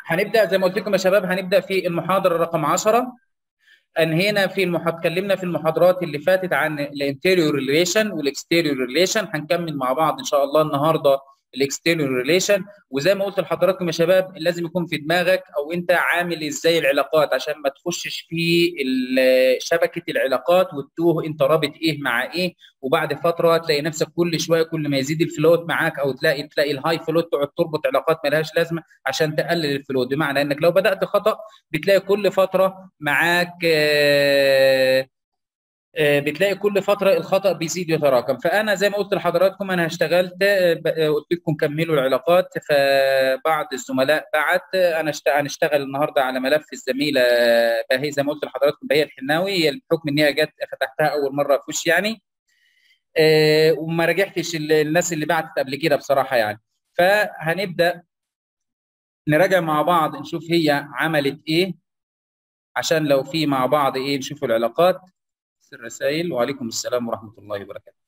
هنبدا زي ما قلت لكم يا شباب هنبدا في المحاضره رقم 10 انهينا في المح... اتكلمنا في المحاضرات اللي فاتت عن الانتيريور ريليشن والاكستيريور ريليشن هنكمل مع بعض ان شاء الله النهارده الاكستيريور ريليشن وزي ما قلت لحضراتكم يا شباب لازم يكون في دماغك او انت عامل ازاي العلاقات عشان ما تخشش في شبكه العلاقات وتتوه انت رابط ايه مع ايه وبعد فتره تلاقي نفسك كل شويه كل ما يزيد الفلوت معاك او تلاقي تلاقي الهاي فلوت تقعد تربط علاقات مالهاش لازمه عشان تقلل الفلوت بمعنى انك لو بدات خطا بتلاقي كل فتره معاك آه بتلاقي كل فتره الخطا بيزيد يتراكم فانا زي ما قلت لحضراتكم انا اشتغلت قلت لكم كملوا العلاقات فبعض الزملاء بعت انا هنشتغل النهارده على ملف الزميله بهي زي ما قلت لحضراتكم بهي الحناوي هي بحكم ان هي جت فتحتها اول مره في وش يعني وما راجعتش الناس اللي بعتت قبل كده بصراحه يعني فهنبدا نراجع مع بعض نشوف هي عملت ايه عشان لو في مع بعض ايه نشوف العلاقات الرسائل وعليكم السلام ورحمه الله وبركاته.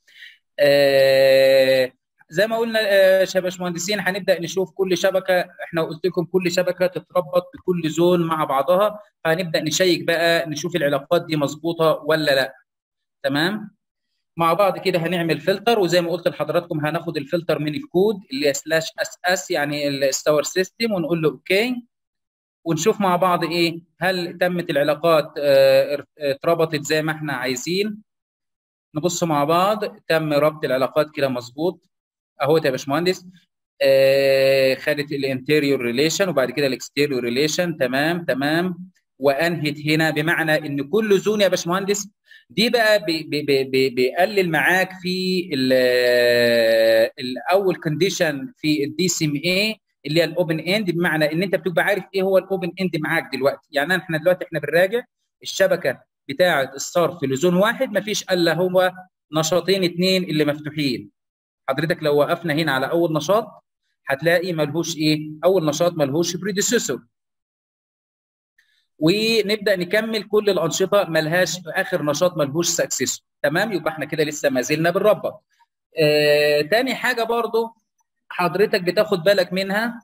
آه زي ما قلنا آه يا باشمهندسين هنبدا نشوف كل شبكه احنا قلت لكم كل شبكه تتربط بكل زون مع بعضها فهنبدا نشيك بقى نشوف العلاقات دي مظبوطه ولا لا. تمام؟ مع بعض كده هنعمل فلتر وزي ما قلت لحضراتكم هناخد الفلتر من الكود اللي هي سلاش اس اس يعني الستور سيستم ونقول له اوكي ونشوف مع بعض ايه هل تمت العلاقات اتربطت زي ما احنا عايزين نبص مع بعض تم ربط العلاقات كده مظبوط اهو يا باشمهندس آه خدت الانتيريور ريليشن وبعد كده الاكستيريور ريليشن تمام تمام وانهت هنا بمعنى ان كل زون يا باشمهندس دي بقى بي بي بي بيقلل معاك في الاول كونديشن في الدي سي ام اي اللي هي الاوبن اند بمعنى ان انت بتبقى عارف ايه هو الاوبن اند معاك دلوقتي يعني احنا دلوقتي احنا بنراجع الشبكه بتاعه الصرف لزون واحد ما فيش الا هو نشاطين اثنين اللي مفتوحين حضرتك لو وقفنا هنا على اول نشاط هتلاقي ملهوش ايه اول نشاط ملهوش بريديسيسور ونبدا نكمل كل الانشطه ملهاش اخر نشاط ملهوش سكسسور تمام يبقى احنا كده لسه ما زلنا بنربط آه تاني حاجه برضو حضرتك بتاخد بالك منها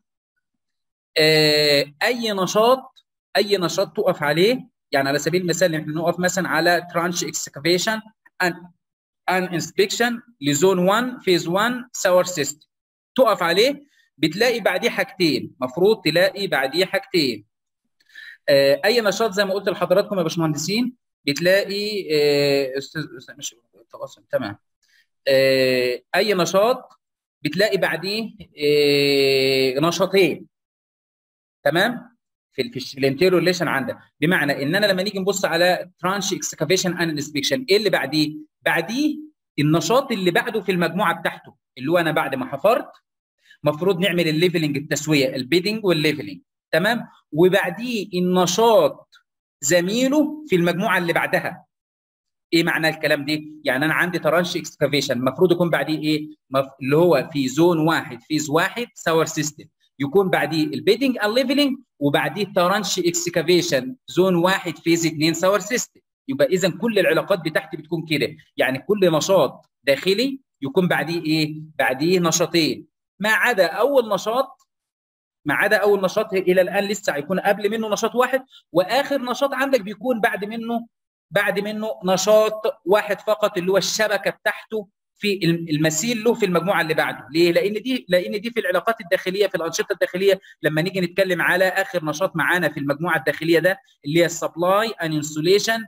آه اي نشاط اي نشاط تقف عليه يعني على سبيل المثال احنا نقف مثلا على ترانش اكسكافيشن ان ان انسبكشن لزون 1 فيز 1 ساور سيستم تقف عليه بتلاقي بعديه حاجتين مفروض تلاقي بعديه حاجتين آه اي نشاط زي ما قلت لحضراتكم يا باشمهندسين بتلاقي آه استاذ مش تمام آه اي نشاط بتلاقي بعديه إيه نشاطين تمام في في الانتيريور ريليشن عندك بمعنى ان انا لما نيجي نبص على ترانش اكسكافيشن اند انسبكشن ايه اللي بعديه؟ بعديه النشاط اللي بعده في المجموعه بتاعته اللي هو انا بعد ما حفرت المفروض نعمل الليفلنج التسويه البيدنج والليفلنج تمام وبعديه النشاط زميله في المجموعه اللي بعدها ايه معنى الكلام ده؟ يعني انا عندي ترانش اكسكافيشن المفروض يكون بعديه ايه؟ مف... اللي هو في زون واحد فيز واحد ساور سيستم يكون بعديه البيدنج الليفلنج وبعديه ترانش اكسكافيشن زون واحد فيز اثنين ساور سيستم يبقى اذا كل العلاقات بتاعتي بتكون كده يعني كل نشاط داخلي يكون بعديه ايه؟ بعديه نشاطين ما عدا اول نشاط ما عدا اول نشاط الى الان لسه هيكون قبل منه نشاط واحد واخر نشاط عندك بيكون بعد منه بعد منه نشاط واحد فقط اللي هو الشبكه بتاعته في المثيل له في المجموعه اللي بعده ليه لان دي لان دي في العلاقات الداخليه في الانشطه الداخليه لما نيجي نتكلم على اخر نشاط معانا في المجموعه الداخليه ده اللي هي السبلاي ان انسوليشن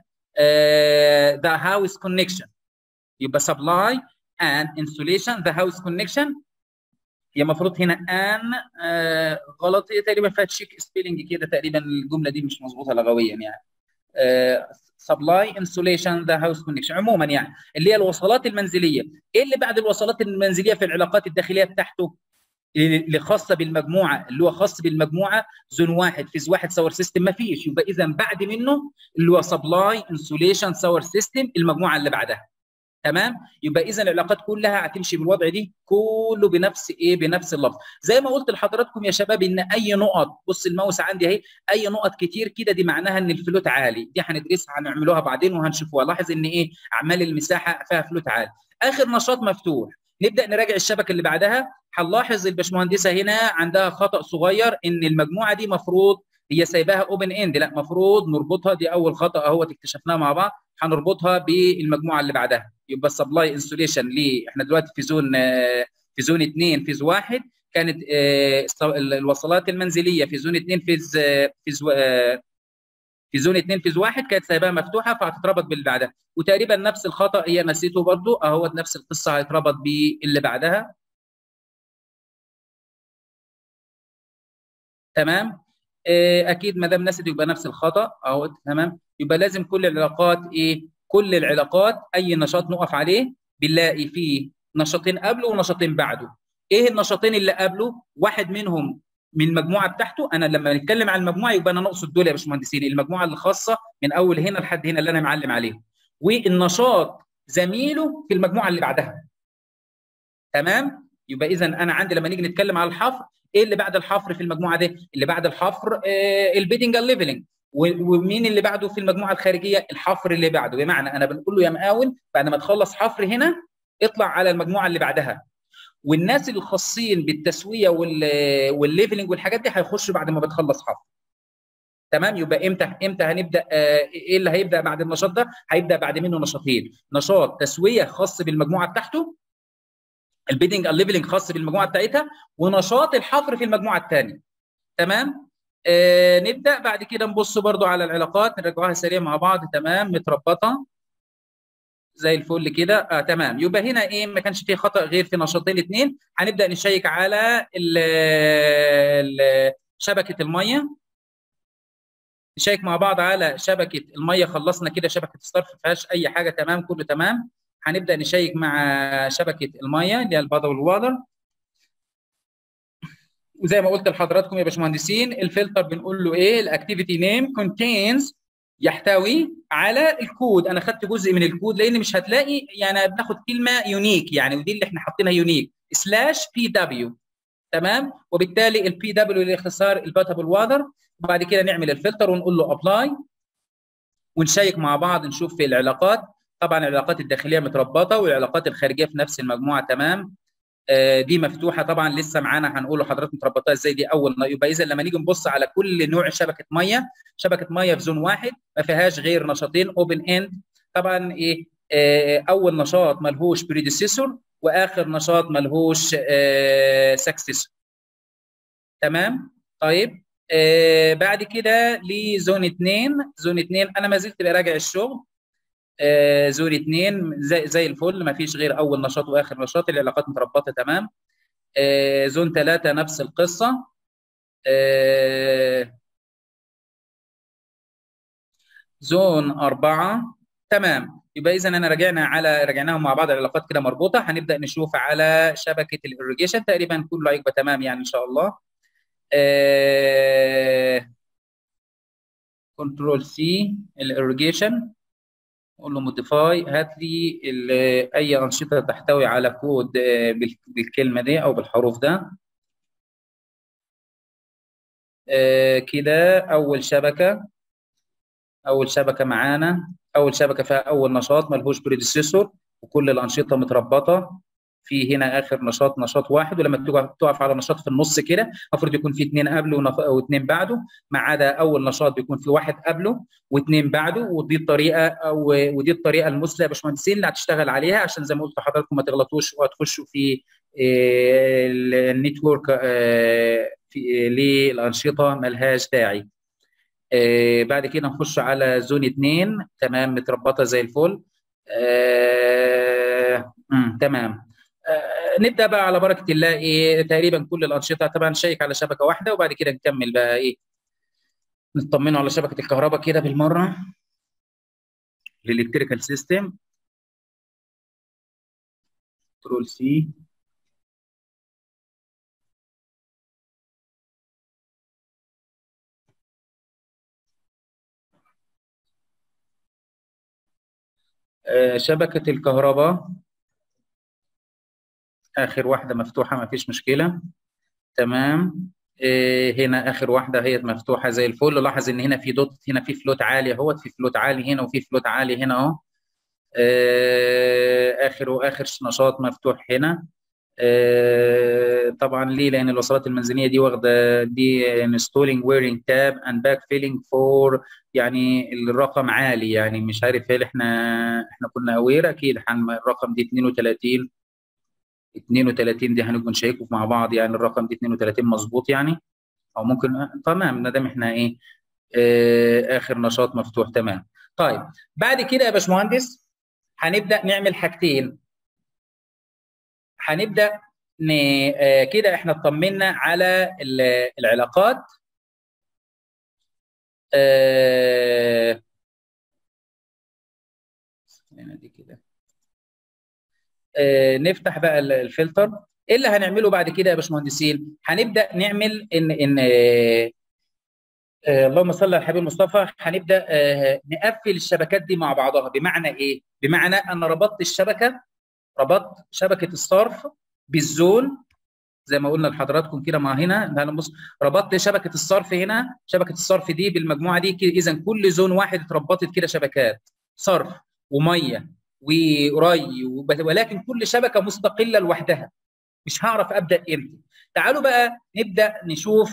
ذا هاوس كونكشن يبقى سبلاي ان انسوليشن ذا هاوس كونكشن هي المفروض هنا ان آه غلط هي تقريبا فيها تشيك سبيلنج كده تقريبا الجمله دي مش مظبوطه لغويا يعني آه سبلاي انسوليشن ذا هاوس كونكشن عموما يعني اللي هي الوصلات المنزليه ايه اللي بعد الوصلات المنزليه في العلاقات الداخليه بتاعته اللي خاصه بالمجموعه اللي هو خاص بالمجموعه زون واحد فيز واحد ساور سيستم ما فيش يبقى اذا بعد منه اللي هو سبلاي انسوليشن ساور سيستم المجموعه اللي بعدها تمام يبقى اذا العلاقات كلها هتمشي بالوضع دي كله بنفس ايه بنفس اللفظ زي ما قلت لحضراتكم يا شباب ان اي نقط بص الماوس عندي اهي اي نقط كتير كده دي معناها ان الفلوت عالي دي هندرسها هنعملوها بعدين وهنشوفوها لاحظ ان ايه اعمال المساحه فيها فلوت عالي اخر نشاط مفتوح نبدا نراجع الشبكه اللي بعدها هنلاحظ الباشمهندسه هنا عندها خطا صغير ان المجموعه دي مفروض هي سايباها اوبن اند لا مفروض نربطها دي اول خطا اهوت اكتشفناه مع بعض هنربطها بالمجموعه اللي بعدها يبقى السبلاي انسوليشن ليه احنا دلوقتي في زون في زون 2 فيز 1 كانت الوصلات المنزليه في زون 2 فيز فيز في زون 2 فيز 1 كانت سايباها مفتوحه فهتتربط باللي بعدها وتقريبا نفس الخطا هي نسيته برضو اهو نفس القصه هيتربط باللي بعدها تمام اكيد ما دام نسيت يبقى نفس الخطا اهو تمام يبقى لازم كل العلاقات ايه كل العلاقات اي نشاط نقف عليه بنلاقي فيه نشاطين قبله ونشاطين بعده ايه النشاطين اللي قبله واحد منهم من المجموعه بتاعته انا لما نتكلم عن المجموعه يبقى انا نقصد دول يا باشمهندسين المجموعه اللي خاصه من اول هنا لحد هنا اللي انا معلم عليهم والنشاط زميله في المجموعه اللي بعدها تمام يبقى اذا انا عندي لما نيجي نتكلم على الحفر ايه اللي بعد الحفر في المجموعه دي اللي بعد الحفر آه البيدنج الليفلنج ومين اللي بعده في المجموعه الخارجيه الحفر اللي بعده بمعنى انا بنقول له يا مقاول بعد ما تخلص حفر هنا اطلع على المجموعه اللي بعدها والناس الخاصين بالتسويه والليفلنج والحاجات دي هيخشوا بعد ما بتخلص حفر تمام يبقى امتى امتى هنبدا آه ايه اللي هيبدا بعد النشاط ده هيبدا بعد منه نشاطين نشاط تسويه خاص بالمجموعه بتاعته البيدنج الليفلنج خاص بالمجموعه بتاعتها ونشاط الحفر في المجموعه الثانيه تمام آه نبدا بعد كده نبص برضو على العلاقات نرجعها سريع مع بعض تمام متربطه زي الفل كده آه تمام يبقى هنا ايه ما كانش فيه خطا غير في نشاطين اثنين هنبدا نشيك على ال ال شبكه الميه نشيك مع بعض على شبكه الميه خلصنا كده شبكه الصرف ما فيهاش اي حاجه تمام كله تمام هنبدا نشيك مع شبكه الميه اللي هي البادر والوادر وزي ما قلت لحضراتكم يا باشمهندسين الفلتر بنقول له ايه الاكتيفيتي نيم كونتينز يحتوي على الكود انا خدت جزء من الكود لان مش هتلاقي يعني بناخد كلمه يونيك يعني ودي اللي احنا حاطينها يونيك سلاش بي دبليو تمام وبالتالي البي دبليو اللي اختصار الباتابل وادر وبعد كده نعمل الفلتر ونقول له ابلاي ونشيك مع بعض نشوف في العلاقات طبعا العلاقات الداخليه متربطه والعلاقات الخارجيه في نفس المجموعه تمام آه دي مفتوحه طبعا لسه معانا هنقول لحضرتك متربطه ازاي دي اول يبقى اذا لما نيجي نبص على كل نوع شبكه ميه شبكه ميه في زون واحد ما فيهاش غير نشاطين اوبن اند طبعا ايه آه اول نشاط ملهوش بريديسيسور واخر نشاط ملهوش آه سكسيسور تمام طيب آه بعد كده لزون 2 زون 2 انا ما زلت براجع الشغل آه زون 2 زي, زي الفل ما فيش غير اول نشاط واخر نشاط العلاقات متربطه تمام آه زون 3 نفس القصه آه زون 4 تمام يبقى اذا انا رجعنا على رجعناهم مع بعض العلاقات كده مربوطه هنبدا نشوف على شبكه الاريجيشن تقريبا كله هيبقى تمام يعني ان شاء الله كنترول سي الاريجيشن اقول له موديفاي هات لي اي انشطه تحتوي على كود بالكلمه دي او بالحروف ده كده اول شبكه اول شبكه معانا اول شبكه فيها اول نشاط ملهوش بريديسيسور وكل الانشطه متربطه في هنا اخر نشاط نشاط واحد ولما تقف على نشاط في النص كده المفروض يكون في اثنين قبله واثنين بعده ما عدا اول نشاط بيكون في واحد قبله واثنين بعده ودي الطريقه او ودي الطريقه المثلى يا باشمهندسين اللي هتشتغل عليها عشان زي ما قلت لحضراتكم ما تغلطوش وهتخشوا في النتورك في للانشطه ملهاش داعي آه بعد كده نخش على زون 2 تمام متربطه زي الفل آه تمام آه نبدا بقى على بركه الله ايه تقريبا كل الانشطه طبعا نشيك على شبكه واحده وبعد كده نكمل بقى ايه نطمنوا على شبكه الكهرباء كده بالمره الالكتريكال سيستم كنترول سي شبكة الكهرباء آخر واحدة مفتوحة ما فيش مشكلة تمام هنا آخر واحدة هي مفتوحة زي الفل لاحظ إن هنا في دوت هنا في فلوت عالي اهوت في فلوت عالي هنا وفي فلوت عالي هنا أهو آخر وآخر نشاط مفتوح هنا آه، طبعا ليه لان الوصلات المنزليه دي واخده دي انستولينج ويرنج تاب اند باك فيلينج فور يعني الرقم عالي يعني مش عارف هل احنا احنا كنا اوير اكيد الرقم دي 32 32 دي هنبقى نشيكوا مع بعض يعني الرقم دي 32 مظبوط يعني او ممكن تمام ما دام احنا ايه آه اخر نشاط مفتوح تمام طيب بعد كده يا باشمهندس هنبدا نعمل حاجتين هنبدا ن... آه كده احنا اطمنا على العلاقات آه... دي كده آه نفتح بقى الفلتر ايه اللي هنعمله بعد كده يا باشمهندسين هنبدا نعمل ان ان آه آه اللهم صل على الحبيب المصطفى هنبدا آه نقفل الشبكات دي مع بعضها بمعنى ايه بمعنى انا ربطت الشبكه ربطت شبكه الصرف بالزون زي ما قلنا لحضراتكم كده مع هنا تعالوا نبص ربطت شبكه الصرف هنا شبكه الصرف دي بالمجموعه دي اذا كل زون واحد اتربطت كده شبكات صرف وميه وري ولكن كل شبكه مستقله لوحدها مش هعرف ابدا امتى تعالوا بقى نبدا نشوف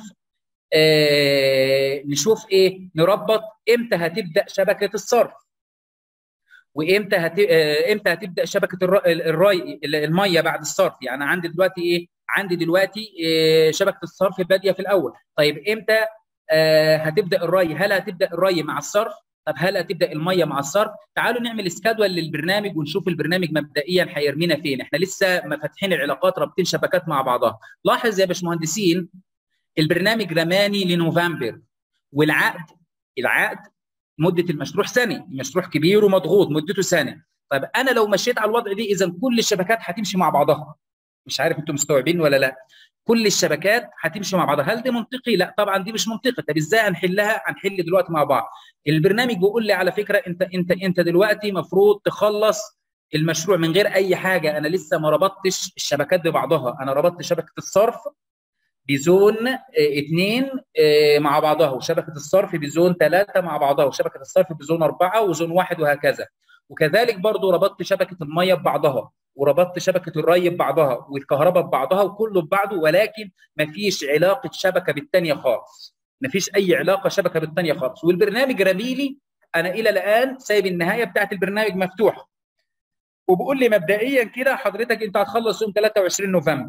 آه نشوف ايه نربط امتى هتبدا شبكه الصرف وامتى هت... آه امتى هتبدا شبكه الر... الري الميه بعد الصرف يعني عندي دلوقتي ايه عندي دلوقتي آه شبكه الصرف باديه في الاول طيب امتى آه هتبدا الري هل هتبدا الري مع الصرف طب هل هتبدا الميه مع الصرف تعالوا نعمل اسكادول للبرنامج ونشوف البرنامج مبدئيا هيرمينا فين احنا لسه ما فاتحين العلاقات رابطين شبكات مع بعضها لاحظ يا باشمهندسين البرنامج رماني لنوفمبر والعقد العقد مده المشروع سنه المشروع كبير ومضغوط مدته سنه طب انا لو مشيت على الوضع دي اذا كل الشبكات هتمشي مع بعضها مش عارف انتم مستوعبين ولا لا كل الشبكات هتمشي مع بعضها هل دي منطقي لا طبعا دي مش منطقي طب ازاي هنحلها هنحل دلوقتي مع بعض البرنامج بيقول لي على فكره انت انت انت دلوقتي المفروض تخلص المشروع من غير اي حاجه انا لسه ما ربطتش الشبكات ببعضها انا ربطت شبكه الصرف بزون اثنين مع بعضها وشبكه الصرف بزون ثلاثه مع بعضها وشبكه الصرف بزون اربعه وزون واحد وهكذا وكذلك برضو ربطت شبكه الميه ببعضها وربطت شبكه الري ببعضها والكهرباء ببعضها وكله ببعضه ولكن ما فيش علاقه شبكه بالثانيه خالص ما فيش اي علاقه شبكه بالثانيه خالص والبرنامج رميلي انا الى الان سايب النهايه بتاعت البرنامج مفتوحه وبقول لي مبدئيا كده حضرتك انت هتخلص يوم 23 نوفمبر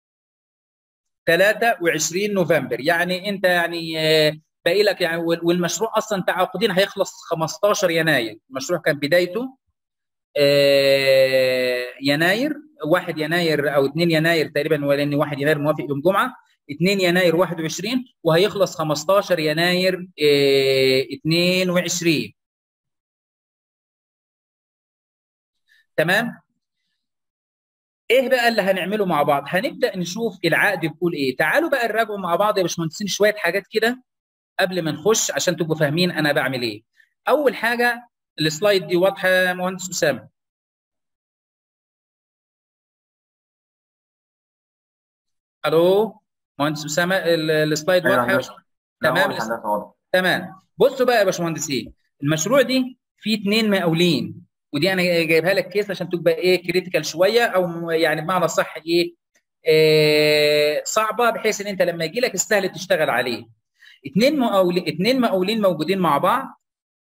23 نوفمبر يعني انت يعني باقي لك يعني والمشروع اصلا تعاقدين هيخلص 15 يناير المشروع كان بدايته يناير 1 يناير او 2 يناير تقريبا لان 1 يناير موافق يوم جمعه 2 يناير 21 وهيخلص 15 يناير 22 تمام ايه بقى اللي هنعمله مع بعض هنبدا نشوف العقد بيقول ايه تعالوا بقى نراجعوا مع بعض يا باشمهندسين شويه حاجات كده قبل ما نخش عشان تبقوا فاهمين انا بعمل ايه اول حاجه السلايد دي واضحه يا مهندس اسامه الو مهندس اسامه السلايد واضحه تمام تمام بصوا بقى يا باشمهندسين المشروع دي فيه اثنين مقاولين ودي انا جايبها لك كيس عشان تبقى ايه كريتيكال شويه او يعني بمعنى صح ايه, إيه صعبه بحيث ان انت لما يجي لك السهل تشتغل عليه اثنين مقاولين اثنين مقاولين موجودين مع بعض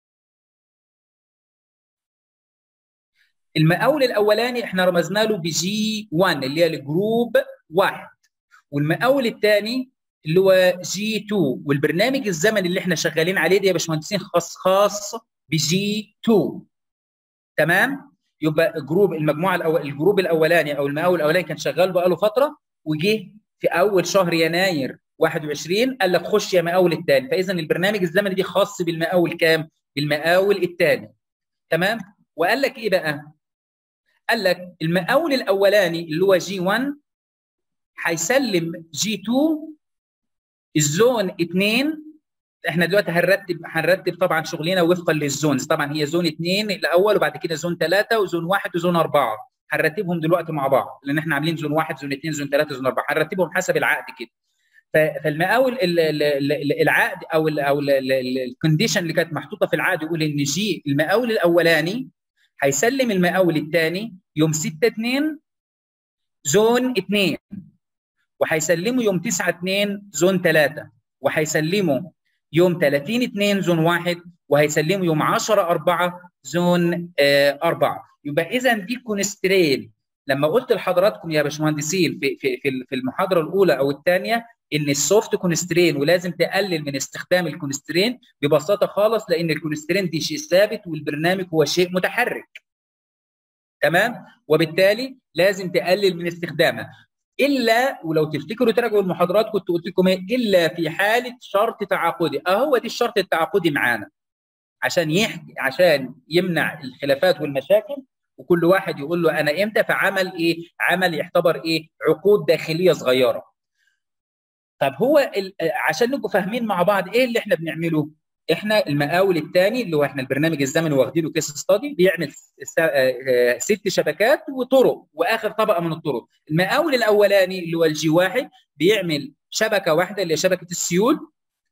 المقاول الاولاني احنا رمزنا له بجي 1 اللي هي الجروب واحد والمقاول الثاني اللي هو جي 2 والبرنامج الزمني اللي احنا شغالين عليه ده يا باشمهندسين خاص خاص بجي 2 تمام يبقى جروب المجموعه الأول الجروب الاولاني او المقاول الاولاني كان شغال بقاله فتره وجه في اول شهر يناير 21 قال لك خش يا مقاول الثاني فاذا البرنامج الزمني دي خاص بالمقاول كام؟ بالمقاول الثاني تمام؟ وقال لك ايه بقى؟ قال لك المقاول الاولاني اللي هو جي 1 هيسلم جي 2 الزون 2 احنا دلوقتي هنرتب هنرتب طبعا شغلنا وفقا للزونز طبعا هي زون 2 الاول وبعد كده زون 3 وزون 1 وزون 4 هنرتبهم دلوقتي مع بعض لان احنا عاملين زون 1 زون 2 زون 3 زون 4 هنرتبهم حسب العقد كده فالمقاول العقد او ال او الكونديشن اللي كانت محطوطه في العقد يقول ان جي المقاول الاولاني هيسلم المقاول الثاني يوم 6 2 زون 2 وهيسلموا يوم 9 2 زون 3 وهيسلموا يوم 30 2 زون 1 وهيسلموا يوم 10 4 زون 4 يبقى اذا دي كونسترين لما قلت لحضراتكم يا باشمهندسين في في في المحاضره الاولى او الثانيه ان السوفت كونسترين ولازم تقلل من استخدام الكونسترين ببساطه خالص لان الكونسترين دي شيء ثابت والبرنامج هو شيء متحرك تمام وبالتالي لازم تقلل من استخدامها الا ولو تفتكروا تراجعوا المحاضرات كنت قلت لكم ايه الا في حاله شرط تعاقدي اهو دي الشرط التعاقدي معانا عشان يحكي عشان يمنع الخلافات والمشاكل وكل واحد يقول له انا امتى فعمل ايه عمل يعتبر ايه عقود داخليه صغيره طب هو عشان نبقوا فاهمين مع بعض ايه اللي احنا بنعمله احنا المقاول الثاني اللي هو احنا البرنامج الزمني واخدينه كيس ستادي بيعمل ست شبكات وطرق واخر طبقه من الطرق المقاول الاولاني اللي هو الجي واحد بيعمل شبكه واحده اللي هي شبكه السيول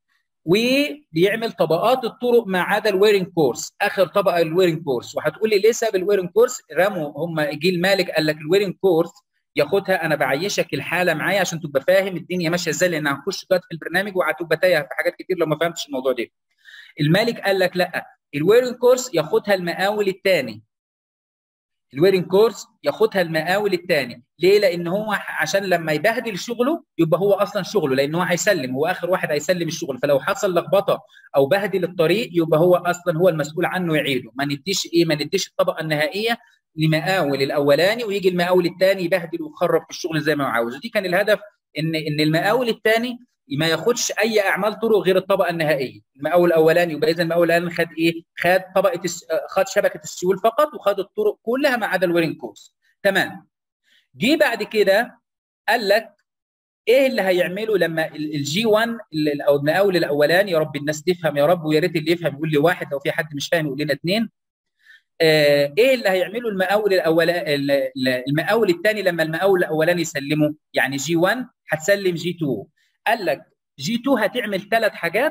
وبيعمل طبقات الطرق ما عدا الويرنج كورس اخر طبقه الويرنج كورس وهتقول لي ليه ساب الويرنج كورس رموا هم جه المالك قال لك الويرنج كورس ياخدها انا بعيشك الحاله معايا عشان تبقى فاهم الدنيا ماشيه ازاي لان هنخش دلوقتي في البرنامج وهتبقى تايه في حاجات كتير لو ما فهمتش الموضوع ده المالك قال لك لا الويرنج كورس ياخدها المقاول الثاني الويرنج كورس ياخدها المقاول الثاني ليه لان هو عشان لما يبهدل شغله يبقى هو اصلا شغله لان هو هيسلم هو اخر واحد هيسلم الشغل فلو حصل لخبطه او بهدل الطريق يبقى هو اصلا هو المسؤول عنه يعيده ما نديش ايه ما نديش الطبقه النهائيه لمقاول الاولاني ويجي المقاول الثاني يبهدل ويخرب في الشغل زي ما هو عاوز ودي كان الهدف ان ان المقاول الثاني ما ياخدش اي اعمال طرق غير الطبقه النهائيه المقاول الاولاني يبقى اذا المقاول الاولاني خد ايه خد طبقه خد شبكه السيول فقط وخد الطرق كلها ما عدا الويرنج كورس تمام جه بعد كده قال لك ايه اللي هيعمله لما الجي 1 او المقاول الاولاني يا رب الناس تفهم يا رب ويا ريت اللي يفهم يقول لي واحد لو في حد مش فاهم يقول لنا اثنين آه ايه اللي هيعمله المقاول الاولاني المقاول الثاني لما المقاول الاولاني يسلمه يعني جي 1 هتسلم جي 2 قال لك جي 2 هتعمل ثلاث حاجات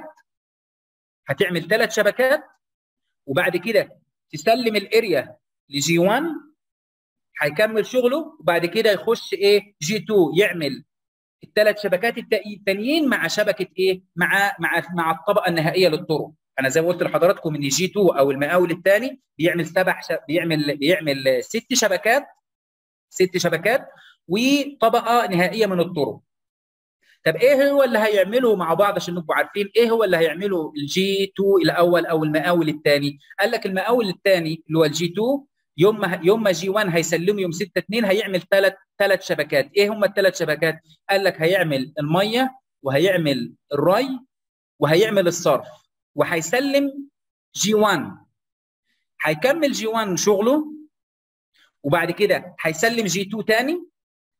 هتعمل ثلاث شبكات وبعد كده تسلم الاريا لجي 1 هيكمل شغله وبعد كده يخش ايه جي 2 يعمل الثلاث شبكات التانيين مع شبكه ايه مع مع مع الطبقه النهائيه للطرق انا زي ما قلت لحضراتكم ان جي 2 او المقاول الثاني بيعمل سبع ش... بيعمل بيعمل ست شبكات ست شبكات وطبقه نهائيه من الطرق طب ايه هو اللي هيعمله مع بعض عشان نبقوا عارفين ايه هو اللي هيعمله الجي 2 الاول او المقاول الثاني قال لك المقاول الثاني اللي هو الجي 2 يوم ما يوم ما جي 1 هيسلمه يوم 6 2 هيعمل ثلاث ثلاث شبكات ايه هم الثلاث شبكات قال لك هيعمل الميه وهيعمل الري وهيعمل الصرف وهيسلم جي 1 هيكمل جي 1 شغله وبعد كده هيسلم جي 2 تاني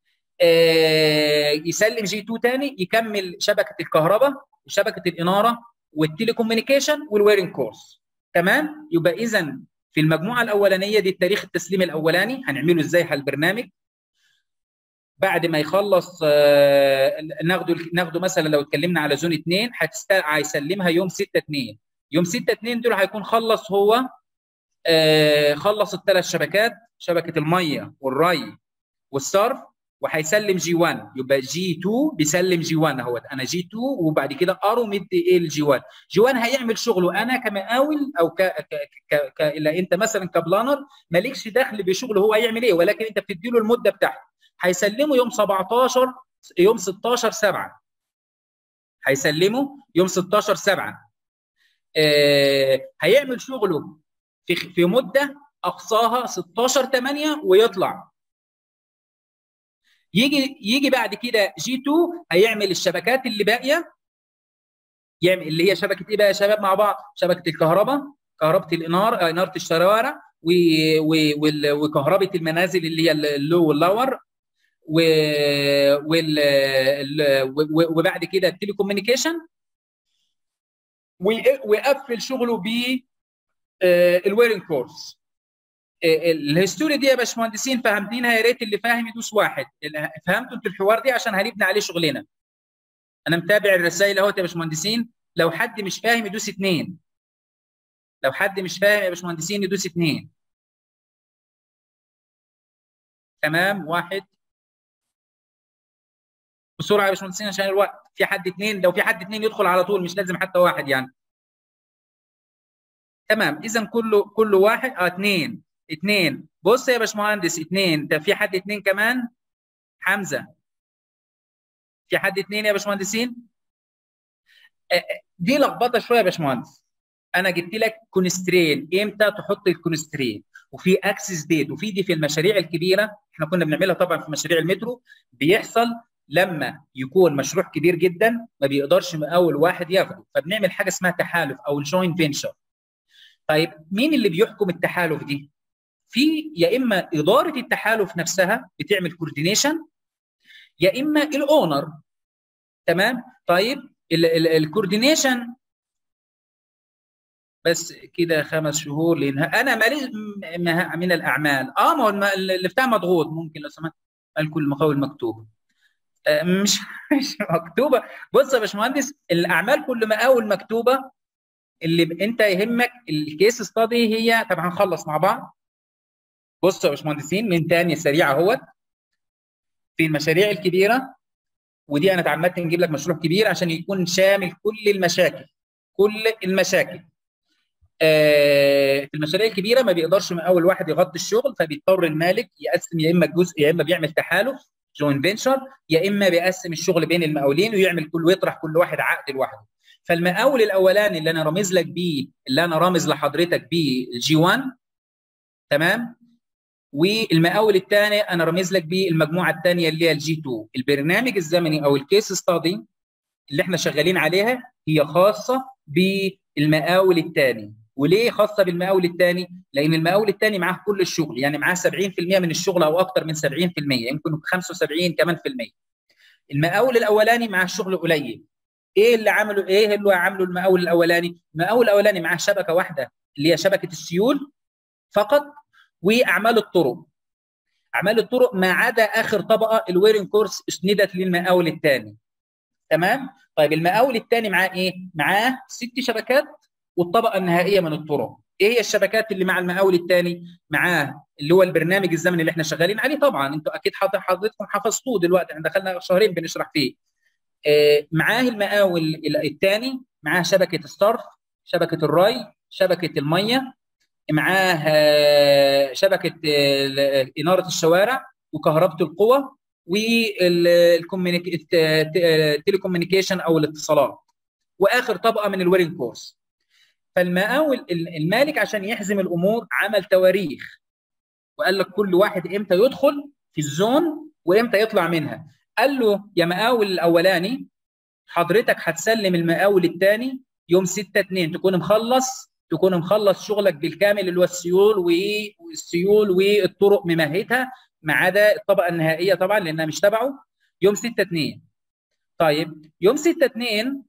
آه يسلم جي 2 تاني يكمل شبكه الكهرباء وشبكه الاناره والتليكومينيكيشن والويرنج كورس تمام يبقى اذا في المجموعه الاولانيه دي تاريخ التسليم الاولاني هنعمله ازاي على البرنامج بعد ما يخلص آه ناخده ناخده مثلا لو اتكلمنا على زون 2 هيسلمها يوم 6 2 يوم 6 2 دول هيكون خلص هو آه خلص الثلاث شبكات شبكه الميه والري والصرف وهيسلم جي 1 يبقى جي 2 بيسلم جي 1 اهوت انا جي 2 وبعد كده ارو مدي ايه الجي 1 جي 1 هيعمل شغله انا كمقاول او ك ك ك ك انت مثلا كبلانر مالكش دخل بشغله هو هيعمل ايه ولكن انت بتدي له المده بتاعته هيسلمه يوم 17 يوم 16 7 هيسلمه يوم 16 7 آه هيعمل شغله في في مده اقصاها 16 8 ويطلع يجي يجي بعد كده جي 2 هيعمل الشبكات اللي باقيه يعمل اللي هي شبكه ايه بقى يا شباب مع بعض شبكه الكهرباء كهرباء الاناره اناره الشوارع وكهرباء المنازل اللي هي اللو واللاور وبعد كده التليكومينيكيشن ويقفل شغله ب الويرنج كورس الهيستوري دي يا باشمهندسين فهمتينها يا ريت اللي فاهم يدوس واحد فهمتوا انتوا الحوار دي عشان هنبني عليه شغلنا انا متابع الرسائل اهوت يا باشمهندسين لو حد مش فاهم يدوس اثنين لو حد مش فاهم يا باشمهندسين يدوس اثنين تمام واحد بسرعه يا باشمهندسين عشان الوقت في حد اثنين لو في حد اثنين يدخل على طول مش لازم حتى واحد يعني تمام اذا كله كل واحد اه اثنين اثنين بص يا باشمهندس اثنين ده في حد اثنين كمان حمزه في حد اثنين يا باشمهندسين دي لخبطه شويه يا باشمهندس انا جبت لك كونسترين امتى تحط الكونسترين وفي اكسس ديت وفي دي في المشاريع الكبيره احنا كنا بنعملها طبعا في مشاريع المترو بيحصل لما يكون مشروع كبير جدا ما بيقدرش اول واحد ياخده فبنعمل حاجه اسمها تحالف او الجوينت فينشر طيب مين اللي بيحكم التحالف دي في يا اما اداره التحالف نفسها بتعمل كوردينيشن يا اما الاونر تمام طيب الكوردينيشن بس كده خمس شهور لانها انا مالي من الاعمال اه ما هو اللي بتاع مضغوط ممكن لو سمحت الكل المقاول مكتوبه آه مش مش مكتوبه بص يا باشمهندس الاعمال كل مقاول مكتوبه اللي انت يهمك الكيس ستادي هي طب هنخلص مع بعض بصوا يا باشمهندسين من تاني سريع اهوت في المشاريع الكبيره ودي انا اتعمدت نجيب لك مشروع كبير عشان يكون شامل كل المشاكل كل المشاكل آه في المشاريع الكبيره ما بيقدرش من اول واحد يغطي الشغل فبيضطر المالك يقسم يا اما الجزء يا اما بيعمل تحالف جوين فينشر يا اما بيقسم الشغل بين المقاولين ويعمل كل ويطرح كل واحد عقد لوحده فالمقاول الاولاني اللي انا رامز لك بيه اللي انا رامز لحضرتك بيه الجي 1 تمام والمقاول الثاني انا رامز لك بيه المجموعه الثانيه اللي هي الجي 2 البرنامج الزمني او الكيس ستادي اللي احنا شغالين عليها هي خاصه بالمقاول الثاني وليه خاصه بالمقاول الثاني؟ لان المقاول الثاني معاه كل الشغل يعني معاه 70% من الشغل او اكثر من 70% يمكن 75 كمان في المية. المقاول الاولاني معاه شغل قليل. ايه اللي عمله ايه اللي عمله المقاول الاولاني؟ المقاول الاولاني معاه شبكه واحده اللي هي شبكه السيول فقط واعمال الطرق. اعمال الطرق ما عدا اخر طبقه الويرنج كورس اسندت للمقاول الثاني. تمام؟ طيب المقاول الثاني معاه ايه؟ معاه ست شبكات والطبقه النهائيه من الطرق ايه هي الشبكات اللي مع المقاول الثاني معاه اللي هو البرنامج الزمني اللي احنا شغالين عليه طبعا انتوا اكيد حضرتكم حفظتوه دلوقتي احنا دخلنا شهرين بنشرح فيه اه معاه المقاول الثاني معاه شبكه الصرف شبكه الري شبكه الميه معاه اه شبكه اه اناره الشوارع وكهرباء القوى والتليكومينيكيشن او الاتصالات واخر طبقه من الويرنج كورس فالمقاول المالك عشان يحزم الامور عمل تواريخ وقال لك كل واحد امتى يدخل في الزون وامتى يطلع منها قال له يا مقاول الاولاني حضرتك هتسلم المقاول الثاني يوم 6 2 تكون مخلص تكون مخلص شغلك بالكامل اللي هو السيول والسيول والطرق ممهدها ما عدا الطبقه النهائيه طبعا لانها مش تبعه يوم 6 2 طيب يوم 6 2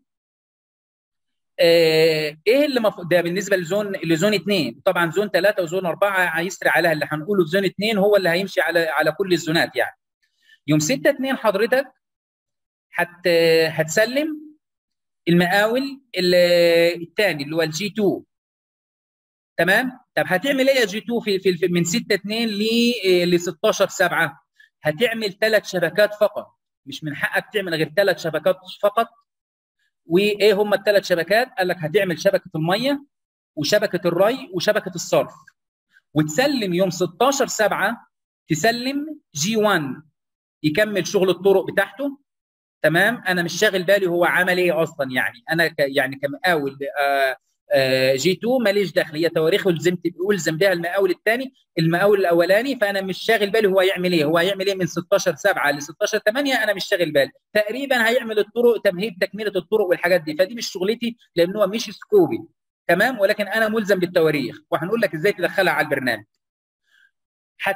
ايه اللي مف... ده بالنسبه لزون لزون 2 طبعا زون 3 وزون 4 هيسري عليها اللي هنقوله في زون 2 هو اللي هيمشي على على كل الزونات يعني يوم 6 2 حضرتك هت هتسلم المقاول الثاني اللي هو الجي 2 تمام طب هتعمل ايه يا جي 2 في, في من 6 2 ل 16 7 هتعمل ثلاث شبكات فقط مش من حقك تعمل غير ثلاث شبكات فقط وايه هم الثلاث شبكات؟ قال لك هتعمل شبكه الميه وشبكه الري وشبكه الصرف وتسلم يوم 16 7 تسلم جي 1 يكمل شغل الطرق بتاعته تمام انا مش شاغل بالي هو عمل ايه اصلا يعني انا ك يعني كمقاول آه آه جي 2 ماليش دخل هي تواريخ الزمت الزم بها المقاول الثاني المقاول الاولاني فانا مش شاغل بالي هو هيعمل ايه هو هيعمل ايه من 16 7 ل 16 8 انا مش شاغل بالي تقريبا هيعمل الطرق تمهيد تكمله الطرق والحاجات دي فدي مش شغلتي لان هو مش سكوبي تمام ولكن انا ملزم بالتواريخ وهنقول لك ازاي تدخلها على البرنامج حت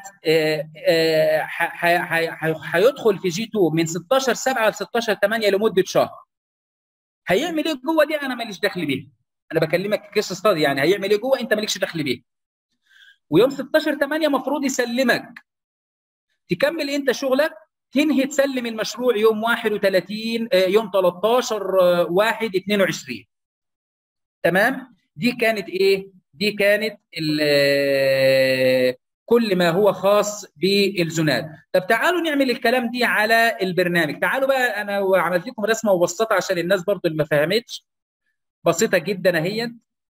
هيدخل في جي 2 من 16 7 ل 16 8 لمده شهر هيعمل ايه جوه دي انا ماليش دخل بيها انا بكلمك كيس ستادي يعني هيعمل ايه جوه انت مالكش دخل بيه ويوم 16 8 المفروض يسلمك تكمل انت شغلك تنهي تسلم المشروع يوم 31 يوم 13 1 22 تمام دي كانت ايه دي كانت كل ما هو خاص بالزونات طب تعالوا نعمل الكلام دي على البرنامج تعالوا بقى انا عملت لكم رسمه مبسطه عشان الناس برضو اللي ما فهمتش بسيطه جدا اهي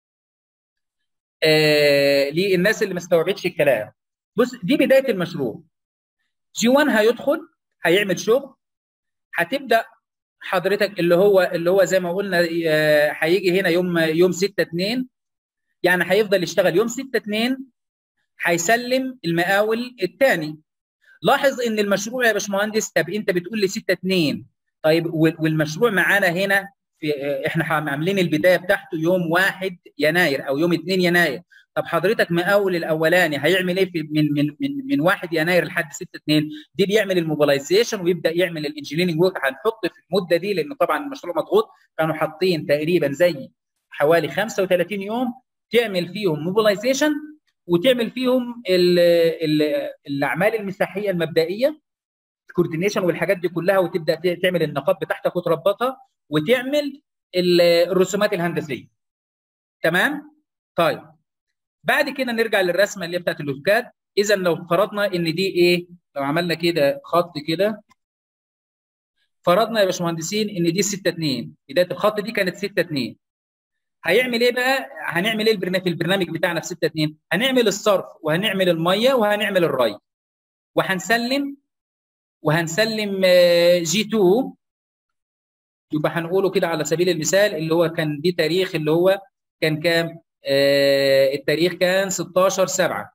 آه للناس اللي ما استوعبتش الكلام بص دي بدايه المشروع جي 1 هيدخل هيعمل شغل هتبدا حضرتك اللي هو اللي هو زي ما قلنا هيجي هنا يوم يوم 6 2 يعني هيفضل يشتغل يوم 6 2 هيسلم المقاول الثاني لاحظ ان المشروع يا باشمهندس طب انت بتقول لي 6 2 طيب والمشروع معانا هنا في احنا عاملين البدايه بتاعته يوم 1 يناير او يوم 2 يناير طب حضرتك مقاول الاولاني هيعمل ايه في من من من من 1 يناير لحد 6 2 دي بيعمل الموبلايزيشن ويبدا يعمل الانجينيرنج ورك هنحط في المده دي لان طبعا المشروع مضغوط كانوا حاطين تقريبا زي حوالي 35 يوم تعمل فيهم موبلايزيشن وتعمل فيهم ال ال الاعمال المساحيه المبدئيه الكوردينيشن والحاجات دي كلها وتبدا تعمل النقاط بتاعتك وتربطها وتعمل الرسومات الهندسيه تمام طيب بعد كده نرجع للرسمه اللي بتاعت الاوتوكاد اذا لو فرضنا ان دي ايه لو عملنا كده خط كده فرضنا يا باشمهندسين ان دي 6 2 بدايه الخط دي كانت 6 2 هيعمل ايه بقى هنعمل ايه البرنامج في البرنامج بتاعنا في 6 2 هنعمل الصرف وهنعمل الميه وهنعمل الري وهنسلم وهنسلم جي 2 يبقى هنقوله كده على سبيل المثال اللي هو كان دي تاريخ اللي هو كان كام آه التاريخ كان 16 7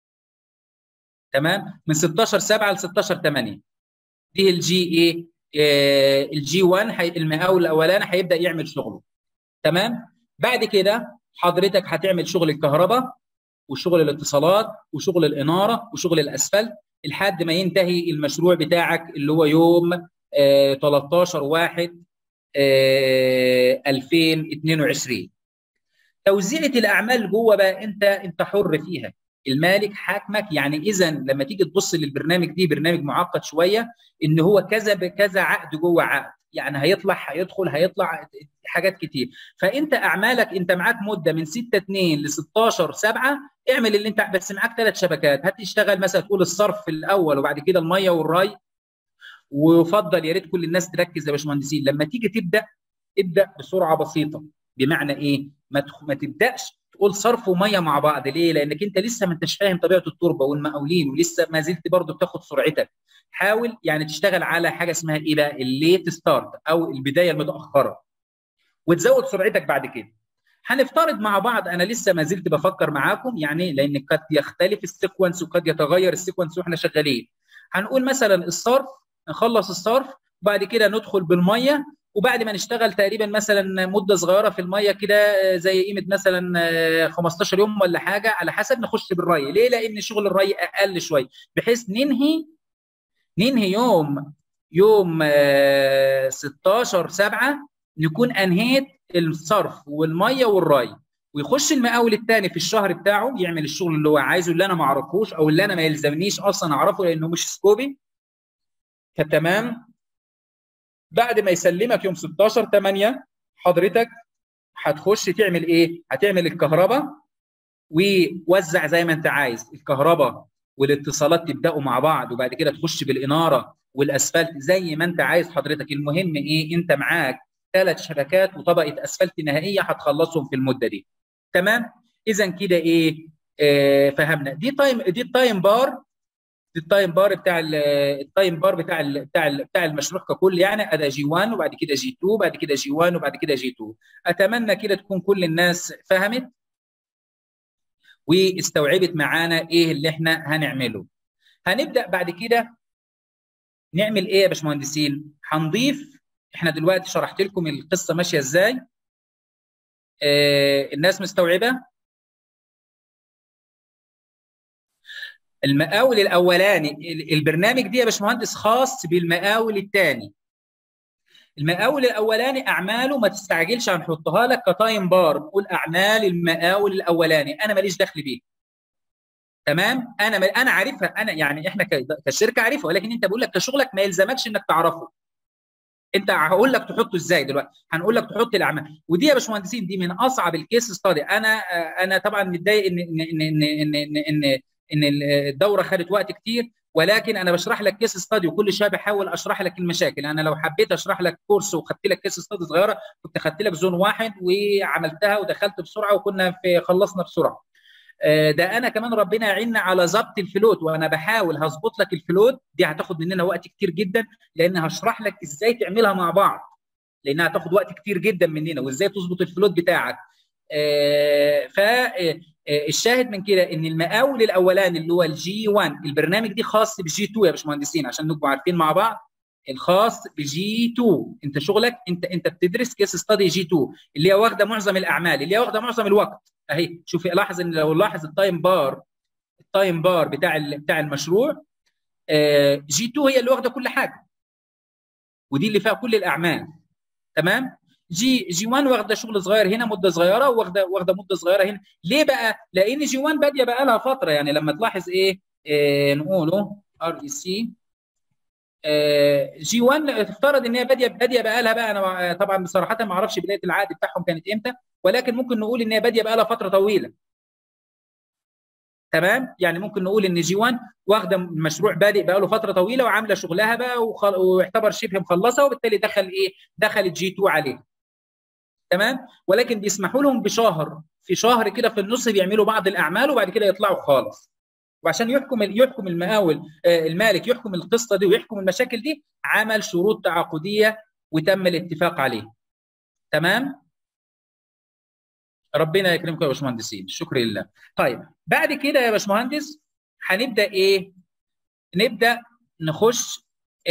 تمام من 16 7 ل 16 8 دي الجي ايه آه الجي 1 حي... المقاول الاولاني هيبدا يعمل شغله تمام بعد كده حضرتك هتعمل شغل الكهرباء وشغل الاتصالات وشغل الاناره وشغل الاسفلت لحد ما ينتهي المشروع بتاعك اللي هو يوم آه 13 1 آه 2022 توزيعة الأعمال جوه بقى أنت أنت حر فيها المالك حاكمك يعني إذا لما تيجي تبص للبرنامج دي برنامج معقد شوية إن هو كذا بكذا عقد جوه عقد يعني هيطلع هيدخل هيطلع حاجات كتير فانت اعمالك انت معاك مده من 6 2 ل 16 7 اعمل اللي انت بس معاك ثلاث شبكات هتشتغل مثلا تقول الصرف في الاول وبعد كده الميه والري ويفضل يا ريت كل الناس تركز يا باشمهندسين لما تيجي تبدا ابدا بسرعه بسيطه بمعنى ايه ما ما تبداش تقول صرف وميه مع بعض ليه لانك انت لسه ما انتش فاهم طبيعه التربه والمقاولين ولسه ما زلت برضه بتاخد سرعتك حاول يعني تشتغل على حاجه اسمها ايه بقى الليت ستارت او البدايه المتاخره وتزود سرعتك بعد كده هنفترض مع بعض انا لسه ما زلت بفكر معاكم يعني لان قد يختلف السيكونس وقد يتغير السيكونس واحنا شغالين هنقول مثلا الصرف نخلص الصرف وبعد كده ندخل بالميه وبعد ما نشتغل تقريبا مثلا مده صغيره في الميه كده زي قيمه مثلا 15 يوم ولا حاجه على حسب نخش بالري ليه لان شغل الري اقل شويه بحيث ننهي ننهي يوم يوم 16 7 نكون انهيت الصرف والميه والري ويخش المقاول الثاني في الشهر بتاعه يعمل الشغل اللي هو عايزه اللي انا ما اعرفوش او اللي انا ما يلزمنيش اصلا اعرفه لانه مش سكوبي فتمام بعد ما يسلمك يوم 16 8 حضرتك هتخش تعمل ايه؟ هتعمل الكهرباء ووزع زي ما انت عايز الكهرباء والاتصالات تبداوا مع بعض وبعد كده تخش بالاناره والاسفلت زي ما انت عايز حضرتك المهم ايه؟ انت معاك ثلاث شبكات وطبقه اسفلت نهائيه هتخلصهم في المده دي تمام؟ اذا كده ايه؟ آه فهمنا دي تايم دي التايم بار التايم بار بتاع التايم بار بتاع ال بتاع ال بتاع المشروع ككل يعني ادا جي 1 وبعد كده جي 2 بعد كده جي 1 وبعد كده جي 2 اتمنى كده تكون كل الناس فهمت واستوعبت معانا ايه اللي احنا هنعمله هنبدا بعد كده نعمل ايه يا باشمهندسين هنضيف احنا دلوقتي شرحت لكم القصه ماشيه ازاي آه الناس مستوعبه المقاول الاولاني البرنامج دي يا باشمهندس خاص بالمقاول الثاني المقاول الاولاني اعماله ما تستعجلش هنحطها لك كتايم بار نقول اعمال المقاول الاولاني انا ماليش دخل بيه تمام انا انا عارفها انا يعني احنا كشركه عارفها ولكن انت بقول لك كشغلك ما يلزمكش انك تعرفه انت هقول لك تحطه ازاي دلوقتي هنقول لك تحط الاعمال ودي يا باشمهندسين دي من اصعب الكيس ستادي انا انا طبعا متضايق ان ان ان ان ان, إن ان الدوره خدت وقت كتير ولكن انا بشرح لك كيس ستادي وكل شويه بحاول اشرح لك المشاكل انا لو حبيت اشرح لك كورس وخدت لك كيس ستادي صغيره كنت خدت لك زون واحد وعملتها ودخلت بسرعه وكنا في خلصنا بسرعه ده انا كمان ربنا يعيننا على ضبط الفلوت وانا بحاول هظبط لك الفلوت دي هتاخد مننا وقت كتير جدا لان هشرح لك ازاي تعملها مع بعض لانها هتاخد وقت كتير جدا مننا وازاي تظبط الفلوت بتاعك فالشاهد من كده ان المقاول الاولاني اللي هو الجي 1 البرنامج دي خاص بجي 2 يا باشمهندسين عشان نبقوا عارفين مع بعض الخاص بجي 2 انت شغلك انت انت بتدرس كيس ستادي جي 2 اللي هي واخده معظم الاعمال اللي هي واخده معظم الوقت اهي شوفي لاحظ ان لو لاحظ التايم بار التايم بار بتاع بتاع المشروع جي 2 هي اللي واخده كل حاجه ودي اللي فيها كل الاعمال تمام جي جي 1 واخده شغل صغير هنا مده صغيره واخده واخده مده صغيره هنا ليه بقى لان جي 1 باديه بقى لها فتره يعني لما تلاحظ ايه, إيه نقوله ار اي سي جي 1 تفترض ان هي باديه باديه بقى لها بقى انا طبعا بصراحه ما اعرفش بدايه العقد بتاعهم كانت امتى ولكن ممكن نقول ان هي باديه بقى لها فتره طويله تمام يعني ممكن نقول ان جي 1 واخده المشروع بادئ بقى له فتره طويله وعامله شغلها بقى وخل... ويعتبر شبه مخلصه وبالتالي دخل ايه دخلت جي 2 عليه تمام ولكن بيسمحوا لهم بشهر في شهر كده في النص بيعملوا بعض الاعمال وبعد كده يطلعوا خالص وعشان يحكم يحكم المقاول المالك يحكم القصه دي ويحكم المشاكل دي عمل شروط تعاقديه وتم الاتفاق عليه تمام ربنا يكرمكم يا باشمهندسين شكر لله طيب بعد كده يا باشمهندس هنبدا ايه نبدا نخش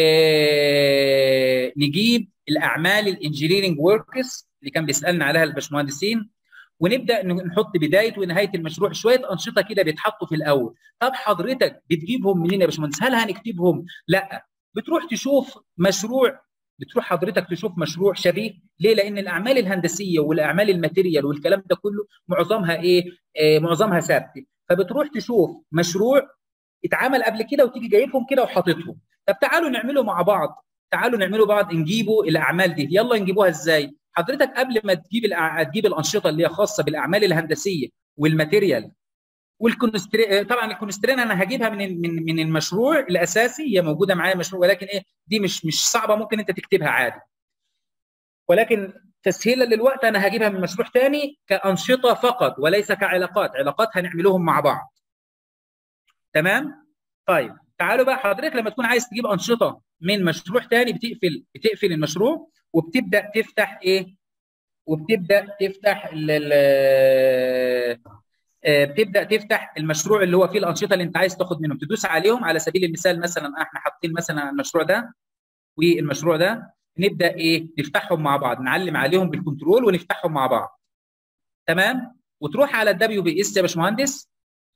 آه نجيب الاعمال الانجينيرنج وركس اللي كان بيسالنا عليها الباشمهندسين ونبدا نحط بدايه ونهايه المشروع شويه انشطه كده بيتحطوا في الاول طب حضرتك بتجيبهم منين يا باشمهندس هل هنكتبهم لا بتروح تشوف مشروع بتروح حضرتك تشوف مشروع شبيه ليه لان الاعمال الهندسيه والاعمال الماتيريال والكلام ده كله معظمها ايه آه معظمها ثابت فبتروح تشوف مشروع اتعمل قبل كده وتيجي جايبهم كده وحاططهم طب تعالوا نعمله مع بعض تعالوا نعملوا بعض نجيبوا الاعمال دي يلا نجيبوها ازاي حضرتك قبل ما تجيب الأع... تجيب الانشطه اللي هي خاصه بالاعمال الهندسيه والماتيريال والكونستري طبعا الكونسترين انا هجيبها من من من المشروع الاساسي هي موجوده معايا مشروع ولكن ايه دي مش مش صعبه ممكن انت تكتبها عادي ولكن تسهيلا للوقت انا هجيبها من مشروع ثاني كانشطه فقط وليس كعلاقات علاقات هنعملهم مع بعض تمام طيب تعالوا بقى حضرتك لما تكون عايز تجيب انشطه من مشروع ثاني بتقفل بتقفل المشروع وبتبدا تفتح ايه وبتبدا تفتح ال بتبدا تفتح المشروع اللي هو فيه الانشطه اللي انت عايز تاخد منهم تدوس عليهم على سبيل المثال مثلا احنا حاطين مثلا المشروع ده والمشروع ده نبدا ايه نفتحهم مع بعض نعلم عليهم بالكنترول ونفتحهم مع بعض تمام وتروح على الدبليو بي اس يا باشمهندس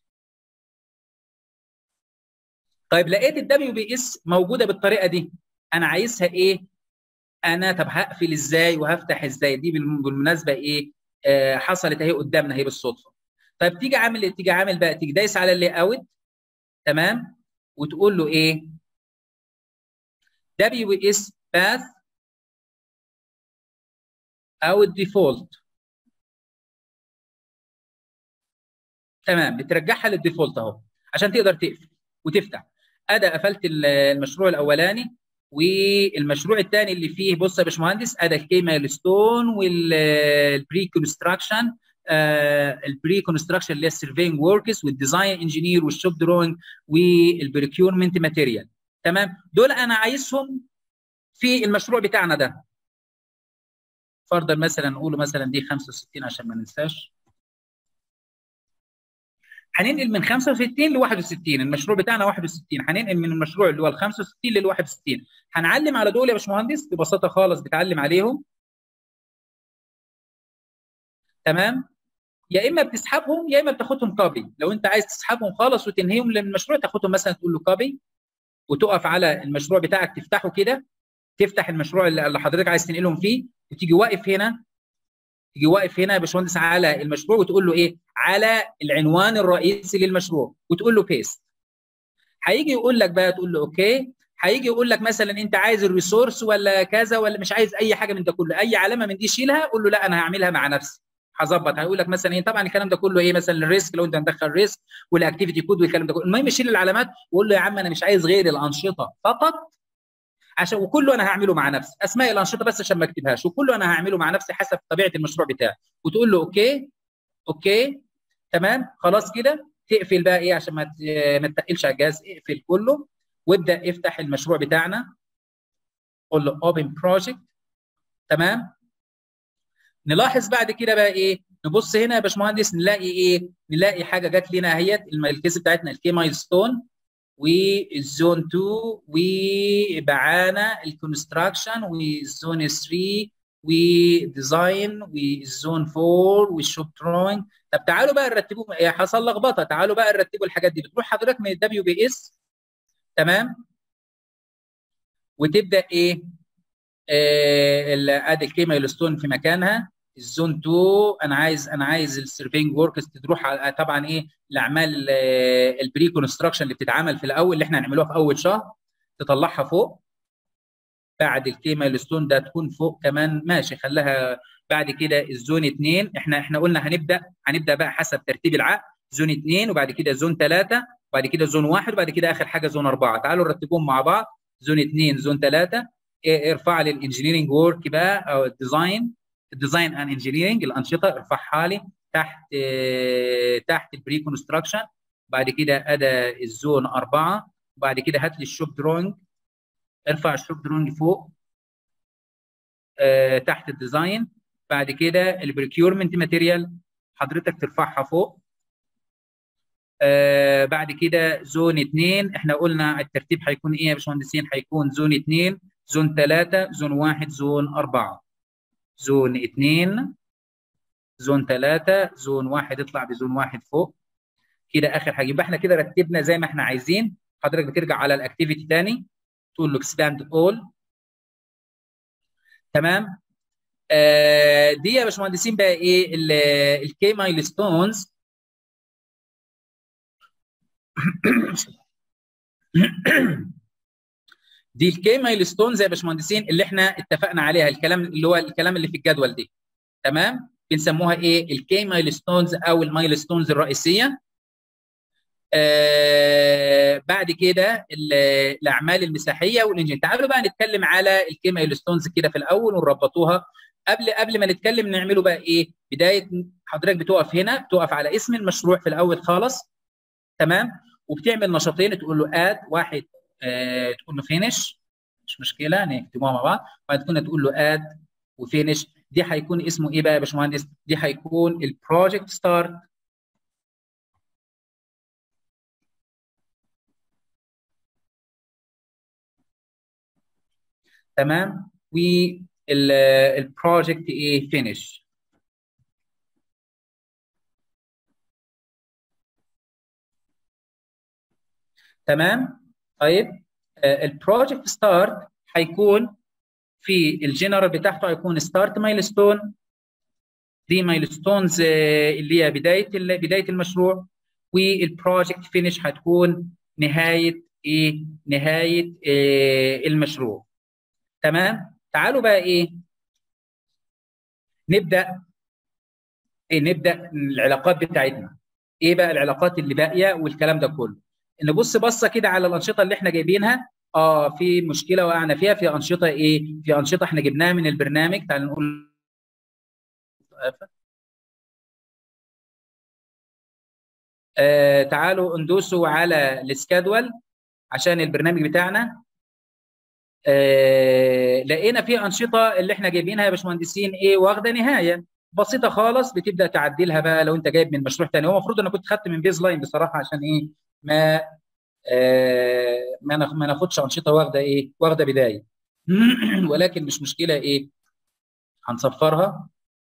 طيب لقيت الدبليو بي اس موجوده بالطريقه دي انا عايزها ايه انا طب هقفل ازاي وهفتح ازاي دي بالمناسبه ايه آه حصلت اهي قدامنا اهي بالصدفه طيب تيجي عامل تيجي عامل بقى تيجي دايس على اللي اوت تمام وتقول له ايه دبليو اس باث او الديفولت تمام بترجعها للديفولت اهو عشان تقدر تقفل وتفتح ادى قفلت المشروع الاولاني والمشروع الثاني اللي فيه بص يا باشمهندس ادى الكي مايلستون والبري كونستراكشن البري كونستراكشن اللي هي السيرفينج وركس والديزاين انجينير والشوب دروينج والبريكيورمنت ماتيريال تمام دول انا عايزهم في المشروع بتاعنا ده فرضا مثلا نقول مثلا دي 65 عشان ما ننساش هننقل من 65 ل 61 المشروع بتاعنا 61 هننقل من المشروع اللي هو ال 65 لل 61 هنعلم على دول يا باشمهندس ببساطه خالص بتعلم عليهم تمام يا اما بتسحبهم يا اما بتاخدهم كوبي لو انت عايز تسحبهم خالص وتنهيهم للمشروع تاخدهم مثلا تقول له كوبي وتقف على المشروع بتاعك تفتحه كده تفتح المشروع اللي حضرتك عايز تنقلهم فيه وتيجي واقف هنا تيجي واقف هنا يا باشمهندس على المشروع وتقول له ايه على العنوان الرئيسي للمشروع وتقول له بيست هيجي يقول لك بقى تقول له اوكي هيجي يقول لك مثلا انت عايز الريسورس ولا كذا ولا مش عايز اي حاجه من ده كله اي علامه من دي شيلها قول له لا انا هعملها مع نفسي هظبط هيقول لك مثلا ايه طبعا الكلام ده كله ايه مثلا الريسك لو انت هتدخل ريسك والاكتيفيتي كود والكلام ده كله المهم شيل العلامات وقول له يا عم انا مش عايز غير الانشطه فقط عشان وكله انا هعمله مع نفسي اسماء الانشطه بس عشان ما اكتبهاش وكله انا هعمله مع نفسي حسب طبيعه المشروع بتاعي وتقول له اوكي اوكي تمام خلاص كده تقفل بقى ايه عشان ما ما تتقلش على الجهاز اقفل كله وابدا افتح المشروع بتاعنا قول له اوبن بروجكت تمام نلاحظ بعد كده بقى ايه نبص هنا يا باشمهندس نلاقي ايه نلاقي حاجه جت لنا اهيت الكيس بتاعتنا الكي مايل ستون والزون 2 وبعانا الكونستراكشن والزون 3 وديزاين والزون 4 والشوب دروينج طب تعالوا بقى نرتبوا حصل لخبطه تعالوا بقى نرتبوا الحاجات دي بتروح حضرتك من الدبليو بي اس تمام وتبدا ايه ادي الكي مايلستون في مكانها الزون 2 انا عايز انا عايز السيرفينج وركس تروح على طبعا ايه الاعمال البري كونستراكشن اللي بتتعمل في الاول اللي احنا هنعملوها في اول شهر تطلعها فوق بعد الكي مايلستون ده تكون فوق كمان ماشي خليها بعد كده الزون 2 احنا احنا قلنا هنبدا هنبدا بقى حسب ترتيب العقد زون 2 وبعد كده زون 3 وبعد كده زون 1 وبعد كده اخر حاجه زون 4 تعالوا نرتبهم مع بعض زون 2 زون 3 ارفع لي الانجينيرنج ورك بقى او الديزاين الديزاين اند انجينيرنج الانشطه ارفعها لي تحت اه تحت البري كونستراكشن بعد كده ادى الزون 4 وبعد كده هات لي الشوب دروينج ارفع الشوب دروينج فوق اه تحت الديزاين بعد كده البريكيورمنت ماتيريال حضرتك ترفعها فوق آه بعد كده زون 2 احنا قلنا الترتيب هيكون ايه يا باشمهندسين هيكون زون 2 زون 3 زون 1 زون 4 زون 2 زون 3 زون 1 اطلع بزون 1 فوق كده اخر حاجه يبقى احنا كده رتبنا زي ما احنا عايزين حضرتك بترجع على الاكتيفيتي تاني تقول له اكسباند اول تمام آه دي يا باشمهندسين بقى ايه الكي مايلستونز دي الكي مايلستونز يا باشمهندسين اللي احنا اتفقنا عليها الكلام اللي هو الكلام اللي في الجدول دي تمام بنسموها ايه الكي مايلستونز او المايلستونز الرئيسيه آه بعد كده الاعمال المساحيه والانجين تعالوا بقى نتكلم على الكي مايلستونز كده في الاول ونربطوها قبل قبل ما نتكلم نعمله بقى ايه بدايه حضرتك بتقف هنا بتقف على اسم المشروع في الاول خالص تمام وبتعمل نشاطين تقول له اد واحد آه تقول له فينش مش مشكله نكتبوها مع بعض بعد كده تقول له اد وفينش دي هيكون اسمه ايه بقى يا باشمهندس دي هيكون البروجكت ستارت تمام والبروجكت ايه فينش تمام طيب البروجكت ستارت هيكون في الجنرال بتاعته هيكون ستارت مايلستون دي مايلستونز اللي هي بدايه بدايه المشروع والبروجكت فينش هتكون نهايه ايه نهايه إيه المشروع تمام تعالوا بقى ايه نبدا إيه نبدا العلاقات بتاعتنا ايه بقى العلاقات اللي باقيه والكلام ده كله نبص بصه كده على الانشطه اللي احنا جايبينها اه في مشكله وقعنا فيها في انشطه ايه في انشطه احنا جبناها من البرنامج تعال نقول آه تعالوا ندوسوا على السكادول عشان البرنامج بتاعنا آه لقينا في انشطه اللي احنا جايبينها يا باشمهندسين ايه واخده نهايه بسيطه خالص بتبدا تعدلها بقى لو انت جايب من مشروع ثاني هو المفروض انا كنت خدت من بيز لاين بصراحه عشان ايه ما آه ما ما ناخدش انشطه واخده ايه واخده بدايه ولكن مش مشكله ايه هنصفرها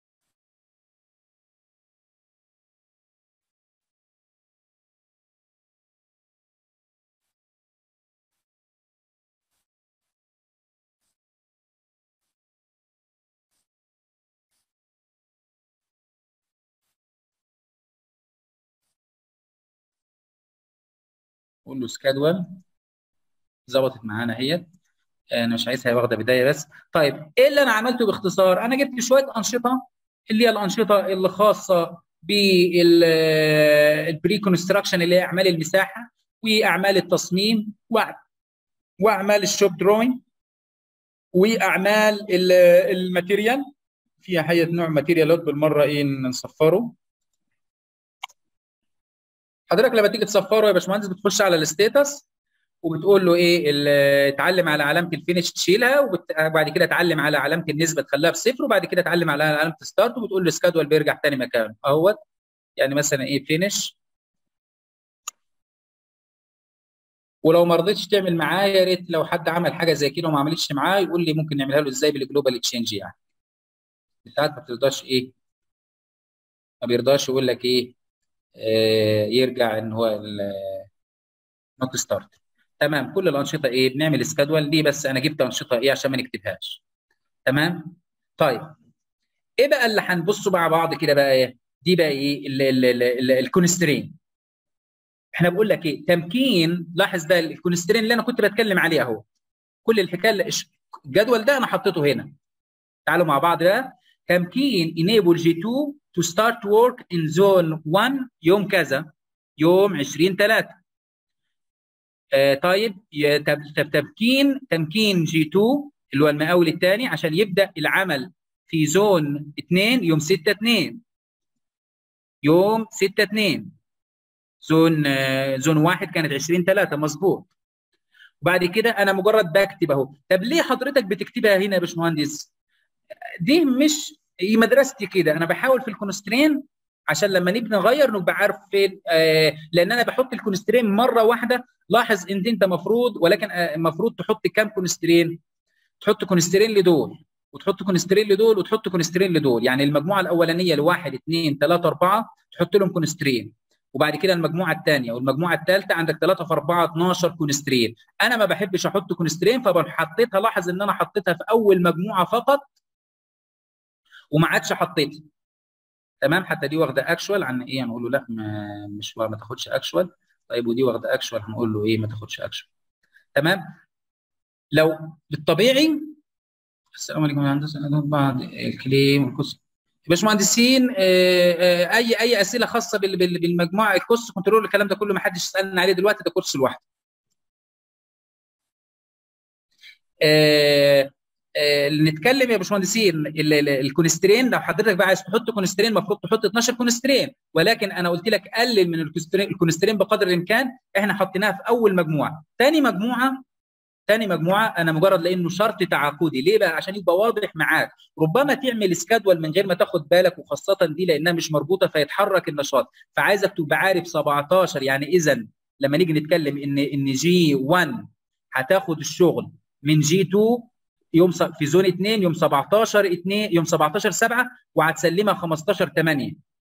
قول له سكادول ظبطت معانا اهي انا مش عايزها واخده بدايه بس طيب ايه اللي انا عملته باختصار انا جبت شويه انشطه اللي هي الانشطه اللي خاصه بالبري كونستراكشن اللي هي اعمال المساحه واعمال التصميم واعمال الشوب دروينج واعمال الماتيريال فيها حية نوع ماتيريالات بالمره ايه نصفره حضرتك لما تيجي تصفره يا باشمهندس بتخش على الستيتس وبتقول له ايه اتعلم على علامه الفينش تشيلها وبعد كده اتعلم على علامه النسبه تخليها بصفر وبعد كده اتعلم على علامه ستارت وبتقول له سكادول بيرجع تاني مكانه اهوت يعني مثلا ايه فينش ولو ما رضيتش تعمل معاه يا ريت لو حد عمل حاجه زي كده وما عملتش معاه يقول لي ممكن نعملها له ازاي بالجلوبال اكسشينج يعني ساعات ما بترضاش ايه ما بيرضاش يقول لك ايه آه يرجع ان هو نوت ستارت تمام كل الانشطه ايه بنعمل سكادول دي بس انا جبت انشطه ايه عشان ما نكتبهاش تمام طيب ايه بقى اللي هنبصوا مع بعض كده بقى ايه دي بقى ايه الكونسترين احنا بقول لك ايه تمكين لاحظ ده الكونسترين اللي انا كنت بتكلم عليه اهو كل الحكايه الجدول ده انا حطيته هنا تعالوا مع بعض بقى تمكين enable G2 to start work in zone 1 يوم كذا يوم 20 3 آه طيب تمكين تمكين جي 2 اللي هو المقاول الثاني عشان يبدا العمل في زون 2 يوم 6 2 يوم 6 2 زون آه زون 1 كانت 20 3 مظبوط وبعد كده انا مجرد بكتب اهو طب ليه حضرتك بتكتبها هنا يا باشمهندس دي مش هي مدرستي كده انا بحاول في الكونسترين عشان لما نيجي نغير نبقى عارف فين آه لان انا بحط الكونسترين مره واحده لاحظ ان انت مفروض ولكن المفروض آه تحط كام كونسترين تحط كونسترين لدول وتحط كونسترين لدول وتحط كونسترين لدول يعني المجموعه الاولانيه لواحد اثنين ثلاثه اربعه تحط لهم كونسترين وبعد كده المجموعه الثانيه والمجموعه الثالثه عندك 3 في 4 12 كونسترين انا ما بحبش احط كونسترين فحطيتها لاحظ ان انا حطيتها في اول مجموعه فقط وما عادش حطيتها تمام حتى دي واخده اكشوال عن ايه هنقول له لا ما مش ما تاخدش اكشوال طيب ودي واخده اكشوال هنقول له ايه ما تاخدش اكشوال تمام لو بالطبيعي السلام عليكم يا هندسه بعد الكليم والكوست باشمهندسين اي اي اسئله خاصه بالمجموعه الكوست كنترول الكلام ده كله ما حدش يسالنا عليه دلوقتي ده كورس لوحده نتكلم يا باشمهندسين الكونسترين لو حضرتك بقى عايز تحط كونسترين المفروض تحط 12 كونسترين ولكن انا قلت لك قلل من الكونسترين بقدر الامكان احنا حطيناها في اول مجموعه ثاني مجموعه ثاني مجموعه انا مجرد لانه شرط تعاقدي ليه بقى عشان يبقى واضح معاك ربما تعمل سكادول من غير ما تاخد بالك وخاصه دي لانها مش مربوطه فيتحرك النشاط فعايزك تبقى عارف 17 يعني اذا لما نيجي نتكلم ان ان جي 1 هتاخد الشغل من جي 2 يوم في زون 2 يوم 17 2 يوم 17 7 وهتسلمها 15 8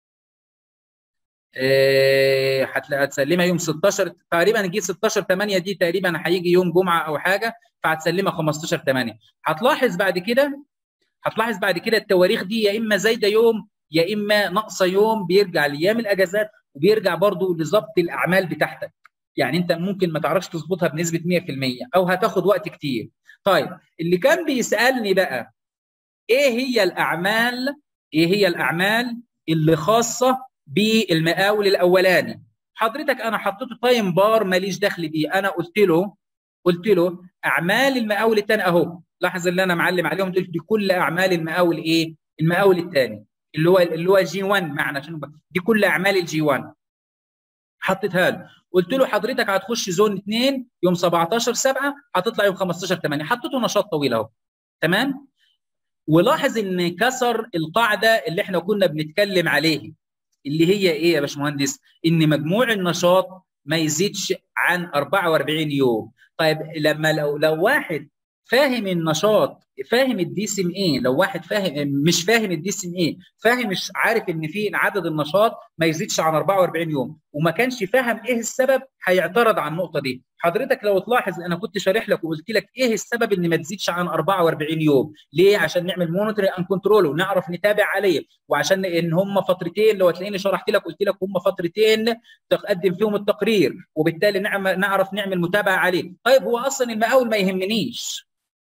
إيه هتسلمها يوم 16 تقريبا جه 16 8 دي تقريبا هيجي يوم جمعه او حاجه فهتسلمها 15 8 هتلاحظ بعد كده هتلاحظ بعد كده التواريخ دي يا اما زايده يوم يا اما ناقصه يوم بيرجع لايام الاجازات وبيرجع برضو لظبط الاعمال بتاعتك يعني انت ممكن ما تعرفش تظبطها بنسبه 100% او هتاخد وقت كتير طيب اللي كان بيسالني بقى ايه هي الاعمال ايه هي الاعمال اللي خاصه بالمقاول الاولاني حضرتك انا حطيته تايم بار ماليش دخل بيه انا قلت له قلت له اعمال المقاول الثاني اهو لاحظ اللي انا معلم عليهم دول دي كل اعمال المقاول ايه المقاول الثاني اللي هو اللي هو جي 1 معنى عشان دي كل اعمال الجي 1 حطيتها له قلت له حضرتك هتخش زون 2 يوم 17 7 هتطلع يوم 15 8 حطيته نشاط طويل اهو تمام ولاحظ ان كسر القاعده اللي احنا كنا بنتكلم عليه اللي هي ايه يا باشمهندس ان مجموع النشاط ما يزيدش عن 44 يوم طيب لما لو لو واحد فاهم النشاط فاهم الدي سي ام ايه لو واحد فاهم مش فاهم الدي سي ام ايه فاهم مش عارف ان في عدد النشاط ما يزيدش عن 44 يوم وما كانش فاهم ايه السبب هيعترض على النقطه دي حضرتك لو تلاحظ انا كنت شارح لك وقلت لك ايه السبب ان ما تزيدش عن 44 يوم ليه عشان نعمل مونيتور ان كنترول ونعرف نتابع عليه وعشان ان هم فترتين لو هتلاقيني شرحت لك قلت لك هم فترتين تقدم فيهم التقرير وبالتالي نعرف نعرف نعمل متابعه عليه طيب هو اصلا المقاول ما يهمنيش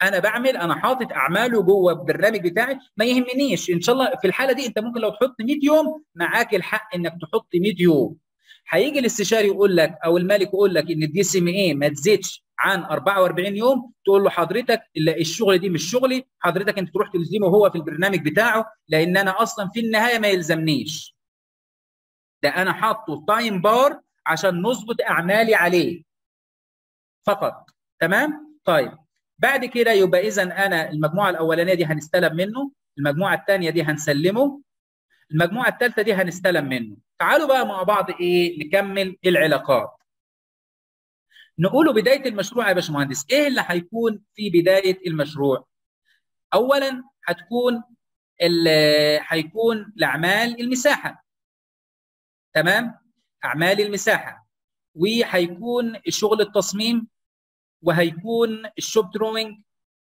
انا بعمل انا حاطط اعماله جوه البرنامج بتاعي ما يهمنيش ان شاء الله في الحاله دي انت ممكن لو تحط 100 يوم معاك الحق انك تحط 100 يوم هيجي الاستشاري يقول لك او المالك يقول لك ان الدي سي ام اي ما تزيدش عن 44 يوم تقول له حضرتك الشغل دي مش شغلي حضرتك انت تروح تلزمه هو في البرنامج بتاعه لان انا اصلا في النهايه ما يلزمنيش ده انا حاطه تايم بار عشان نظبط اعمالي عليه فقط تمام طيب بعد كده يبقى اذا انا المجموعه الاولانيه دي هنستلم منه المجموعه الثانيه دي هنسلمه المجموعه الثالثه دي هنستلم منه تعالوا بقى مع بعض ايه نكمل العلاقات نقوله بدايه المشروع يا باشمهندس ايه اللي هيكون في بدايه المشروع اولا هتكون هيكون الاعمال المساحه تمام اعمال المساحه وهيكون الشغل التصميم وهيكون الشوب دروينج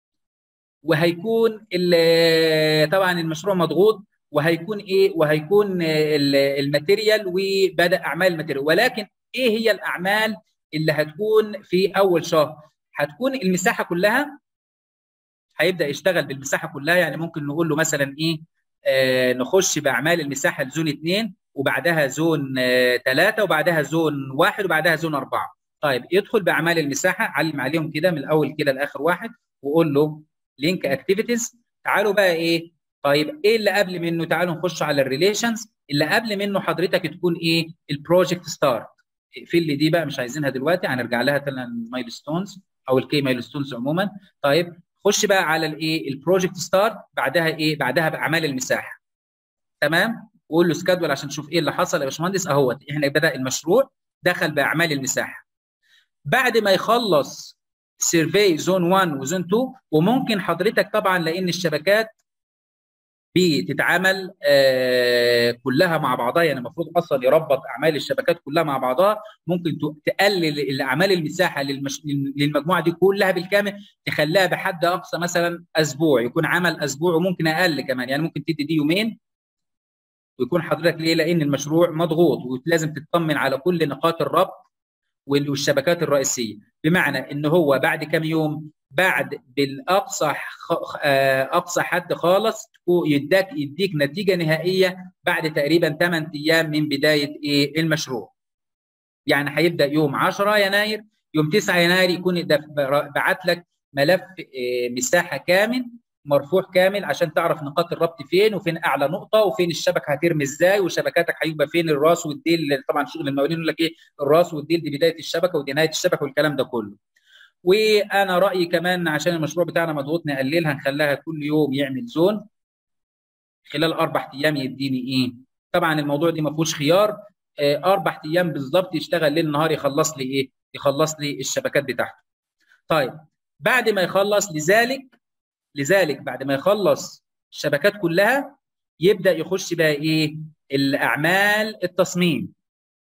وهيكون طبعا المشروع مضغوط وهيكون ايه وهيكون الماتيريال وبدا اعمال الماتيريال ولكن ايه هي الاعمال اللي هتكون في اول شهر هتكون المساحه كلها هيبدا يشتغل بالمساحه كلها يعني ممكن نقول له مثلا ايه آه نخش باعمال المساحه لزون 2 وبعدها زون 3 آه وبعدها زون 1 وبعدها زون 4 طيب يدخل باعمال المساحه علم عليهم كده من الاول كده لاخر واحد وقول له لينك اكتيفيتيز تعالوا بقى ايه طيب ايه اللي قبل منه تعالوا نخش على الريليشنز اللي قبل منه حضرتك تكون ايه البروجكت ستارت في اللي دي بقى مش عايزينها دلوقتي هنرجع لها المايل ستونز او الكي مايل ستونز عموما طيب خش بقى على الايه البروجكت ستارت بعدها ايه بعدها باعمال المساحه تمام وقول له سكادول عشان تشوف ايه اللي حصل يا باشمهندس اهوت احنا بدا المشروع دخل باعمال المساحه بعد ما يخلص سيرفي زون 1 وزون 2 وممكن حضرتك طبعا لان الشبكات بتتعامل آه كلها مع بعضها يعني المفروض اصلا يربط اعمال الشبكات كلها مع بعضها ممكن تقلل الاعمال المساحه للمش... للمجموعه دي كلها بالكامل تخليها بحد اقصى مثلا اسبوع يكون عمل اسبوع وممكن اقل كمان يعني ممكن تدي دي يومين ويكون حضرتك ليه لان المشروع مضغوط ولازم تطمن على كل نقاط الربط والشبكات الرئيسيه بمعنى ان هو بعد كم يوم بعد بالاقصى اقصى حد خالص يديك يديك نتيجه نهائيه بعد تقريبا 8 ايام من بدايه ايه المشروع يعني هيبدا يوم 10 يناير يوم 9 يناير يكون بعت لك ملف مساحه كامل مرفوع كامل عشان تعرف نقاط الربط فين وفين اعلى نقطه وفين الشبكه هترمي ازاي وشبكاتك هيبقى فين الراس والديل طبعا شغل المقاولين يقول لك ايه الراس والديل دي بدايه الشبكه ودي نهايه الشبكه والكلام ده كله وانا رايي كمان عشان المشروع بتاعنا مضغوط نقللها نخليها كل يوم يعمل زون خلال اربع ايام يديني ايه طبعا الموضوع دي ما فيهوش خيار اربع ايام بالظبط يشتغل ليل نهار يخلص لي ايه يخلص لي الشبكات بتاعته طيب بعد ما يخلص لذلك لذلك بعد ما يخلص الشبكات كلها يبدا يخش بقى ايه الاعمال التصميم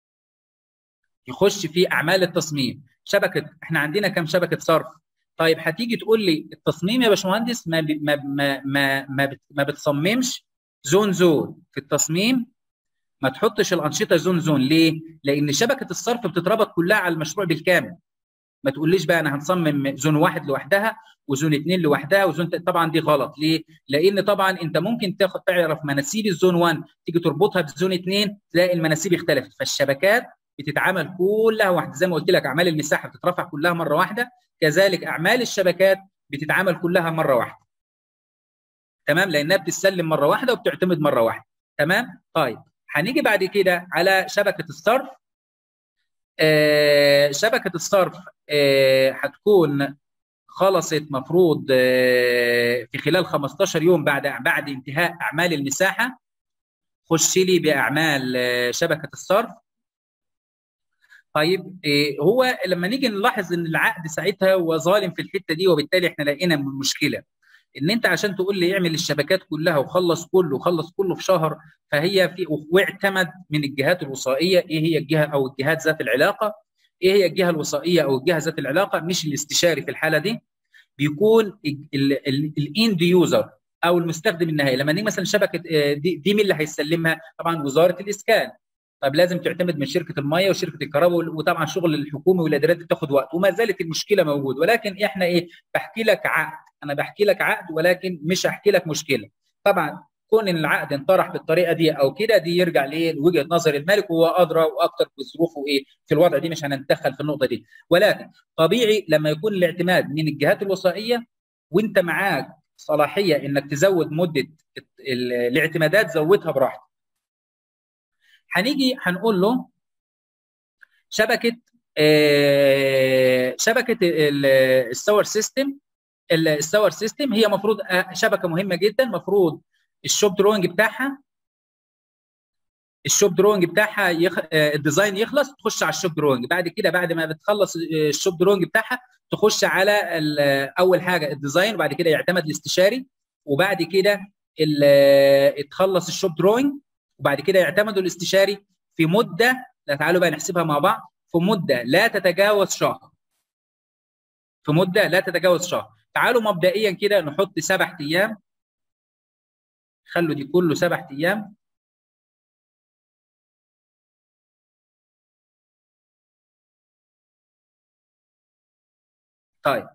يخش في اعمال التصميم شبكه احنا عندنا كم شبكه صرف طيب هتيجي تقول لي التصميم يا باشمهندس ما ما ما ما ما, ما بتصممش زون زون في التصميم ما تحطش الانشطه زون زون ليه؟ لان شبكه الصرف بتتربط كلها على المشروع بالكامل ما تقوليش بقى انا هنصمم زون واحد لوحدها وزون اثنين لوحدها وزون طبعا دي غلط ليه؟ لان طبعا انت ممكن تاخد تعرف مناسيب الزون 1 تيجي تربطها بزون 2 تلاقي المناسيب اختلفت فالشبكات بتتعمل كلها واحده زي ما قلت لك اعمال المساحه بتترفع كلها مره واحده كذلك اعمال الشبكات بتتعمل كلها مره واحده تمام لانها بتتسلم مره واحده وبتعتمد مره واحده تمام طيب هنيجي بعد كده على شبكه الصرف آه شبكه الصرف آه هتكون خلصت مفروض آه في خلال 15 يوم بعد بعد انتهاء اعمال المساحه خش لي باعمال آه شبكه الصرف طيب إيه هو لما نيجي نلاحظ ان العقد ساعتها هو ظالم في الحته دي وبالتالي احنا لقينا مشكله ان انت عشان تقول لي اعمل الشبكات كلها وخلص كله وخلص كله في شهر فهي في واعتمد من الجهات الوصائيه ايه هي الجهه او الجهات ذات العلاقه ايه هي الجهه الوصائيه او الجهه ذات العلاقه مش الاستشاري في الحاله دي بيكون الاند يوزر او المستخدم النهائي لما نيجي مثلا شبكه دي, دي مين اللي هيسلمها طبعا وزاره الاسكان طب لازم تعتمد من شركه الميه وشركه الكهرباء وطبعا شغل الحكومي والادارات بتاخد وقت وما زالت المشكله موجوده ولكن احنا ايه بحكي لك عقد انا بحكي لك عقد ولكن مش هحكي لك مشكله طبعا كون ان العقد انطرح بالطريقه دي او كده دي يرجع لوجهه نظر المالك وهو ادرى واكثر بظروفه ايه في الوضع دي مش هنتدخل في النقطه دي ولكن طبيعي لما يكون الاعتماد من الجهات الوصائيه وانت معاك صلاحيه انك تزود مده الاعتمادات زودها براحتك هنيجي هنقول له شبكه شبكه الساور سيستم الساور سيستم هي مفروض شبكه مهمه جدا مفروض الشوب دروينج بتاعها الشوب دروينج بتاعها يخ... الديزاين يخلص تخش على الشوب دروينج بعد كده بعد ما بتخلص الشوب دروينج بتاعها تخش على اول حاجه الديزاين وبعد كده يعتمد الاستشاري وبعد كده تخلص الشوب دروينج وبعد كده يعتمدوا الاستشاري في مده تعالوا بقى نحسبها مع بعض في مده لا تتجاوز شهر في مده لا تتجاوز شهر تعالوا مبدئيا كده نحط سبع ايام خلوا دي كله سبع ايام طيب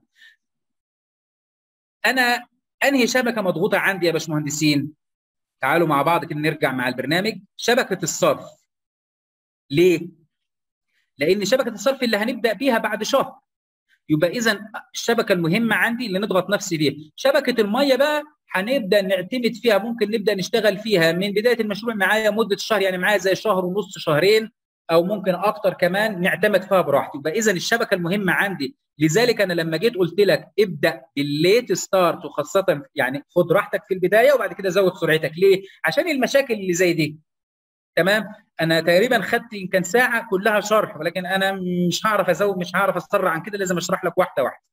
انا انهي شبكه مضغوطه عندي يا باشمهندسين تعالوا مع بعض كده نرجع مع البرنامج شبكه الصرف ليه لان شبكه الصرف اللي هنبدا بيها بعد شهر يبقى اذا الشبكه المهمه عندي اللي نضغط نفسي بيها شبكه الميه بقى هنبدا نعتمد فيها ممكن نبدا نشتغل فيها من بدايه المشروع معايا مده شهر يعني معايا زي شهر ونص شهرين او ممكن اكتر كمان نعتمد فيها براحتي يبقى اذا الشبكه المهمه عندي لذلك انا لما جيت قلت لك ابدا بالليت ستارت وخاصه يعني خد راحتك في البدايه وبعد كده زود سرعتك ليه عشان المشاكل اللي زي دي تمام انا تقريبا خدت يمكن ساعه كلها شرح ولكن انا مش هعرف ازود مش هعرف اسرع عن كده لازم اشرح لك واحده واحده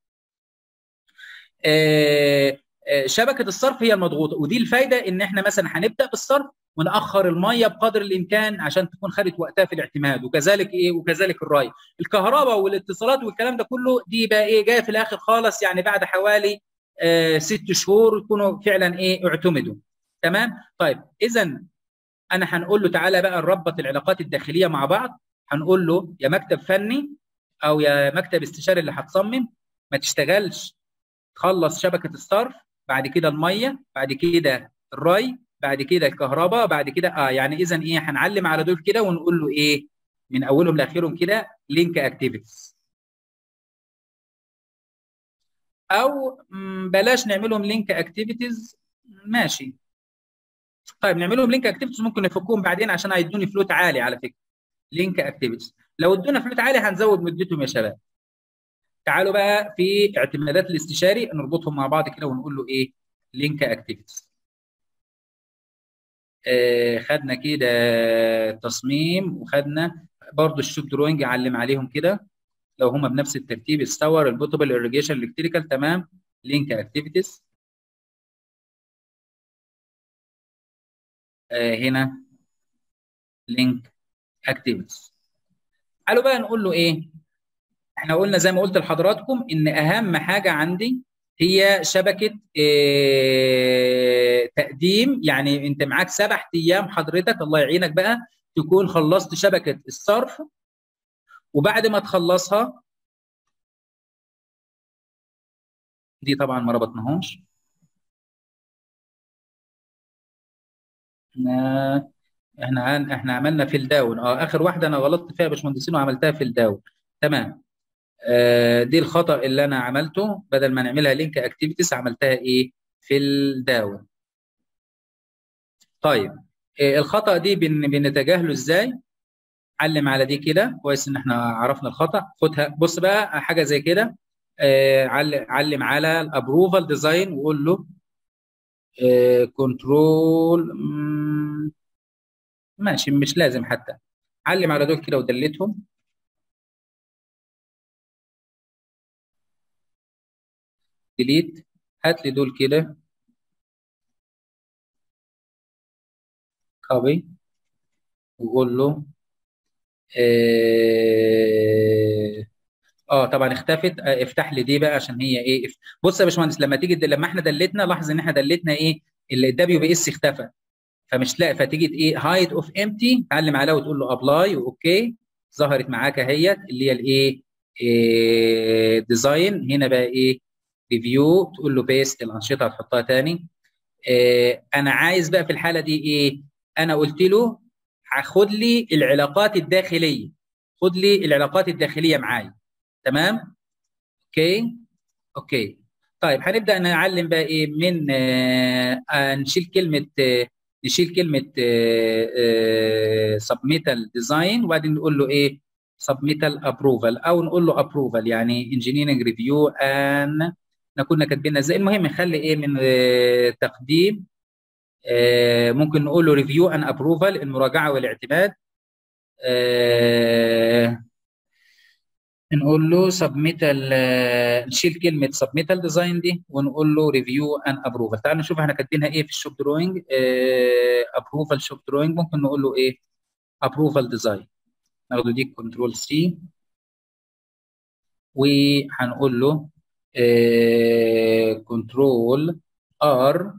آه شبكه الصرف هي المضغوطه ودي الفايده ان احنا مثلا هنبدا بالصرف ونأخر الميه بقدر الامكان عشان تكون خدت وقتها في الاعتماد وكذلك ايه وكذلك الري الكهرباء والاتصالات والكلام ده كله دي بقى ايه جايه في الاخر خالص يعني بعد حوالي آه ست شهور يكونوا فعلا ايه اعتمدوا تمام طيب اذا انا هنقول له تعالى بقى نربط العلاقات الداخليه مع بعض هنقول له يا مكتب فني او يا مكتب استشاري اللي هتصمم ما تشتغلش تخلص شبكه الصرف بعد كده الميه بعد كده الري بعد كده الكهرباء بعد كده اه يعني اذا ايه هنعلم على دول كده ونقول له ايه من اولهم لاخرهم كده لينك اكتيفيتيز او بلاش نعملهم لينك اكتيفيتيز ماشي طيب نعملهم لينك اكتيفيتيز ممكن نفكهم بعدين عشان هيدوني فلوت عالي على فكره لينك اكتيفيتيز لو ادونا فلوت عالي هنزود مدتهم يا شباب تعالوا بقى في اعتمادات الاستشاري نربطهم مع بعض كده ونقول له ايه لينك اكتيفيتيز آه خدنا كده تصميم وخدنا برضو الشوب دروينج علم عليهم كده لو هما بنفس الترتيب السور البوتبل irrigation الكتريكال تمام لينك اكتيفيتيز آه هنا لينك اكتيفيتيز تعالوا بقى نقول له ايه احنا قلنا زي ما قلت لحضراتكم ان اهم حاجه عندي هي شبكه اه تقديم يعني انت معاك سبع ايام حضرتك الله يعينك بقى تكون خلصت شبكه الصرف وبعد ما تخلصها دي طبعا ما ربطناهمش احنا احنا احنا عملنا في الداون اه اخر واحده انا غلطت فيها يا باشمهندسين وعملتها في الداون تمام آه دي الخطا اللي انا عملته بدل ما نعملها لينك اكتيفيتيز عملتها ايه في الداون طيب آه الخطا دي بن بنتجاهله ازاي علم على دي كده كويس ان احنا عرفنا الخطا خدها بص بقى حاجه زي كده آه علم على الابروفال ديزاين وقول له كنترول ماشي مش لازم حتى علم على دول كده ودلتهم ديليت هات لي دول كده كوبي وقول له اه, آه طبعا اختفت آه افتح لي دي بقى عشان هي ايه بص يا باشمهندس لما تيجي لما احنا دلتنا لاحظ ان احنا دلتنا ايه الدبليو بي اس اختفى فمش لاقي فتيجي ايه هايد اوف امتي تعلم عليها وتقول له ابلاي واوكي ظهرت معاك اهيت اللي هي الايه إيه ديزاين هنا بقى ايه ريفيو تقول له بيست الانشطه هتحطها تاني آه انا عايز بقى في الحاله دي ايه انا قلت له خد لي العلاقات الداخليه خد لي العلاقات الداخليه معايا تمام اوكي اوكي طيب هنبدا نعلم بقى ايه من آه آه نشيل كلمه آه نشيل كلمه سبميتال ديزاين وبعدين نقول له ايه سبميتال ابروفال او نقول له ابروفال يعني انجينيرنج ريفيو ان كنا كاتبينها ازاي المهم نخلي ايه من آه تقديم آه ممكن نقول له ريفيو ان ابروفال المراجعه والاعتماد آه نقول له سبميتال نشيل كلمه سبميتال ديزاين دي ونقول له ريفيو ان ابروفال تعالوا نشوف احنا كاتبينها ايه في الشوب دروينج ابروفال شوب دروينج ممكن نقول له ايه ابروفال ديزاين ناخده دي كنترول سي وهنقول له كنترول ار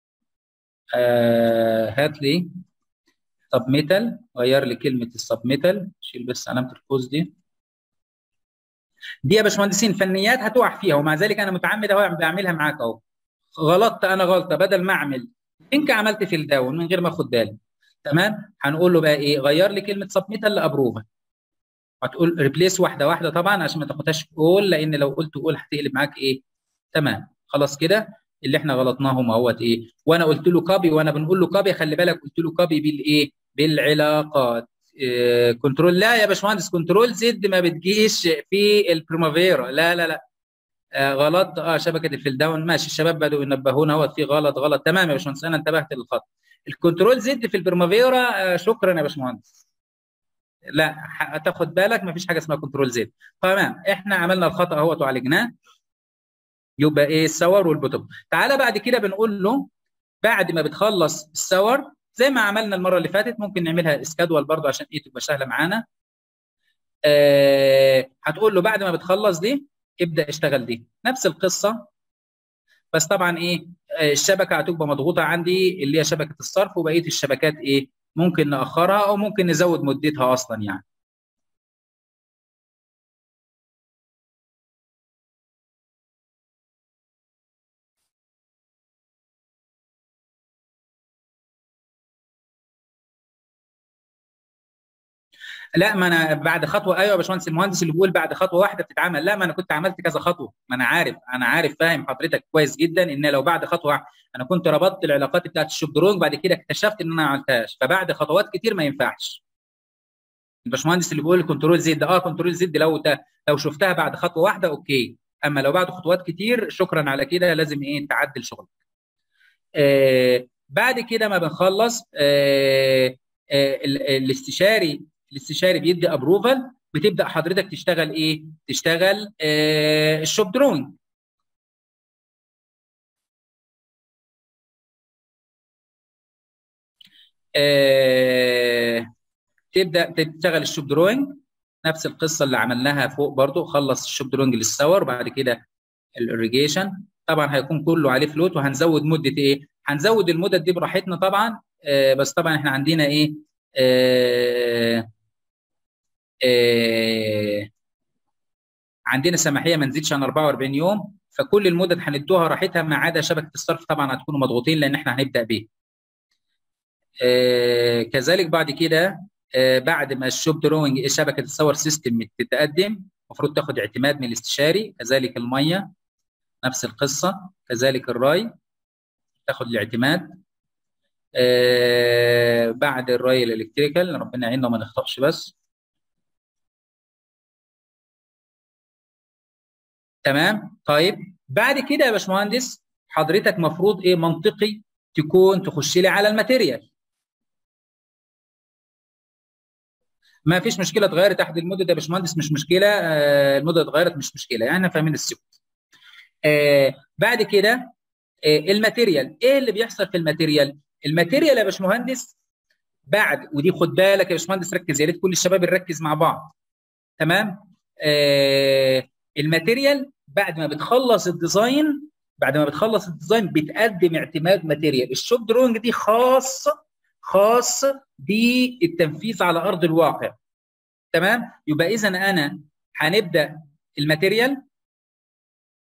هات لي سبميتال غير لي كلمه السبميتال شيل بس علامه القوس دي دي يا باشمهندسين فنيات هتقع فيها ومع ذلك انا متعمد اهو بعملها معاك اهو غلطت انا غلطه بدل ما اعمل انك عملت في الداون من غير ما اخد بالي تمام هنقول له بقى ايه غير لي كلمه سبميتال لابروفا هتقول ريبليس واحده واحده طبعا عشان ما تاخدهاش اول لان لو قلت اول هتقلب معاك ايه تمام خلاص كده اللي احنا غلطناهم اهوت ايه وانا قلت له كوبي وانا بنقول له كوبي خلي بالك قلت له كوبي بالايه بالعلاقات إيه كنترول لا يا باشمهندس كنترول زد ما بتجيش في البريمافيرا لا لا لا آه غلط اه شبكه الفيل داون ماشي الشباب بدوا ينبهونا اهوت في غلط غلط تمام يا باشمهندس انا انتبهت للخط الكنترول زد في البريمافيرا آه شكرا يا باشمهندس لا هتاخد بالك ما فيش حاجه اسمها كنترول زد تمام احنا عملنا الخطا اهوت وعالجناه يبقى ايه السور والبوتوم تعالى بعد كده بنقول له بعد ما بتخلص السور زي ما عملنا المره اللي فاتت ممكن نعملها اسكادوال برضو عشان ايه تبقى سهله معانا آه هتقول له بعد ما بتخلص دي ابدا اشتغل دي نفس القصه بس طبعا ايه آه الشبكه هتبقى مضغوطه عندي اللي هي شبكه الصرف وبقيه الشبكات ايه ممكن ناخرها او ممكن نزود مدتها اصلا يعني لا ما انا بعد خطوه ايوه يا باشمهندس المهندس اللي بيقول بعد خطوه واحده بتتعمل لا ما انا كنت عملت كذا خطوه ما انا عارف انا عارف فاهم حضرتك كويس جدا ان لو بعد خطوه انا كنت ربطت العلاقات بتاعت الشوب درونج بعد كده اكتشفت ان انا ما عملتهاش فبعد خطوات كتير ما ينفعش الباشمهندس اللي بيقول كنترول زد اه كنترول زد لو لو شفتها بعد خطوه واحده اوكي اما لو بعد خطوات كتير شكرا على كده لازم ايه تعدل شغلك آه بعد كده ما بنخلص آه آه الاستشاري الاستشاري بيدي ابروفال بتبدا حضرتك تشتغل ايه؟ تشتغل آه الشوب دروينج آه تبدا تشتغل الشوب دروينج نفس القصه اللي عملناها فوق برضو خلص الشوب دروينج للسور وبعد كده الاريجيشن طبعا هيكون كله عليه فلوت وهنزود مده ايه؟ هنزود المدد دي براحتنا طبعا آه بس طبعا احنا عندنا ايه؟ آه آه عندنا سماحيه ما نزيدش عن 44 يوم فكل المدد هندوها راحتها ما عدا شبكه الصرف طبعا هتكونوا مضغوطين لان احنا هنبدا بيه. آه كذلك بعد كده آه بعد ما الشوب دروينج شبكه السور سيستم تتقدم المفروض تاخد اعتماد من الاستشاري كذلك الميه نفس القصه كذلك الراي تاخد الاعتماد آه بعد الراي الالكتريكال ربنا يعيننا وما نخطئش بس تمام طيب بعد كده يا باشمهندس حضرتك مفروض ايه منطقي تكون تخش لي على الماتيريال ما فيش مشكله اتغيرت تحت المده يا باشمهندس مش مشكله آه المده اتغيرت مش مشكله يعني احنا فاهمين السيكونس آه بعد كده آه الماتيريال ايه اللي بيحصل في الماتيريال الماتيريال يا باشمهندس بعد ودي خد بالك يا باشمهندس ركز يا ريت كل الشباب نركز مع بعض تمام آه الماتيريال بعد ما بتخلص الديزاين بعد ما بتخلص الديزاين بتقدم اعتماد ماتيريال الشوب دروينج دي خاصه خاص بالتنفيذ على ارض الواقع تمام يبقى اذا انا هنبدا الماتيريال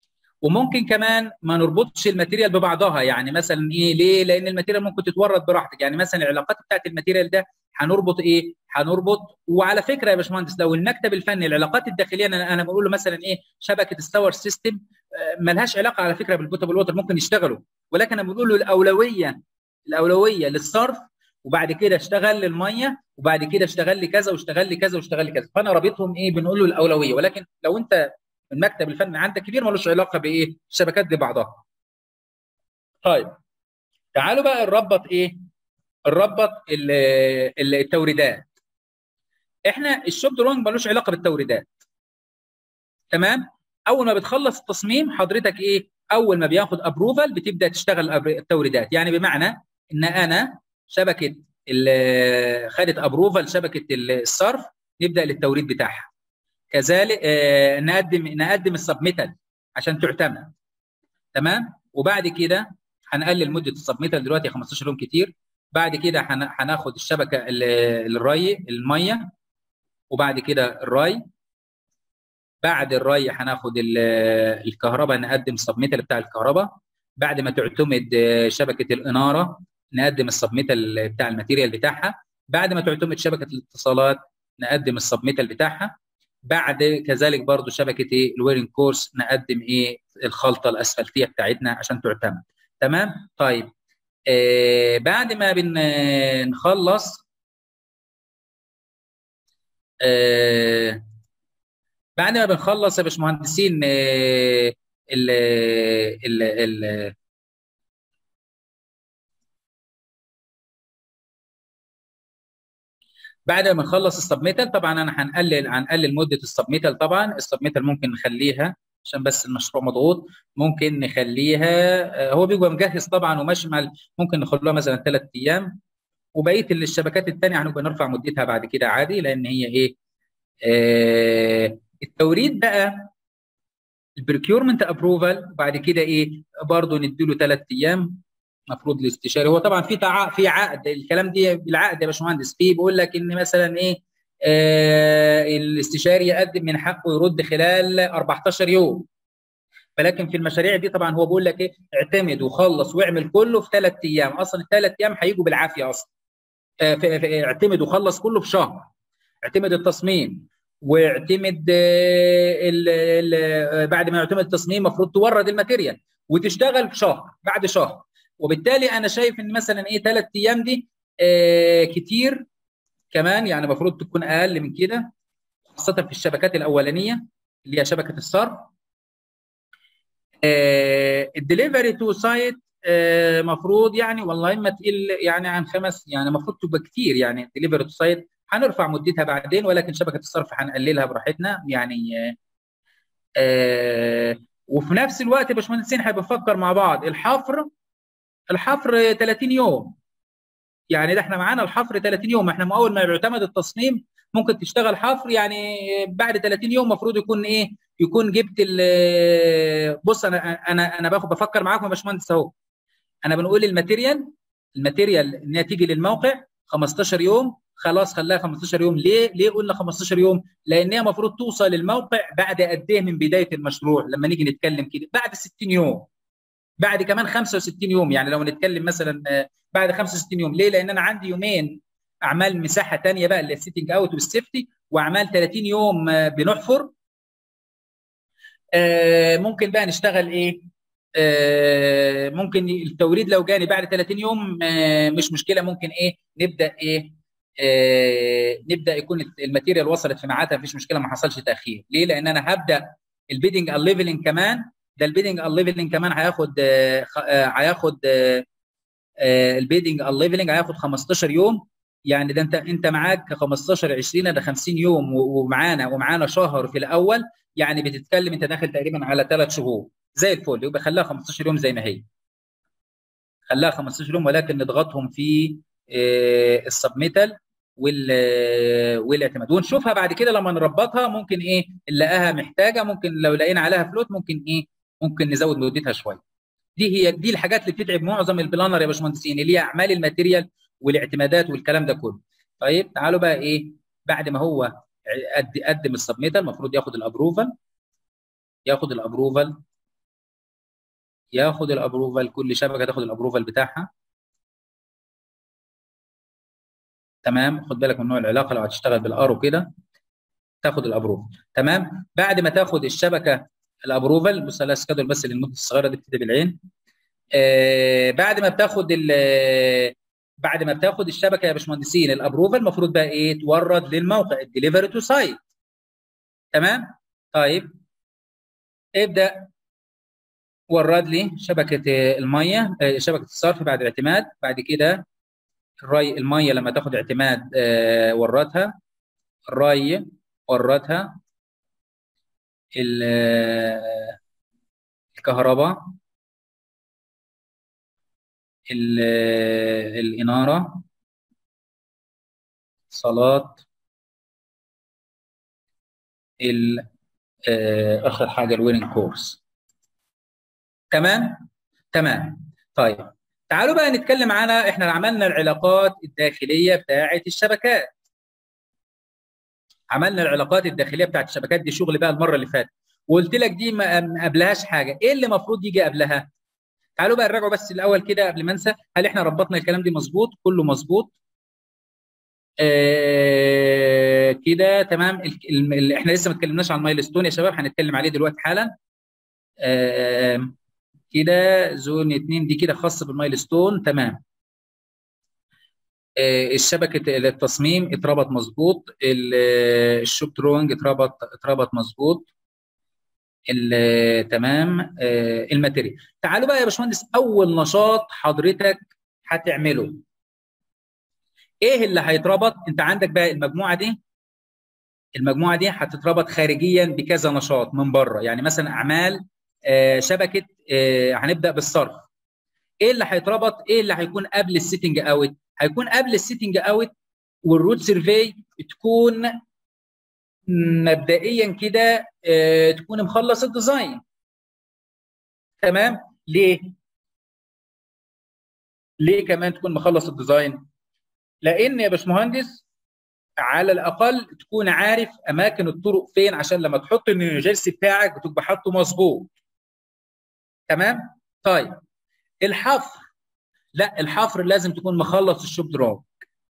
وممكن كمان ما نربطش الماتيريال ببعضها يعني مثلا ايه ليه لان الماتيريال ممكن تتورد براحتك يعني مثلا العلاقات بتاعت الماتيريال ده هنربط ايه هنربط وعلى فكره يا باشمهندس لو المكتب الفني العلاقات الداخليه انا انا بقول له مثلا ايه شبكه الساور سيستم ملهاش علاقه على فكره بالبوتابل ووتر ممكن يشتغلوا ولكن انا بقول له الاولويه الاولويه للصرف وبعد كده اشتغل للميه وبعد كده اشتغل لي كذا واشتغل لي كذا واشتغل لي كذا فانا رابطهم ايه بنقول له الاولويه ولكن لو انت المكتب الفني عندك كبير ملوش علاقه بايه الشبكات دي بعضها طيب تعالوا بقى نربط ايه نربط التوريدات احنا الشوب درونج ملوش علاقه بالتوريدات تمام اول ما بتخلص التصميم حضرتك ايه اول ما بياخد ابروفال بتبدا تشتغل التوريدات يعني بمعنى ان انا شبكه خدت ابروفال شبكه الصرف نبدا للتوريد بتاعها كذلك آه نقدم نقدم السبميتال عشان تعتمد تمام وبعد كده هنقلل مده السبميتال دلوقتي 15 يوم كتير بعد كده هناخد الشبكه الري الميه وبعد كده الري بعد الري هناخد الكهرباء نقدم السبميتال بتاع الكهرباء بعد ما تعتمد شبكه الاناره نقدم السبميتال بتاع الماتيريال بتاعها بعد ما تعتمد شبكه الاتصالات نقدم السبميتال بتاعها بعد كذلك برضو شبكه ايه الويرنج كورس نقدم ايه الخلطه الاسفلتيه بتاعتنا عشان تعتمد تمام طيب آه بعد ما بنخلص آه بعد ما بنخلص يا باشمهندسين آه ال ال ال بعد ما نخلص السبميتال طبعا انا هنقلل هنقلل مده السبميتال طبعا السبميتال ممكن نخليها عشان بس المشروع مضغوط ممكن نخليها هو بيبقى مجهز طبعا وماشي مع ممكن نخلوها مثلا ثلاث ايام وبقيه الشبكات الثانيه هنبقى نرفع مدتها بعد كده عادي لان هي ايه آه التوريد بقى البريكيورمنت ابروفال وبعد كده ايه برضه نديله ثلاث ايام المفروض الاستشاري هو طبعا في تعا... في عقد الكلام دي بالعقد يا باشمهندس في بيقول لك ان مثلا ايه آه الاستشاري يقدم من حقه يرد خلال 14 يوم ولكن في المشاريع دي طبعا هو بيقول لك ايه اعتمد وخلص واعمل كله في ثلاث ايام اصلا الثلاث ايام هيجوا بالعافيه اصلا آه في... في... اعتمد وخلص كله في شهر اعتمد التصميم واعتمد آه ال... ال... بعد ما يعتمد التصميم المفروض تورد الماتيريال وتشتغل في شهر بعد شهر وبالتالي انا شايف ان مثلا ايه ثلاث ايام دي آه كتير كمان يعني المفروض تكون اقل من كده خاصه في الشبكات الاولانيه اللي هي شبكه الصرف آه الدليفري تو سايت المفروض يعني والله ما تقل يعني عن خمس يعني المفروض تبقى كتير يعني الدليفري تو سايت هنرفع مدتها بعدين ولكن شبكه الصرف هنقللها براحتنا يعني آه وفي نفس الوقت يا باشمهندسين هنفكر مع بعض الحفر الحفر 30 يوم يعني ده احنا معانا الحفر 30 يوم احنا اول ما بيعتمد التصميم ممكن تشتغل حفر يعني بعد 30 يوم المفروض يكون ايه يكون جبت بص انا انا انا باخد بفكر معاكم يا باشمهندس اهو انا بنقول الماتيريال الماتيريال انها تيجي للموقع 15 يوم خلاص خلاها 15 يوم ليه ليه قلنا 15 يوم لان هي المفروض توصل للموقع بعد قد ايه من بدايه المشروع لما نيجي نتكلم كده بعد 60 يوم بعد كمان 65 يوم يعني لو نتكلم مثلا بعد 65 يوم ليه لان انا عندي يومين اعمال مساحه ثانيه بقى اللي السيتنج اوت والسيفتي واعمال 30 يوم بنحفر ممكن بقى نشتغل ايه ممكن التوريد لو جاني بعد 30 يوم مش مشكله ممكن ايه نبدا ايه نبدا يكون الماتيريال وصلت في ميعادها مفيش مشكله ما حصلش تاخير ليه لان انا هبدا البيدنج الليفلنج كمان ده البيدنج الليفلنج كمان هياخد هياخد البيدنج الليفلنج هياخد 15 يوم يعني ده انت انت معاك 15 20 ده 50 يوم ومعانا ومعانا شهر في الاول يعني بتتكلم انت داخل تقريبا على ثلاث شهور زي الفل يبقى خليها 15 يوم زي ما هي خليها 15 يوم ولكن نضغطهم في السبميتال والاعتماد ونشوفها بعد كده لما نربطها ممكن ايه نلاقيها محتاجه ممكن لو لقينا عليها فلوت ممكن ايه ممكن نزود مدتها شويه دي هي دي الحاجات اللي بتتعب معظم البلانر يا باشمهندسين اللي هي اعمال الماتيريال والاعتمادات والكلام ده كله طيب تعالوا بقى ايه بعد ما هو قدم السبميتال المفروض ياخد الابروفال ياخد الابروفال ياخد الابروفال كل شبكه تاخد الابروفال بتاعها تمام خد بالك من نوع العلاقه لو هتشتغل بالارو كده تاخد الابروفال تمام بعد ما تاخد الشبكه الابروفال بص على سكادول بس للنقطه الصغيره دي بتبتدي بالعين آه بعد ما بتاخد بعد ما بتاخد الشبكه يا باشمهندسين الابروفال المفروض بقى ايه تورد للموقع الدليفري تو سايت تمام طيب ابدا ورد لي شبكه الميه شبكه الصرف بعد الاعتماد بعد كده الري الميه لما تاخد اعتماد آه وردها الري وردها الكهرباء الإنارة صلاة آخر حاجة الويرنج كورس تمام تمام طيب تعالوا بقى نتكلم على احنا عملنا العلاقات الداخلية بتاعة الشبكات عملنا العلاقات الداخليه بتاعت الشبكات دي شغل بقى المره اللي فاتت وقلت لك دي ما قبلهاش حاجه ايه اللي المفروض يجي قبلها تعالوا بقى نراجعوا بس الاول كده قبل ما انسى هل احنا ربطنا الكلام دي مظبوط كله مظبوط آه كده تمام اللي احنا لسه ما اتكلمناش عن مايلستون يا شباب هنتكلم عليه دلوقتي حالا آه كده زون 2 دي كده خاصه بالمايلستون تمام الشبكه التصميم اتربط مظبوط الشوب دروينج اتربط اتربط مظبوط تمام الماتيريال تعالوا بقى يا باشمهندس اول نشاط حضرتك هتعمله ايه اللي هيتربط انت عندك بقى المجموعه دي المجموعه دي هتتربط خارجيا بكذا نشاط من بره يعني مثلا اعمال شبكه هنبدا بالصرف ايه اللي هيتربط ايه اللي هيكون قبل السيتنج اوت هيكون قبل السيتنج اوت والروت سيرفي تكون مبدئيا كده اه تكون مخلص الديزاين تمام ليه ليه كمان تكون مخلص الديزاين لان يا باشمهندس على الاقل تكون عارف اماكن الطرق فين عشان لما تحط النيوجيرسي بتاعك بتبقى حاطه مظبوط تمام طيب الحفر لا الحفر لازم تكون مخلص الشوب دروينج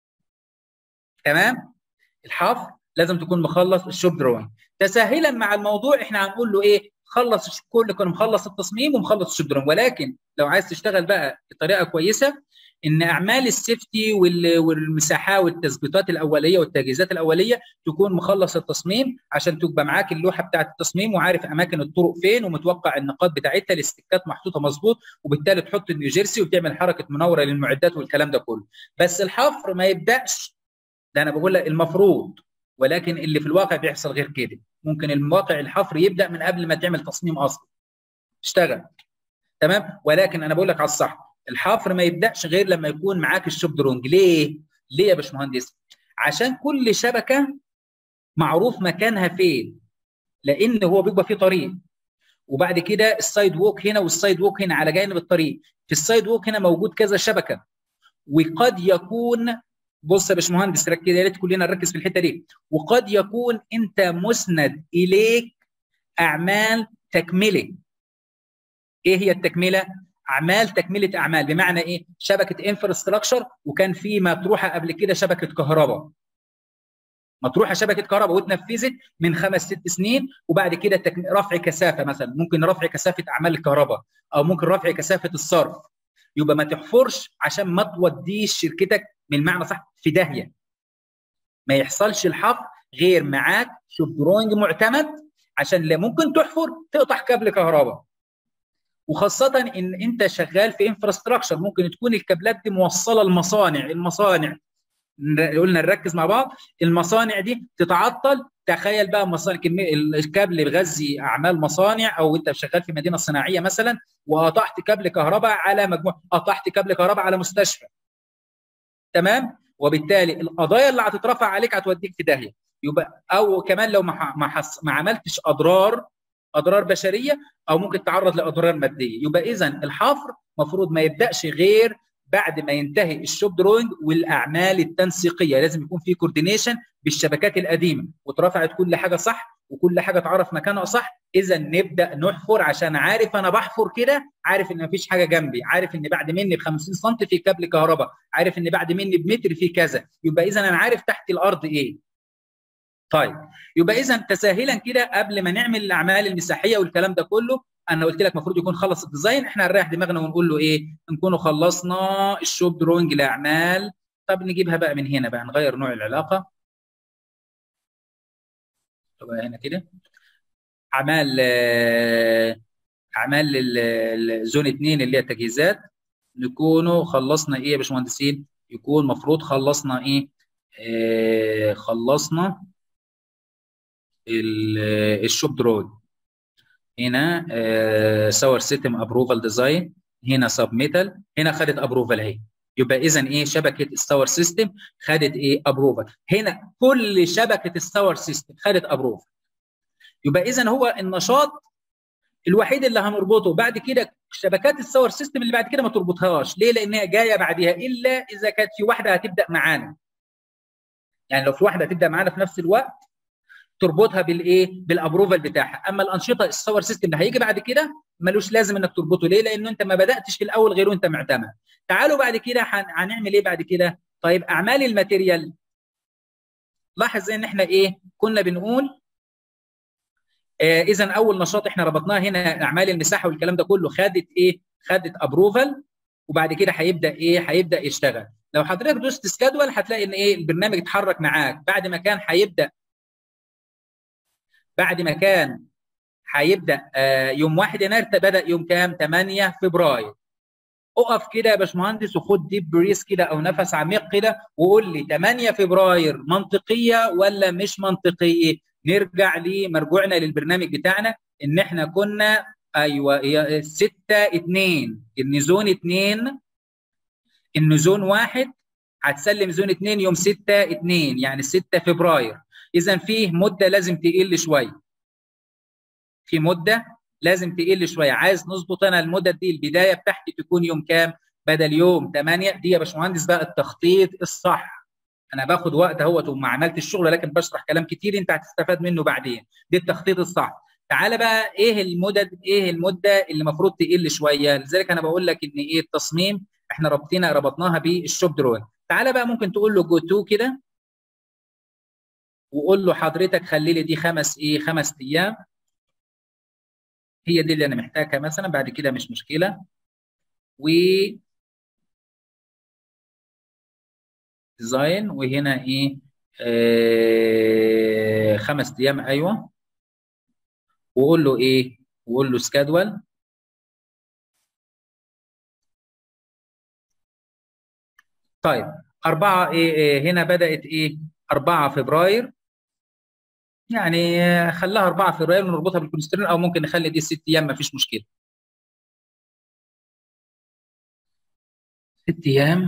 تمام الحفر لازم تكون مخلص الشوب دروينج تسهيلا مع الموضوع احنا هنقول له ايه خلص كل كان مخلص التصميم ومخلص الشوب دروينج ولكن لو عايز تشتغل بقى بطريقه كويسه ان اعمال السيفتي والمساحات والتثبيتات الاوليه والتجهيزات الاوليه تكون مخلص التصميم عشان تبقى معاك اللوحه بتاعه التصميم وعارف اماكن الطرق فين ومتوقع النقاط بتاعتها الاستكات محطوطه مظبوط وبالتالي تحط النيوجيرسي وتعمل حركه منوره للمعدات والكلام ده كله بس الحفر ما يبداش ده انا بقول لك المفروض ولكن اللي في الواقع بيحصل غير كده ممكن الواقع الحفر يبدا من قبل ما تعمل تصميم اصلا اشتغل تمام ولكن انا بقول لك على الصح الحفر ما يبداش غير لما يكون معاك الشوب درونج ليه ليه يا باشمهندس عشان كل شبكه معروف مكانها فين لان هو بيبقى فيه طريق وبعد كده السايد ووك هنا والسايد ووك هنا على جانب الطريق في السايد ووك هنا موجود كذا شبكه وقد يكون بص يا باشمهندس ركز يا ريت كلنا نركز في الحته دي وقد يكون انت مسند اليك اعمال تكمله ايه هي التكمله اعمال تكمله اعمال بمعنى ايه شبكه انفراستراكشر وكان في مطروحه قبل كده شبكه كهرباء مطروحه شبكه كهرباء واتنفذت من خمس ست سنين وبعد كده تك... رفع كثافه مثلا ممكن رفع كثافه اعمال الكهرباء او ممكن رفع كثافه الصرف يبقى ما تحفرش عشان ما توديش شركتك من المعنى صح في داهيه ما يحصلش الحفر غير معاك شوب دروينج معتمد عشان لا ممكن تحفر تقطع كابل كهرباء وخاصة ان انت شغال في انفراستراكشر ممكن تكون الكابلات دي موصلة المصانع المصانع قلنا نركز مع بعض المصانع دي تتعطل تخيل بقى مصانع الكابل بغذي اعمال مصانع او انت شغال في مدينه صناعيه مثلا وقطعت كابل كهرباء على مجموعه قطعت كابل كهرباء على مستشفى تمام وبالتالي القضايا اللي هتترفع عليك هتوديك في داهيه يبقى او كمان لو ما ما, ما عملتش اضرار اضرار بشريه او ممكن تعرض لاضرار ماديه يبقى اذا الحفر المفروض ما يبداش غير بعد ما ينتهي الشوب دروينج والاعمال التنسيقيه لازم يكون في كوردينيشن بالشبكات القديمه واترفعت كل حاجه صح وكل حاجه اتعرف مكانها صح اذا نبدا نحفر عشان عارف انا بحفر كده عارف ان مفيش حاجه جنبي عارف ان بعد مني ب 50 سم في كابل كهرباء عارف ان بعد مني بمتر في كذا يبقى اذا انا عارف تحت الارض ايه طيب يبقى اذا تساهلا كده قبل ما نعمل الاعمال المساحيه والكلام ده كله انا قلت لك المفروض يكون خلص الديزاين احنا هنريح دماغنا ونقول له ايه نكونوا خلصنا الشوب دروينج الاعمال طب نجيبها بقى من هنا بقى نغير نوع العلاقه تبقى هنا كده اعمال اعمال الزون 2 اللي هي التجهيزات نكونوا خلصنا ايه يا باشمهندسين يكون المفروض خلصنا ايه آه خلصنا الشوب دروينج هنا ساور سيستم ابروفال ديزاين هنا سب ميتال هنا خدت ابروفال اهي يبقى اذا ايه شبكه الساور سيستم خدت ايه ابروفال هنا كل شبكه الساور سيستم خدت ابروفال يبقى اذا هو النشاط الوحيد اللي هنربطه بعد كده شبكات الساور سيستم اللي بعد كده ما تربطهاش ليه لانها جايه بعدها الا اذا كانت في واحده هتبدا معانا يعني لو في واحده هتبدا معانا في نفس الوقت تربطها بالايه بالابروفال بتاعها اما الانشطه الساور سيستم اللي هيجي بعد كده ملوش لازم انك تربطه ليه لانه انت ما بداتش في الاول غير وانت معتمد تعالوا بعد كده هنعمل ايه بعد كده طيب اعمال الماتيريال لاحظ زي ان احنا ايه كنا بنقول آه اذا اول نشاط احنا ربطناه هنا اعمال المساحه والكلام ده كله خدت ايه خدت ابروفال وبعد كده هيبدا ايه هيبدا يشتغل لو حضرتك دوست سكادول هتلاقي ان ايه البرنامج اتحرك معاك بعد ما كان هيبدا بعد ما كان هيبدا آه يوم 1 يناير بدا يوم كام 8 فبراير اقف كده يا باشمهندس وخد ديب بريس كده او نفس عميق كده وقول لي 8 فبراير منطقيه ولا مش منطقيه نرجع لمرجوعنا للبرنامج بتاعنا ان احنا كنا ايوه هي 6 2 ان زون 2 ان زون 1 هتسلم زون 2 يوم 6 2 يعني 6 فبراير اذا فيه مده لازم تقل شويه في مده لازم تقل شويه عايز نظبط انا المدد دي البدايه بتاعتي تكون يوم كام بدل يوم 8 دي يا باشمهندس بقى التخطيط الصح انا باخد وقت اهوت وما عملت الشغل لكن بشرح كلام كتير انت هتستفاد منه بعدين دي التخطيط الصح تعالى بقى ايه المدد ايه المده اللي المفروض تقل شويه لذلك انا بقول لك ان ايه التصميم احنا ربطينا ربطناها بالشوب دروينج تعالى بقى ممكن تقول له جو تو كده وقول له حضرتك خلي لي دي خمس ايه خمس ايام هي دي اللي انا محتاجها مثلا بعد كده مش مشكله و ديزاين وهنا ايه آه خمس ايام ايوه وقول له ايه وقول له سكادول طيب أربعة إيه, إيه هنا بدأت إيه 4 فبراير يعني خلاها 4 فبراير ونربطها بالكونسترين او ممكن نخلي دي ست ايام ما فيش مشكله ست ايام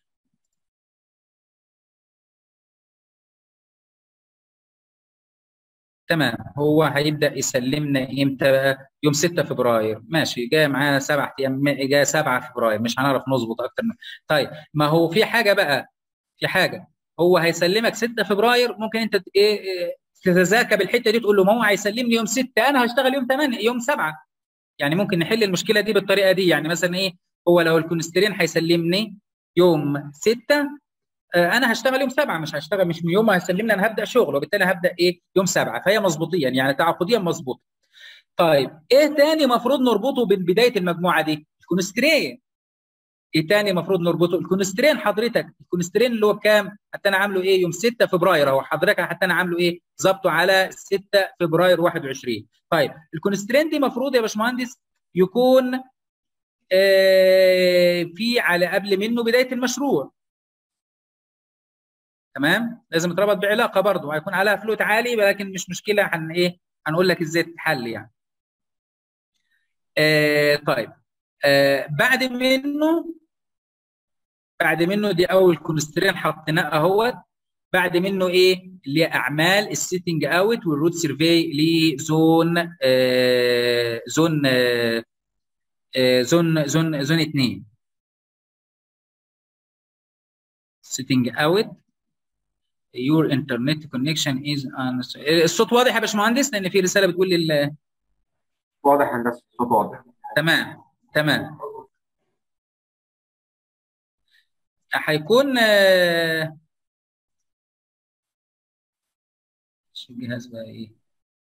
تمام هو هيبدا يسلمنا امتى بقى يوم 6 فبراير ماشي جاي معانا سبع ايام جاي 7 فبراير مش هنعرف نظبط اكتر من طيب ما هو في حاجه بقى في حاجه هو هيسلمك 6 فبراير ممكن انت ايه تتذاكى بالحته دي تقول له ما هو هيسلمني يوم 6 انا هشتغل يوم 8 يوم 7 يعني ممكن نحل المشكله دي بالطريقه دي يعني مثلا ايه هو لو الكونسترين هيسلمني يوم 6 انا هشتغل يوم 7 مش هشتغل مش من يوم ما هيسلمني انا هبدا شغل وبالتالي هبدا ايه يوم 7 فهي مظبوطيا يعني تعاقديا مظبوط طيب ايه تاني المفروض نربطه ببدايه المجموعه دي الكونسترين ايه تاني المفروض نربطه الكونسترين حضرتك الكونسترين اللي هو بكام حتى انا عامله ايه يوم 6 فبراير اهو حضرتك حتى انا عامله ايه ظبطه على 6 فبراير 21 طيب الكونسترين دي المفروض يا باشمهندس يكون آه في على قبل منه بدايه المشروع تمام لازم يتربط بعلاقه برضه هيكون عليها فلوت عالي ولكن مش مشكله هن ايه هنقول لك ازاي تتحل يعني آه طيب آه بعد منه بعد منه دي اول كونسترين حطيناه اهوت بعد منه ايه اللي هي اعمال السيتنج اوت والروت سيرفي لزون آه زون آه زون زون زون 2 sitting out your internet connection is on الصوت واضح يا باشمهندس لان في رساله بتقول لي واضح هندسه الصوت واضح تمام تمام هيكون آه، الجهاز بقى ايه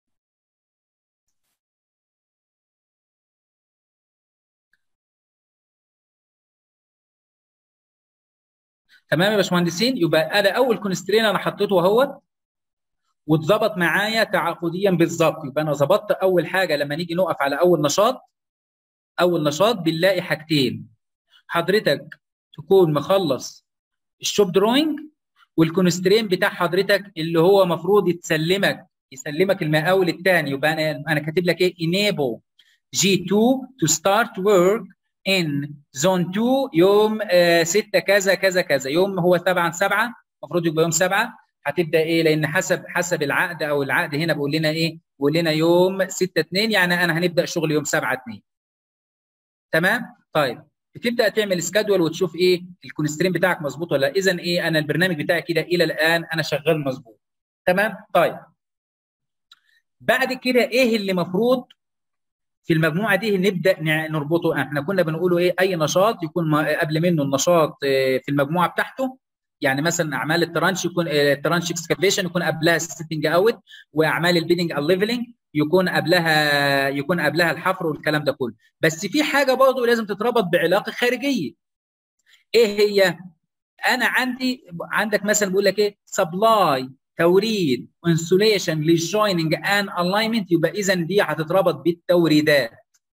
تمام يا باشمهندسين يبقى انا اول كونسترين انا حطيته اهوت واتظبط معايا تعاقديا بالظبط يبقى انا ظبطت اول حاجه لما نيجي نقف على اول نشاط اول نشاط بنلاقي حاجتين حضرتك تكون مخلص الشوب دروينج والكونسترين بتاع حضرتك اللي هو المفروض يتسلمك يسلمك المقاول الثاني يبقى انا انا كاتب لك ايه enable G2 to start work in zone 2 يوم 6 كذا كذا كذا يوم هو طبعا 7 المفروض يبقى يوم 7 هتبدا ايه لان حسب حسب العقد او العقد هنا بيقول لنا ايه بيقول لنا يوم 6 2 يعني انا هنبدا شغل يوم 7 2 تمام طيب بتبدا تعمل سكادول وتشوف ايه الكونسترين بتاعك مظبوط ولا اذا ايه انا البرنامج بتاعي كده الى الان انا شغال مظبوط تمام طيب بعد كده ايه اللي المفروض في المجموعه دي نبدا نربطه احنا كنا بنقوله ايه اي نشاط يكون قبل منه النشاط في المجموعه بتاعته يعني مثلا اعمال الترانش يكون الترانش اكسكافيشن يكون قبلها السيتنج اوت واعمال البيدنج الليفلنج يكون قبلها يكون قبلها الحفر والكلام ده كله بس في حاجه برضه لازم تتربط بعلاقه خارجيه ايه هي انا عندي عندك مثلا بيقول لك ايه سبلاي توريد انسوليشن للجويننج ان الاينمنت يبقى اذا دي هتتربط بالتوريدات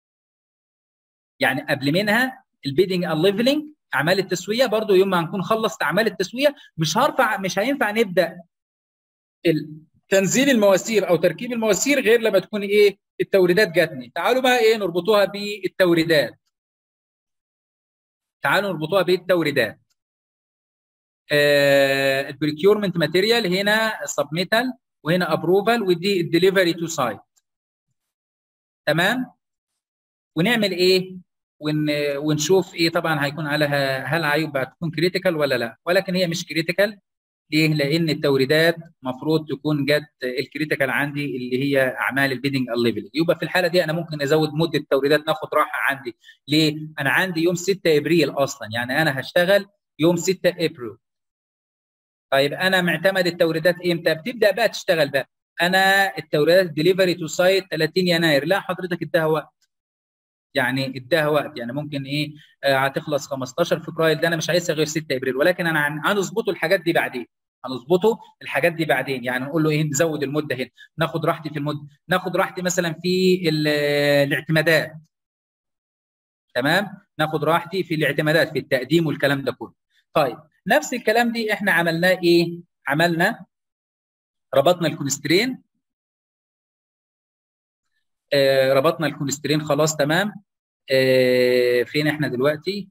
يعني قبل منها البيدنج الليفلنج اعمال التسويه برضو يوم ما هنكون خلصت اعمال التسويه مش هرفع مش هينفع نبدا تنزيل المواسير او تركيب المواسير غير لما تكون ايه التوريدات جاتني تعالوا بقى ايه نربطوها بالتوريدات تعالوا نربطوها بالتوريدات آه البريكيورمنت ماتيريال هنا سبميتال وهنا ابروفال ودي الدليفري تو سايت تمام ونعمل ايه ون ونشوف ايه طبعا هيكون على هل هيبقى تكون كريتيكال ولا لا ولكن هي مش كريتيكال ليه؟ لان التوريدات المفروض تكون جت الكريتيكال عندي اللي هي اعمال البيدنج الليفل يبقى في الحاله دي انا ممكن ازود مده التوريدات ناخد راحه عندي ليه؟ انا عندي يوم 6 ابريل اصلا يعني انا هشتغل يوم 6 ابريل طيب انا معتمد التوريدات امتى؟ بتبدا بقى تشتغل بقى انا التوريدات ديليفري تو سايت 30 يناير لا حضرتك اداها وقت يعني اداها وقت يعني ممكن ايه آه هتخلص 15 فبراير ده انا مش عايزها غير 6 ابريل ولكن انا هنظبطه الحاجات دي بعدين هنظبطه الحاجات دي بعدين يعني نقول له ايه نزود المده هنا ناخد راحتي في المده ناخد راحتي مثلا في الاعتمادات تمام ناخد راحتي في الاعتمادات في التقديم والكلام ده كله طيب نفس الكلام دي احنا عملناه ايه عملنا ربطنا الكونسترين آه ربطنا الكونسترين خلاص تمام آه فين احنا دلوقتي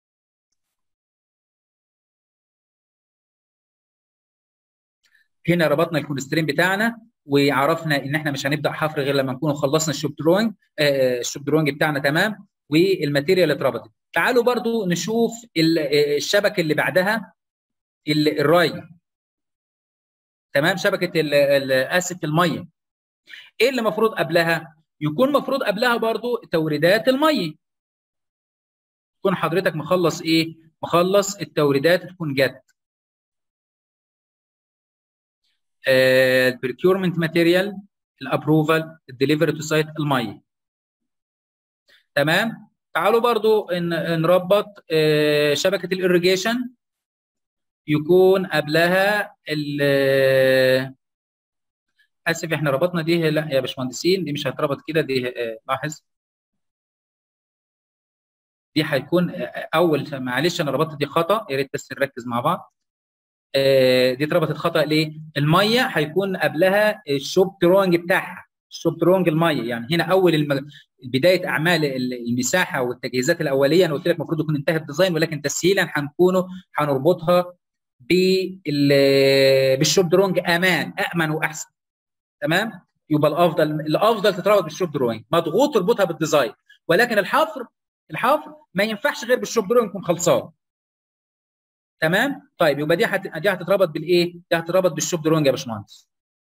هنا ربطنا الكونسترين بتاعنا وعرفنا ان احنا مش هنبدا حفر غير لما نكون خلصنا الشوب دروينج آه الشوب دروينج بتاعنا تمام والماتيريال اتربطت تعالوا برضو نشوف الشبكه اللي بعدها الري تمام شبكه اسف الميه ايه اللي المفروض قبلها يكون المفروض قبلها برضو توريدات الميه تكون حضرتك مخلص ايه مخلص التوريدات تكون جت البريكيورمنت ماتيريال الابروفال الدليفري تو سايت الميه تمام تعالوا برضو نربط شبكه الاريجيشن يكون قبلها اسف احنا ربطنا دي لا يا باشمهندسين دي مش هتربط كده دي لاحظ دي هيكون اول معلش انا ربطت دي خطا يا ريت بس نركز مع بعض دي اتربطت خطا ليه؟ الميه هيكون قبلها الشوب ترونج بتاعها الشوب ترونج الميه يعني هنا اول المج... بدايه اعمال المساحه والتجهيزات الاوليه انا قلت لك المفروض يكون انتهى الديزاين ولكن تسهيلا هنكونه هنربطها بال... بالشوب درونج امان امن واحسن تمام يبقى الافضل الافضل تتربط بالشوب دروينج مضغوط تربطها بالديزاين ولكن الحفر الحفر ما ينفعش غير بالشوب دروينج يكون خلصان تمام طيب يبقى دي هت... دي هتتربط بالايه دي هتتربط بالشوب دروينج يا باشمهندس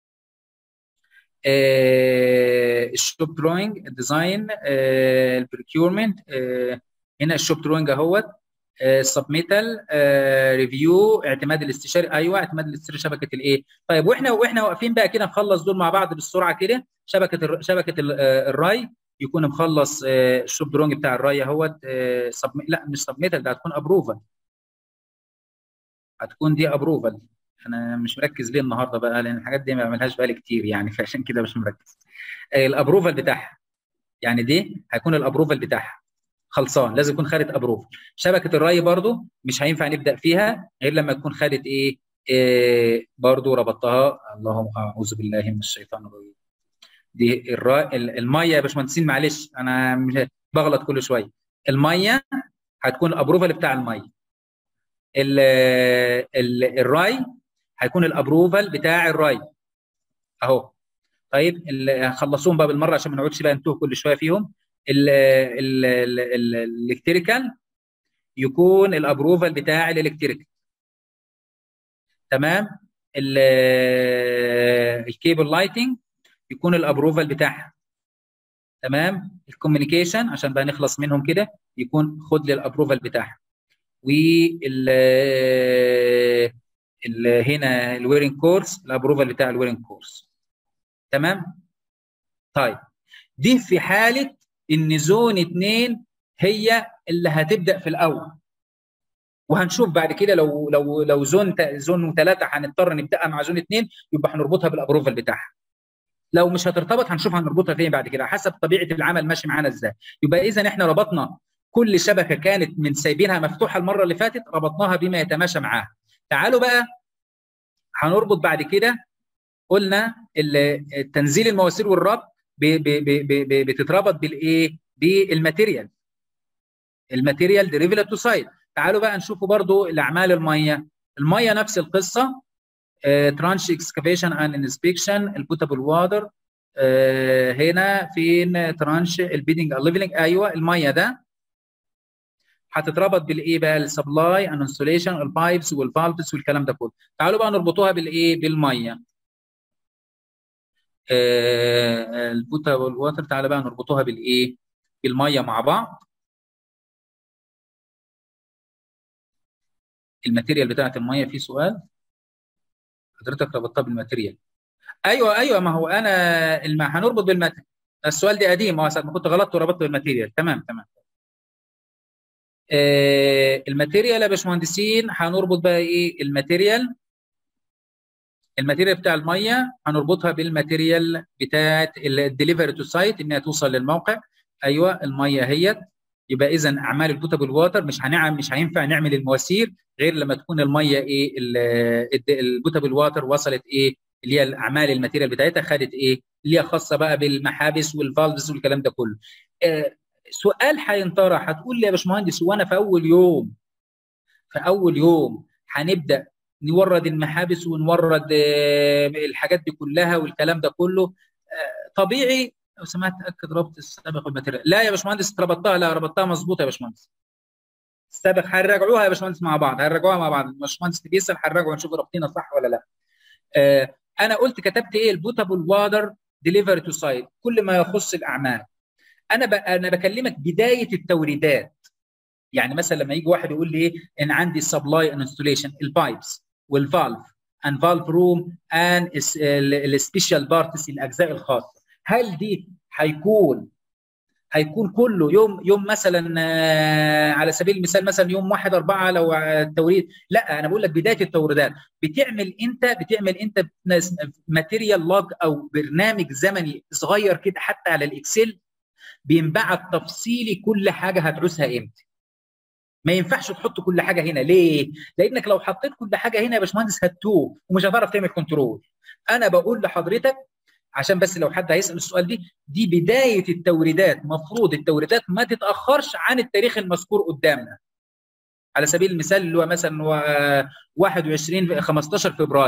آه الشوب دروينج الديزاين آه البريكيورمنت آه هنا الشوب دروينج اهوت سبميتال ريفيو اعتماد الاستشاري ايوه اعتماد الاستشاري شبكه الايه طيب واحنا واحنا واقفين بقى كده نخلص دول مع بعض بالسرعه كده شبكه الر... شبكه ال... آه، الراي يكون مخلص آه، الشوب دروينج بتاع الراي اهوت آه، سب... لا مش سبميتال ده هتكون ابروفال هتكون دي ابروفال انا مش مركز ليه النهارده بقى لان الحاجات دي ما بعملهاش بقالي كتير يعني فعشان كده مش مركز آه، الابروفال بتاعها يعني دي هيكون الابروفال بتاعها خلصان لازم يكون خدت ابروفال شبكه الري برضو مش هينفع نبدا فيها غير لما تكون خدت ايه, إيه برضو ربطتها اللهم اعوذ بالله من الشيطان الرجيم دي الرا... ال- الميه يا باشمهندسين معلش انا مش بغلط كل شويه الميه هتكون الابروفال بتاع الميه ال... ال... الراي هيكون الابروفال بتاع الراي اهو طيب ال- خلصوهم بقى بالمره عشان ما نقعدش بقى نتوه كل شويه فيهم ال- ال- ال- ال- الالكتريكال يكون الابروفال بتاع الالكتريكال تمام ال- الكيبل لايتنج يكون الابروفال بتاعها تمام الكوميونيكيشن عشان بقى نخلص منهم كده يكون خد لي الابروفال بتاعها وال ال هنا الويرنج كورس الابروفال بتاع الويرنج كورس تمام طيب دي في حاله ان زون 2 هي اللي هتبدا في الاول وهنشوف بعد كده لو لو لو زون تا- زون 3 هنضطر نبداها مع زون 2 يبقى هنربطها بالابروفال بتاعها لو مش هترتبط هنشوف هنربطها فين بعد كده حسب طبيعه العمل ماشي معانا ازاي يبقى اذا احنا ربطنا كل شبكه كانت من سايبينها مفتوحه المره اللي فاتت ربطناها بما يتماشى معاها تعالوا بقى هنربط بعد كده قلنا ال- التنزيل المواسير والربط ب- ب- ب- ب- ب- بتتربط بالايه بالماتيريال الماتيريال ديريفيتيف تو سايد تعالوا بقى نشوفوا برضو الاعمال الميه الميه نفس القصه ترانش اكسكافيشن اند انسبكشن البوتابل واتر هنا فين ترانش البيدنج الليفلنج ايوه الميه ده هتتربط بالايه بقى السبلاي اند انستوليشن البايبس والفالفز والكلام ده كله تعالوا بقى نربطوها بالايه بالميه البوتابل واتر تعالى بقى نربطوها بالايه بالميه مع بعض الماتيريال بتاعت الميه في سؤال حضرتك ربطتها بالماتيريال ايوه ايوه ما هو انا الم... هنربط بالماتيريال السؤال ده قديم اه ساعه ما كنت غلطت وربطت بالماتيريال تمام تمام آه الماتيريال يا باشمهندسين هنربط بقى ايه الماتيريال الماتيريال بتاع الميه هنربطها بالماتيريال بتاعت الدليفري تو سايت انها توصل للموقع ايوه الميه هي يبقى اذا اعمال البوتابل واتر مش هنعمل مش هينفع نعمل المواسير غير لما تكون الميه ايه البوتابل واتر وصلت ايه اللي هي الاعمال الماتيريال بتاعتها خدت ايه اللي هي خاصه بقى بالمحابس والفالفز والكلام ده كله آه سؤال هينطرح هتقول لي يا باشمهندس هو انا في اول يوم في اول يوم هنبدا نورد المحابس ونورد آه الحاجات دي كلها والكلام ده كله آه طبيعي لو سمحت تاكد ربط السابق والماتيريال لا يا باشمهندس ربطتها لا ربطتها مظبوطه يا باشمهندس السابق هنراجعوها يا باشمهندس مع بعض هنراجعوها مع بعض الباشمهندس بيسال هنراجعوا نشوف رابطينها صح ولا لا آه انا قلت كتبت ايه البوتابل واتر ديليفري تو سايت كل ما يخص الاعمال انا ب... انا بكلمك بدايه التوريدات يعني مثلا لما يجي واحد يقول لي ايه ان عندي سبلاي انستوليشن البايبس والفالف ان فالف روم ان السبيشال بارتس الاجزاء الخاصه هل دي هيكون هيكون كله يوم يوم مثلا على سبيل المثال مثلا يوم 1 4 لو التوريد لا انا بقول لك بدايه التوريدات بتعمل انت بتعمل انت ماتيريال لوج او برنامج زمني صغير كده حتى على الاكسل بينبعت تفصيلي كل حاجه هتعوزها امتى ما ينفعش تحط كل حاجه هنا ليه؟ لانك لو حطيت كل حاجه هنا يا باشمهندس هتوه ومش هتعرف تعمل كنترول انا بقول لحضرتك عشان بس لو حد هيسال السؤال دي دي بدايه التوريدات مفروض التوريدات ما تتاخرش عن التاريخ المذكور قدامنا على سبيل المثال اللي هو مثلا 21 15 فبراير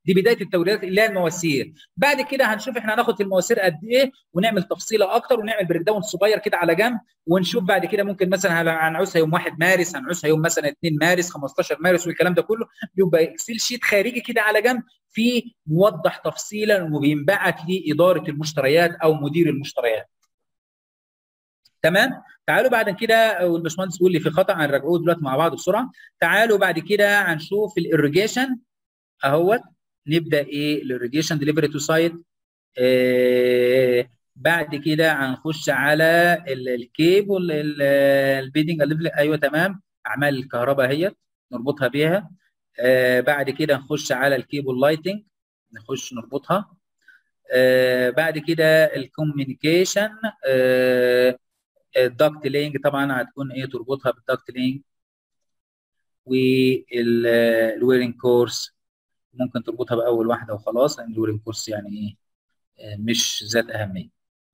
دي بدايه التوريدات اللي هي المواسير بعد كده هنشوف احنا هناخد المواسير قد ايه ونعمل تفصيله اكتر ونعمل بريك داون صغير كده على جنب ونشوف بعد كده ممكن مثلا هنعوزها يوم 1 مارس هنعوزها يوم مثلا 2 مارس 15 مارس والكلام ده كله يبقى اكسل شيت خارجي كده على جنب فيه موضح تفصيلا وبينبعت لاداره المشتريات او مدير المشتريات تمام تعالوا بعد كده والباشمهندس بيقول لي في خطا هنراجعوه دلوقتي مع بعض بسرعه تعالوا بعد كده هنشوف الاريجيشن اهوت نبدا ايه الاريجيشن ديليفري تو سايت بعد كده هنخش على الكيبل البيدنج ايوه تمام اعمال الكهرباء اهيت نربطها بيها آه بعد كده نخش على الكيبل لايتنج نخش نربطها آه بعد كده الكوميونيكيشن آه الدكت لينج طبعا هتكون ايه تربطها بالدكت لينج والويرنج كورس ممكن تربطها باول واحده وخلاص لان الويرنج كورس يعني ايه مش ذات اهميه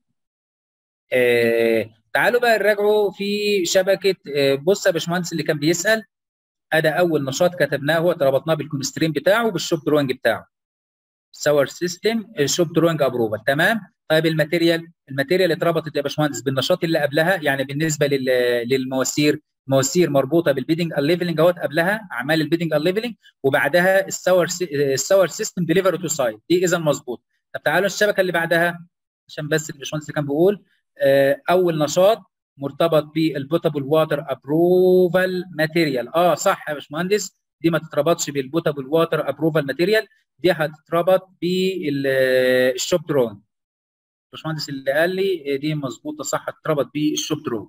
آه تعالوا بقى نراجعوا في شبكه آه بص يا باشمهندس اللي كان بيسال ادي اول نشاط كتبناه هو ربطناه بالكونسترين بتاعه وبالشوب دروينج بتاعه ساور سيستم الشوب دروينج ابروفال تمام طيب الماتيريال الماتيريال اتربطت يا باشمهندس بالنشاط اللي قبلها يعني بالنسبه للمواسير مواسير مربوطه بالبيدنج الليفلنج اهوت قبلها اعمال البيدنج الليفلنج وبعدها الساور الساور سيستم ديليفري تو سايت دي اذا مظبوط طب تعالوا الشبكه اللي بعدها عشان بس الباشمهندس كان بيقول اول نشاط مرتبط بالبوتابل واتر ابروفال ماتيريال اه صح يا باشمهندس دي ما تتربطش بالبوتابل واتر ابروفال ماتيريال دي هتتربط بالشوب درون الباشمهندس اللي قال لي دي مظبوطه صح هتتربط بالشوب درون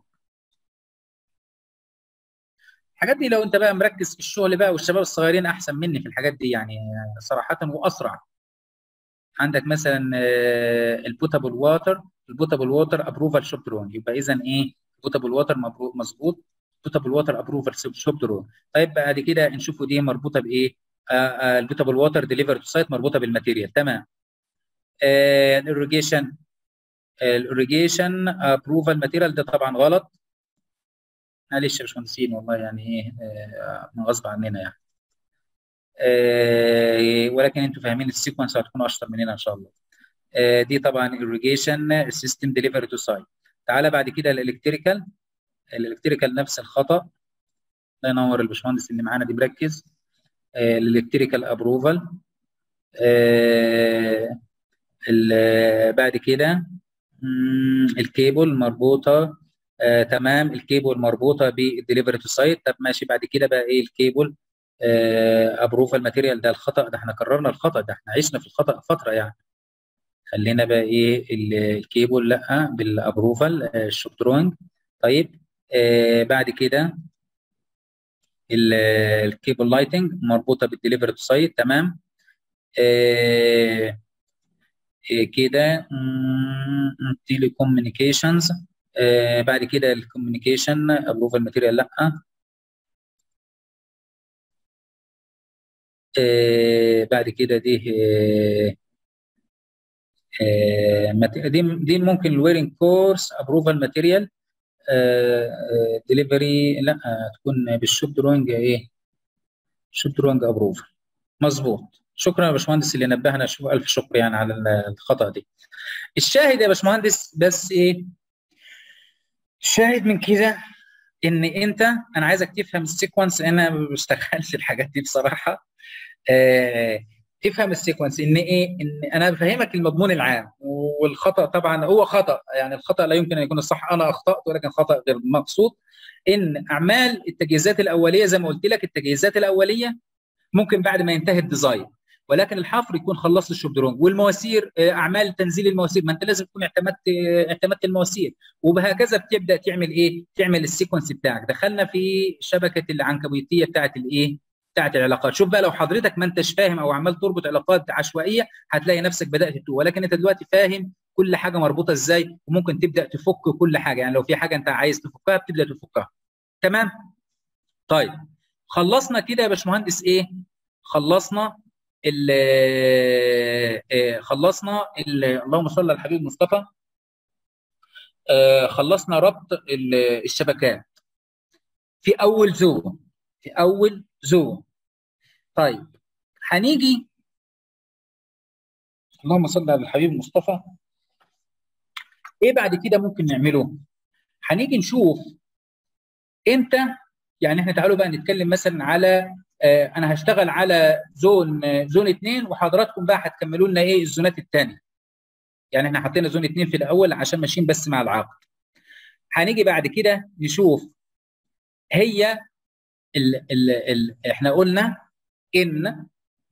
الحاجات دي لو انت بقى مركز في الشغل بقى والشباب الصغيرين احسن مني في الحاجات دي يعني صراحه واسرع عندك مثلا البوتابل واتر البوتابل واتر ابروفال شوب درون يبقى اذا ايه البوتابل واتر مظبوط بوتابل واتر ابروفال شوب درون طيب بعد كده نشوفوا دي مربوطه بايه البوتابل واتر ديليفري تو سايت مربوطه بالماتيريال تمام الاريجيشن الاريجيشن ابروفال ماتيريال ده طبعا غلط معلش يا باشمهندسين والله يعني ايه من غصب عننا يعني آه ولكن انتوا فاهمين السيكونس هتكونوا اشطر مننا ان شاء الله آه دي طبعا irrigation سيستم ديليفري تو سايت تعالى بعد كده الالكتريكال الالكتريكال نفس الخطا الله ينور الباشمهندس اللي معانا دي مركز آه الالكتريكال ابروفال بعد كده الكيبل مربوطه آه، تمام الكيبل مربوطه بالدليفري تو سايت طب ماشي بعد كده بقى ايه الكيبل آه ابروفال ماتيريال ده الخطا ده احنا كررنا الخطا ده احنا عشنا في الخطا فتره يعني خلينا بقى ايه الكيبل لا بالابروفال آه الشوب دروينج طيب آه بعد كده الكيبل لايتنج مربوطه بالدليفري تو سايت تمام آه كده تيلي كوميونيكيشنز آه بعد كده الكوميونيكيشن ابروفال ماتيريال لا آه بعد كده دي آه دي دي ممكن الويرنج كورس ابروفال ماتيريال ديليفري لا تكون بالشوب دروينج ايه شوب دروينج ابروفال مظبوط شكرا يا باشمهندس اللي نبهنا شوف الف شكر يعني على الخطا دي الشاهد يا باشمهندس بس ايه الشاهد من كده ان انت انا عايزك تفهم السيكونس انا ما بشتغلش الحاجات دي بصراحه آه تفهم السيكونس ان ايه ان انا بفهمك المضمون العام والخطا طبعا هو خطا يعني الخطا لا يمكن ان يكون الصح انا اخطات ولكن خطا غير مقصود ان اعمال التجهيزات الاوليه زي ما قلت لك التجهيزات الاوليه ممكن بعد ما ينتهي الديزاين ولكن الحفر يكون خلصت الشوب درونج والمواسير اعمال تنزيل المواسير ما انت لازم تكون اعتمدت اعتمدت المواسير وبهكذا بتبدا تعمل ايه؟ تعمل السيكونس بتاعك دخلنا في شبكه العنكبوتيه بتاعت الايه؟ بتاعت العلاقات شوف بقى لو حضرتك ما انتش فاهم او عمال تربط علاقات عشوائيه هتلاقي نفسك بدات تتوه ولكن انت دلوقتي فاهم كل حاجه مربوطه ازاي وممكن تبدا تفك كل حاجه يعني لو في حاجه انت عايز تفكها بتبدا تفكها تمام طيب خلصنا كده يا باشمهندس ايه خلصنا ال خلصنا ال اللهم صل على الحبيب مصطفى خلصنا ربط الشبكات في اول زون في اول زون طيب هنيجي اللهم صل على الحبيب المصطفى ايه بعد كده ممكن نعمله هنيجي نشوف امتى يعني احنا تعالوا بقى نتكلم مثلا على آه انا هشتغل على زون آه زون اثنين وحضراتكم بقى هتكملوا لنا ايه الزونات الثانيه يعني احنا حطينا زون اثنين في الاول عشان ماشيين بس مع العقد هنيجي بعد كده نشوف هي ال ال ال احنا قلنا ان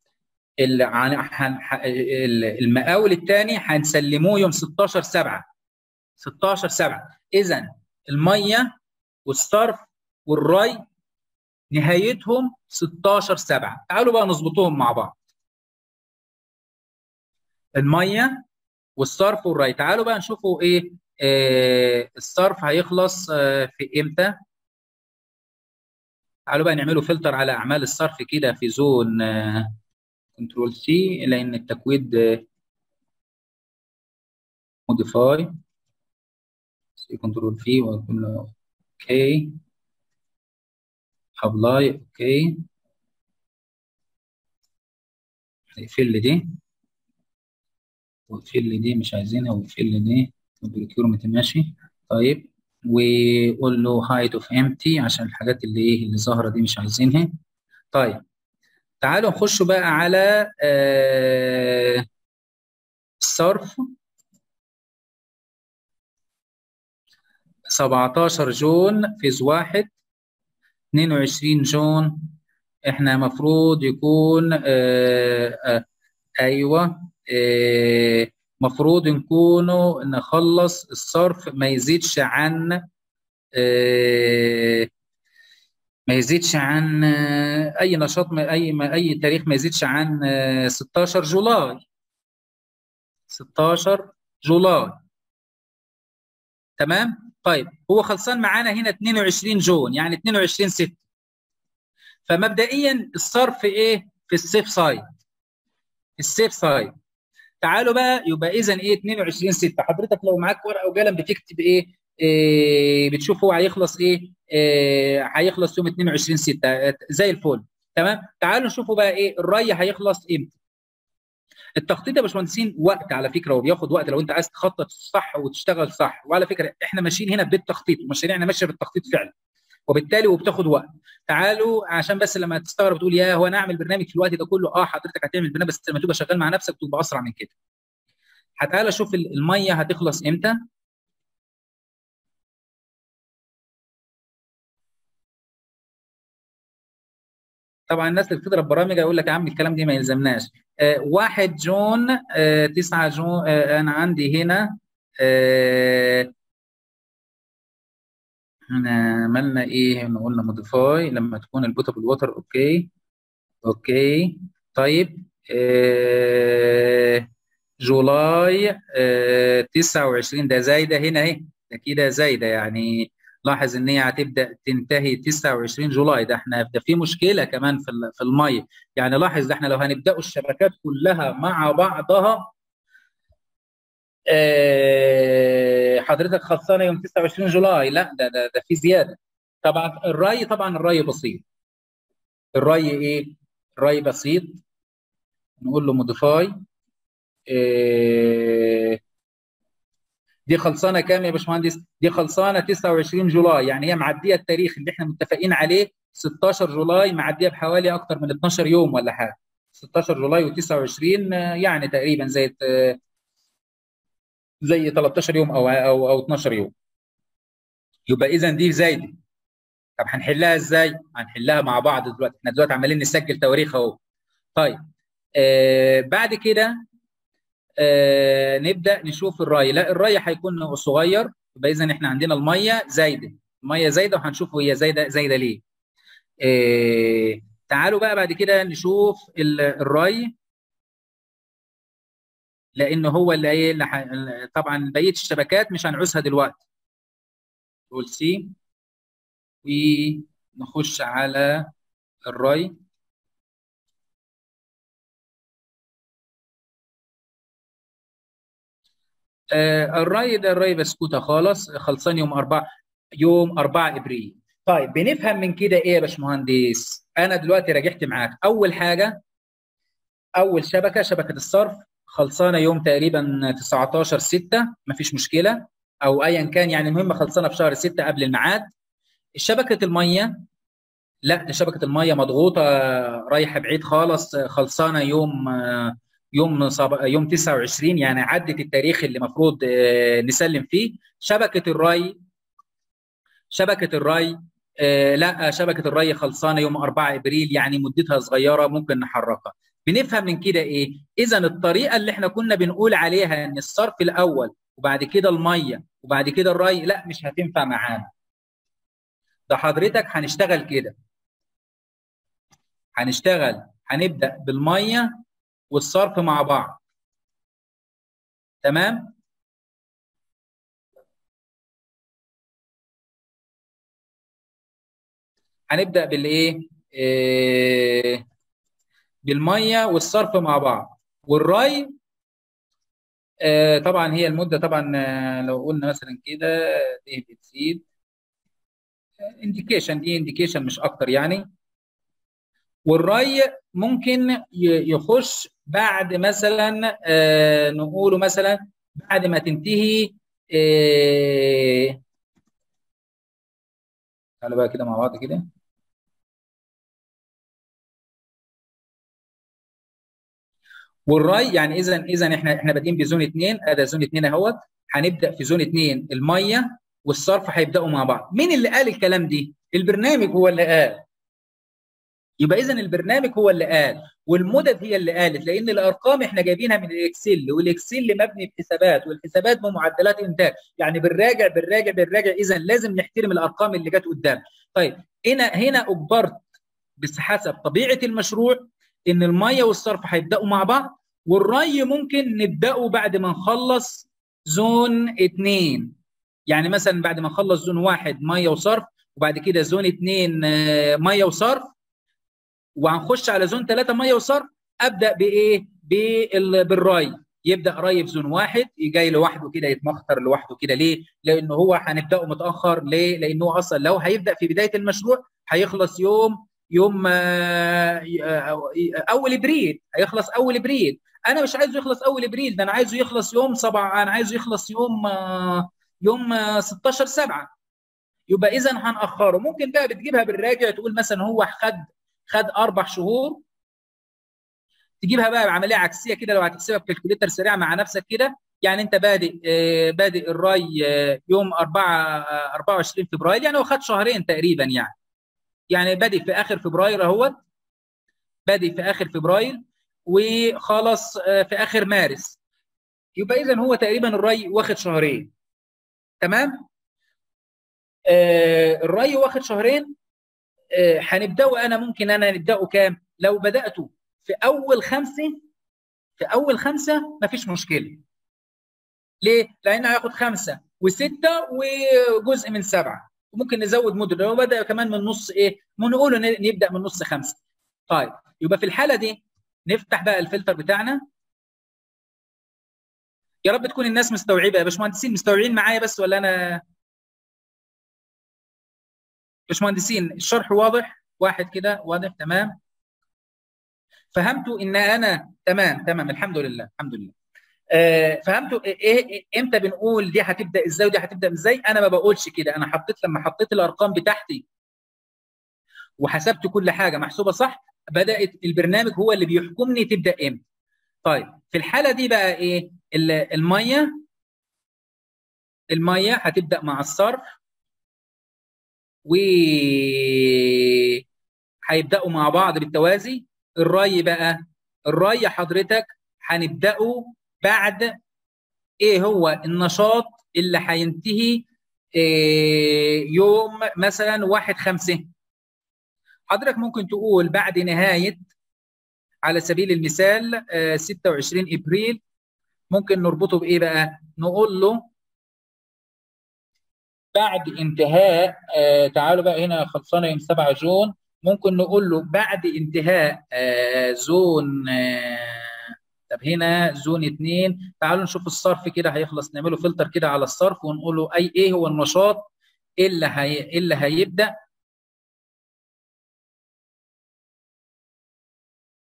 المقاول الثاني هنسلموه يوم 16 7 16 7 اذا الميه والصرف والري نهايتهم 16 7 تعالوا بقى نظبطهم مع بعض الميه والصرف والري تعالوا بقى نشوفوا ايه آه الصرف هيخلص آه في امتى تعالوا بقى نعملوا فلتر على اعمال الصرف كده في زون آه كنترول سي لان التكويد موديفاي سي كنترول في واقول له اوكي ابلاي اوكي نقفل لي دي واقفل لي دي مش عايزينها واقفل لي دي البريكيورمنت ماشي طيب وقول له هايت اوف امتي عشان الحاجات اللي ايه اللي ظاهره دي مش عايزينها طيب تعالوا نخش بقى على آه الصرف 17 جون فيز واحد 22 جون احنا مفروض يكون آه آه ايوه آه مفروض نكونوا نخلص الصرف ما يزيدش عن آه ما يزيدش عن اي نشاط اي ما اي تاريخ ما يزيدش عن 16 جولاي 16 جولاي تمام طيب هو خلصان معانا هنا 22 جون يعني 22 6 فمبدئيا الصرف ايه في السيف سايد السيف سايد تعالوا بقى يبقى اذا ايه 22 6 حضرتك لو معاك ورقه وقلم بتكتب ايه, إيه بتشوف هو هيخلص ايه, إيه هيخلص يوم 22 6 زي الفل تمام تعالوا نشوفوا بقى ايه الري هيخلص امتى التخطيط يا باشمهندسين وقت على فكره وبياخد وقت لو انت عايز تخطط صح وتشتغل صح وعلى فكره احنا ماشيين هنا بالتخطيط ومشاريعنا ماشيه بالتخطيط فعلا وبالتالي وبتاخد وقت تعالوا عشان بس لما تستغرب تقول يا هو انا اعمل برنامج في الوقت ده كله اه حضرتك هتعمل برنامج بس لما تبقى شغال مع نفسك تبقى اسرع من كده تعالى شوف الميه هتخلص امتى طبعا الناس اللي بتضرب برامج يقول لك يا عم الكلام دي ما يلزمناش آه واحد جون آه تسعة جون آه انا عندي هنا آه احنا عملنا ايه قلنا موديفاي لما تكون البوتابل ووتر اوكي اوكي طيب آه جولاي آه 29 ده زايده هنا اهي ده كده زايده يعني لاحظ ان هي هتبدا تنتهي 29 جولاي ده احنا ده في مشكله كمان في في الميه يعني لاحظ ده احنا لو هنبداوا الشبكات كلها مع بعضها اه حضرتك خلصانه يوم 29 جولاي لا ده ده ده في زياده طبعا الري طبعا الري بسيط الري ايه الري بسيط نقول له موديفاي اه دي خلصانه كام يا باشمهندس؟ دي خلصانه 29 جولاي يعني هي معديه التاريخ اللي احنا متفقين عليه 16 جولاي معديه بحوالي اكتر من 12 يوم ولا حاجه 16 جولاي و29 يعني تقريبا زي زي 13 يوم او او او 12 يوم يبقى اذا دي زايده طب هنحلها ازاي؟ هنحلها مع بعض دلوقتي احنا دلوقتي عمالين نسجل تواريخ اهو طيب آه بعد كده آه نبدا نشوف الري لا الري هيكون صغير يبقى اذا احنا عندنا الميه زايده الميه زايده وهنشوف هي زايده زايده ليه آه تعالوا بقى بعد كده نشوف الري لان هو اللي ايه طبعا بقيه الشبكات مش هنعوزها دلوقتي كنترول سي ونخش على الري آه الري ده الري بسكوته خالص خلصان يوم 4 يوم 4 ابريل طيب بنفهم من كده ايه يا باشمهندس انا دلوقتي راجعت معاك اول حاجه اول شبكه شبكه الصرف خلصانه يوم تقريبا 19 6 مفيش مشكله او ايا كان يعني المهم خلصانه في شهر 6 قبل الميعاد شبكه الميه لا ده شبكه الميه مضغوطه رايحه بعيد خالص خلصانه يوم يوم يوم 29 يعني عدت التاريخ اللي المفروض نسلم فيه شبكه الري شبكه الري لا شبكه الري خلصانه يوم 4 ابريل يعني مدتها صغيره ممكن نحركها بنفهم من كده ايه اذا الطريقه اللي احنا كنا بنقول عليها ان الصرف الاول وبعد كده الميه وبعد كده الري لا مش هتنفع معانا ده حضرتك هنشتغل كده هنشتغل هنبدا بالميه والصرف مع بعض تمام هنبدا بالايه إيه بالميه والصرف مع بعض والري آه طبعا هي المده طبعا آه لو قلنا مثلا كده دي بتزيد انديكيشن دي انديكيشن مش اكتر يعني والري ممكن يخش بعد مثلا آه نقوله مثلا بعد ما تنتهي آه تعالوا بقى كده مع بعض كده والراي يعني اذا اذا احنا احنا بادئين بزون 2 ادي زون 2 اهوت هنبدا في زون 2 الميه والصرف هيبداوا مع بعض مين اللي قال الكلام دي البرنامج هو اللي قال يبقى اذا البرنامج هو اللي قال والمدد هي اللي قالت لان الارقام احنا جايبينها من الاكسل والاكسل مبني بحسابات والحسابات بمعدلات انتاج يعني بالراجع بالراجع بالراجع اذا لازم نحترم الارقام اللي جت قدام طيب هنا هنا اجبرت بحسب طبيعه المشروع ان الميه والصرف هيبداوا مع بعض والري ممكن نبداه بعد ما نخلص زون 2 يعني مثلا بعد ما نخلص زون واحد ميه وصرف وبعد كده زون 2 ميه وصرف وهنخش على زون 3 ميه وصرف ابدا بايه؟ بالري يبدا ري في زون واحد جاي لوحده كده يتمخطر لوحده كده ليه؟ لان هو هنبداه متاخر ليه؟ لانه اصلا لو هيبدا في بدايه المشروع هيخلص يوم يوم اول ابريل هيخلص اول ابريل انا مش عايزه يخلص اول ابريل ده انا عايزه يخلص يوم 7 انا عايزه يخلص يوم يوم 16 7 يبقى اذا هنأخره ممكن بقى بتجيبها بالراجع تقول مثلا هو خد خد اربع شهور تجيبها بقى بعمليه عكسيه كده لو هتحسبها بكالكوليتر سريع مع نفسك كده يعني انت بادئ بادئ الراي يوم 4 24 فبراير يعني هو خد شهرين تقريبا يعني يعني بادئ في اخر فبراير اهوت بادئ في اخر فبراير وخلص في اخر مارس يبقى اذا هو تقريبا الري واخد شهرين تمام آه الري واخد شهرين آه هنبداه انا ممكن انا نبداه كام لو بداته في اول خمسه في اول خمسه مفيش مشكله ليه لان هياخد خمسه وسته وجزء من سبعه وممكن نزود مدة لو بدا كمان من نص ايه نقول نبدا من نص خمسه طيب يبقى في الحاله دي نفتح بقى الفلتر بتاعنا يا رب تكون الناس مستوعبه يا باشمهندسين مستوعبين معايا بس ولا انا باشمهندسين الشرح واضح واحد كده واضح تمام فهمتوا ان انا تمام تمام الحمد لله الحمد لله آه فهمتوا ايه, إيه امتى بنقول دي هتبدا ازاي ودي هتبدا ازاي انا ما بقولش كده انا حطيت لما حطيت الارقام بتاعتي وحسبت كل حاجه محسوبه صح بدات البرنامج هو اللي بيحكمني تبدا امتى طيب في الحاله دي بقى ايه الميه الميه هتبدا مع الصرف و هيبداوا مع بعض بالتوازي الري بقى الري حضرتك هنبداه بعد ايه هو النشاط اللي هينتهي إيه يوم مثلا واحد خمسة حضرتك ممكن تقول بعد نهاية على سبيل المثال 26 ابريل ممكن نربطه بايه بقى نقول له بعد انتهاء آه تعالوا بقى هنا خلصانه يوم 7 جون ممكن نقول له بعد انتهاء آه زون آه طب هنا زون 2 تعالوا نشوف الصرف كده هيخلص نعمله فلتر كده على الصرف ونقول له اي ايه هو النشاط اللي هي اللي هيبدا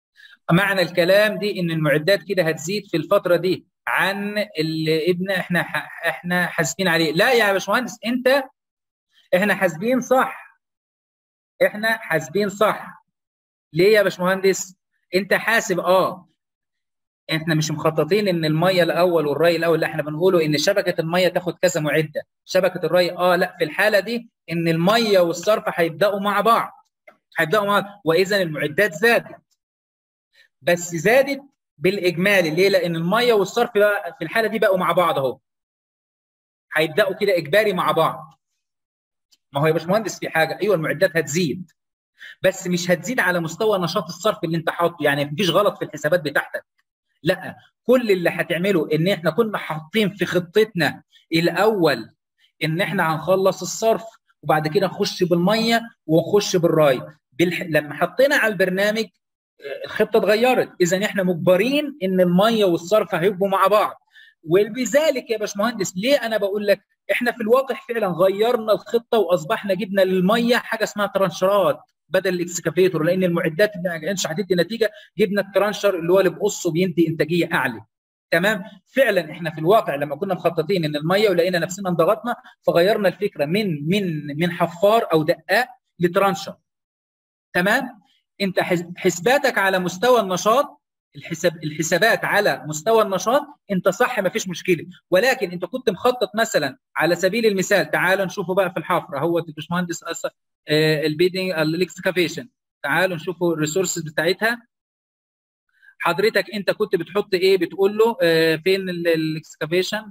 معنى الكلام دي ان المعدات كده هتزيد في الفتره دي عن اللي ابن احنا احنا حاسبين عليه لا يا باشمهندس انت احنا حاسبين صح احنا حاسبين صح ليه يا باشمهندس انت حاسب اه احنا مش مخططين ان الميه الاول والري الاول لا احنا بنقوله ان شبكه الميه تاخد كذا معده شبكه الري اه لا في الحاله دي ان الميه والصرف هيبداوا مع بعض هيبداوا مع بعض واذا المعدات زادت بس زادت بالاجمالي ليه لان الميه والصرف بقى في الحاله دي بقوا مع بعض اهو هيبداوا كده اجباري مع بعض ما هو يا باشمهندس في حاجه ايوه المعدات هتزيد بس مش هتزيد على مستوى نشاط الصرف اللي انت حاطه يعني مفيش غلط في الحسابات بتاعتك لا كل اللي هتعمله ان احنا كنا حاطين في خطتنا الاول ان احنا هنخلص الصرف وبعد كده نخش بالميه ونخش بالراي بالح... لما حطينا على البرنامج الخطه اتغيرت اذا احنا مجبرين ان الميه والصرف هيبقوا مع بعض وبذلك يا باشمهندس ليه انا بقول لك احنا في الواقع فعلا غيرنا الخطه واصبحنا جبنا للميه حاجه اسمها ترانشرات بدل الاكسكافيتور لان المعدات ما كانتش هتدي نتيجه جبنا الترانشر اللي هو اللي بقصه بيدي انتاجيه اعلى تمام فعلا احنا في الواقع لما كنا مخططين ان الميه ولقينا نفسنا انضغطنا فغيرنا الفكره من من من حفار او دقاق لترانشر تمام انت حسباتك على مستوى النشاط الحساب الحسابات على مستوى النشاط انت صح ما فيش مشكله ولكن انت كنت مخطط مثلا على سبيل المثال تعالوا نشوفوا بقى في الحفره هو الباشمهندس البيدنج الاكسكافيشن تعالوا نشوفوا الريسورسز بتاعتها حضرتك انت كنت بتحط ايه بتقول له اه فين الاكسكافيشن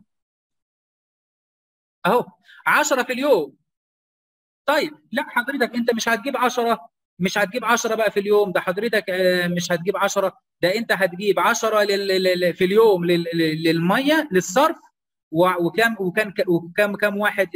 اهو 10 في اليوم طيب لا حضرتك انت مش هتجيب 10 مش هتجيب 10 بقى في اليوم ده حضرتك مش هتجيب 10 ده انت هتجيب 10 في اليوم للميه للصرف وكم وكان وكم كم واحد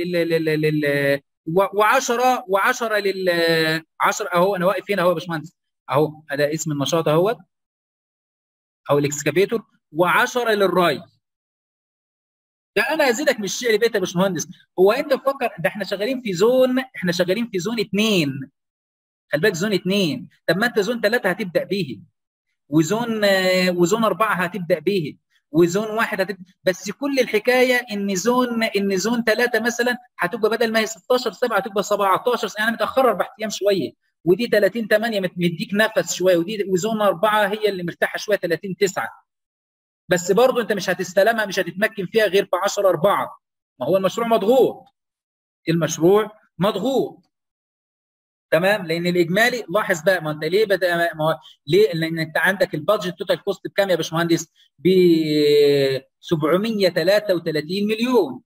و10 و10 لل 10 اهو انا واقف هنا اهو يا باشمهندس اهو ده اسم النشاط اهوت او الاكسكافيتور و10 للراي ده انا ازيدك من الشعر بيت يا باشمهندس هو انت مفكر ده احنا شغالين في زون احنا شغالين في زون اثنين خلي بالك زون اثنين طب ما انت زون ثلاثه هتبدا بيه وزون وزون اربعه هتبدا بيه وزون واحد هتبدا بس كل الحكايه ان زون ان زون ثلاثه مثلا هتبقى بدل ما هي 16 7 هتبقى 17 يعني متاخره اربع ايام شويه ودي 30 8 مديك نفس شويه ودي وزون اربعه هي اللي مرتاحه شويه 30 9 بس برضه انت مش هتستلمها مش هتتمكن فيها غير في 10 4 ما هو المشروع مضغوط المشروع مضغوط تمام لان الاجمالي لاحظ بقى ما انت ليه بدا ما هو ليه لان انت عندك البادجت توتال كوست بكام يا باشمهندس؟ ب 733 مليون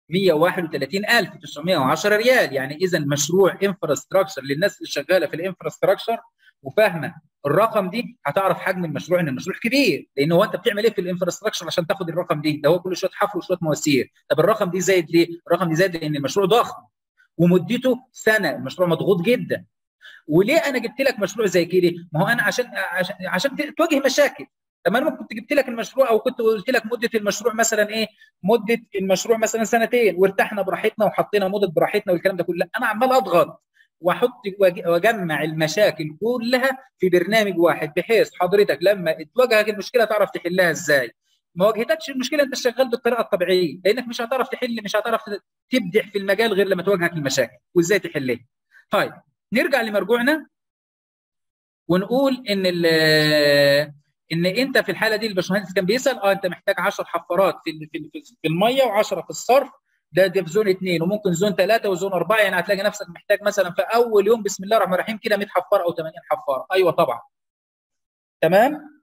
131910 ريال يعني اذا مشروع انفراستراكشر للناس اللي شغاله في الانفراستراكشر وفاهمه الرقم دي هتعرف حجم المشروع ان المشروع كبير لان هو انت بتعمل ايه في الانفراستراكشر عشان تاخد الرقم دي ده هو كل شويه حفر وشويه مواسير طب الرقم دي زايد ليه؟ الرقم دي زايد لان المشروع ضخم ومدته سنه المشروع مضغوط جدا وليه انا جبت لك مشروع زي كده ما هو انا عشان عشان, عشان تواجه مشاكل طب انا كنت جبت لك المشروع او كنت قلت لك مده المشروع مثلا ايه مده المشروع مثلا سنتين وارتحنا براحتنا وحطينا مده براحتنا والكلام ده كله لا انا عمال اضغط واحط واجمع المشاكل كلها في برنامج واحد بحيث حضرتك لما تواجهك المشكله تعرف تحلها ازاي ما واجهتكش المشكله انت شغال بالطريقه الطبيعيه لانك مش هتعرف تحل مش هتعرف تبدع في المجال غير لما تواجهك المشاكل وازاي تحلها طيب نرجع لمرجوعنا ونقول ان ان انت في الحاله دي الباشمهندس كان بيسال اه انت محتاج 10 حفارات في في, في الميه و10 في الصرف ده ده في زون اثنين وممكن زون ثلاثه وزون اربعه يعني هتلاقي نفسك محتاج مثلا في اول يوم بسم الله الرحمن الرحيم كده 100 حفاره او 80 حفاره ايوه طبعا تمام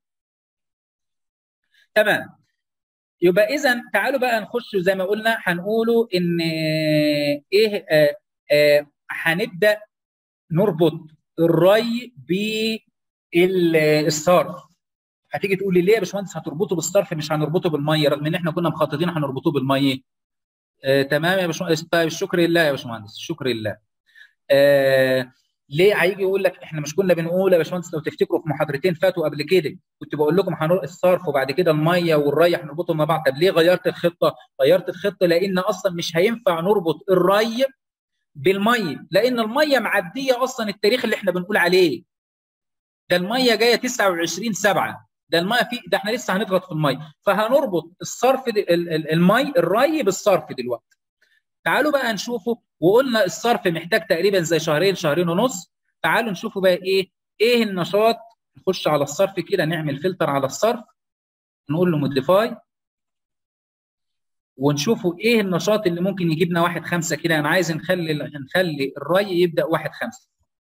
تمام يبقى اذا تعالوا بقى نخش زي ما قلنا هنقولوا ان ايه آه آه هنبدا نربط الري بالصرف هتيجي تقول لي ليه يا باشمهندس هتربطه بالصرف مش هنربطه بالميه رغم ان احنا كنا مخططين هنربطه بالميه آه تمام يا باشمهندس طيب الشكر لله يا باشمهندس الشكر لله آه ليه هيجي يقول لك احنا مش كنا بنقول يا باشمهندس لو تفتكروا في محاضرتين فاتوا قبل كده كنت بقول لكم هنربط الصرف وبعد كده الميه والري هنربطهم مع بعض طب ليه غيرت الخطه؟ غيرت الخطه لان اصلا مش هينفع نربط الري بالميه لان الميه معديه اصلا التاريخ اللي احنا بنقول عليه ده الميه جايه 29 7 ده الميه في ده احنا لسه هنضغط في الميه فهنربط الصرف المي الري بالصرف دلوقتي تعالوا بقى نشوفه وقلنا الصرف محتاج تقريبا زي شهرين شهرين ونص تعالوا نشوفوا بقى ايه ايه النشاط نخش على الصرف كده نعمل فلتر على الصرف نقول له موديفاي ونشوفوا ايه النشاط اللي ممكن يجيب لنا واحد خمسة كده انا عايز نخلي نخلي الري يبدا واحد خمسة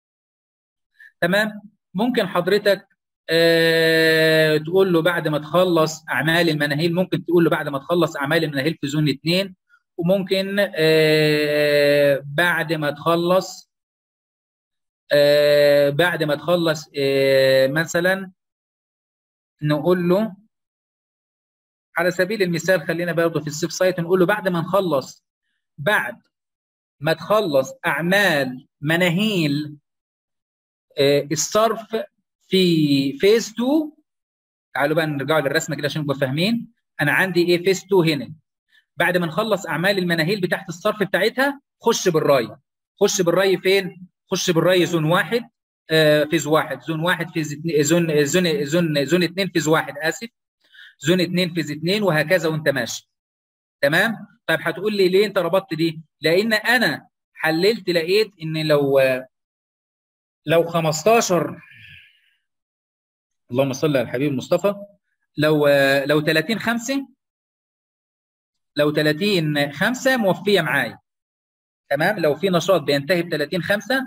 تمام ممكن حضرتك آه تقول له بعد ما تخلص اعمال المناهيل ممكن تقول له بعد ما تخلص اعمال المناهيل في زون اثنين وممكن آه بعد ما تخلص آه بعد ما تخلص آه مثلا نقول له على سبيل المثال خلينا برضه في السيف سايت نقول له بعد ما نخلص بعد ما تخلص اعمال مناهيل آه الصرف في فيز 2 تعالوا بقى نرجع للرسمه كده عشان نبقى فاهمين انا عندي ايه فيز 2 هنا بعد ما نخلص اعمال المناهيل بتاعت الصرف بتاعتها خش بالري خش بالري فين خش بالري زون واحد آه فيز واحد زون واحد فيز اتنين زون زون زون زون اثنين فيز واحد اسف زون اثنين فيز اثنين وهكذا وانت ماشي تمام طيب هتقول لي ليه انت ربطت دي لان انا حللت لقيت ان لو لو 15 اللهم صل على الحبيب المصطفى لو لو 30 5 لو 30 5 موفيه معايا تمام لو في نشاط بينتهي ب 30 5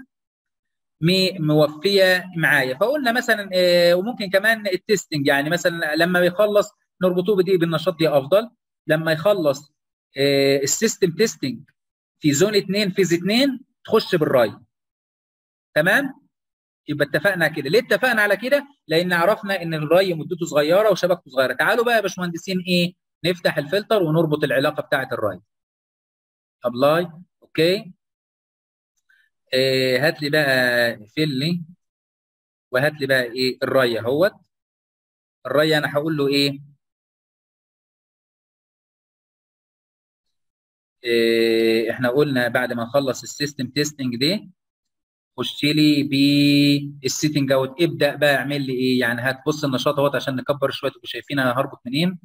موفيه معايا فقلنا مثلا وممكن كمان التستنج يعني مثلا لما يخلص نربطوه بدي بالنشاط دي افضل لما يخلص السيستم تيستنج في زون 2 فيز 2 تخش بالراي تمام يبقى اتفقنا كده ليه اتفقنا على كده لان عرفنا ان الري مدته صغيره وشبكته صغيره تعالوا بقى يا باشمهندسين ايه نفتح الفلتر ونربط العلاقه بتاعه الري ابلاي اوكي إيه هات لي بقى فيل لي وهات لي بقى ايه الري اهوت الري انا هقول له ايه إيه احنا قلنا بعد ما نخلص السيستم تيستنج دي خش لي بالسيتنج اوت ابدا بقى اعمل لي ايه يعني هتبص النشاط اهوت عشان نكبر شويه تبقوا شايفين انا هربط منين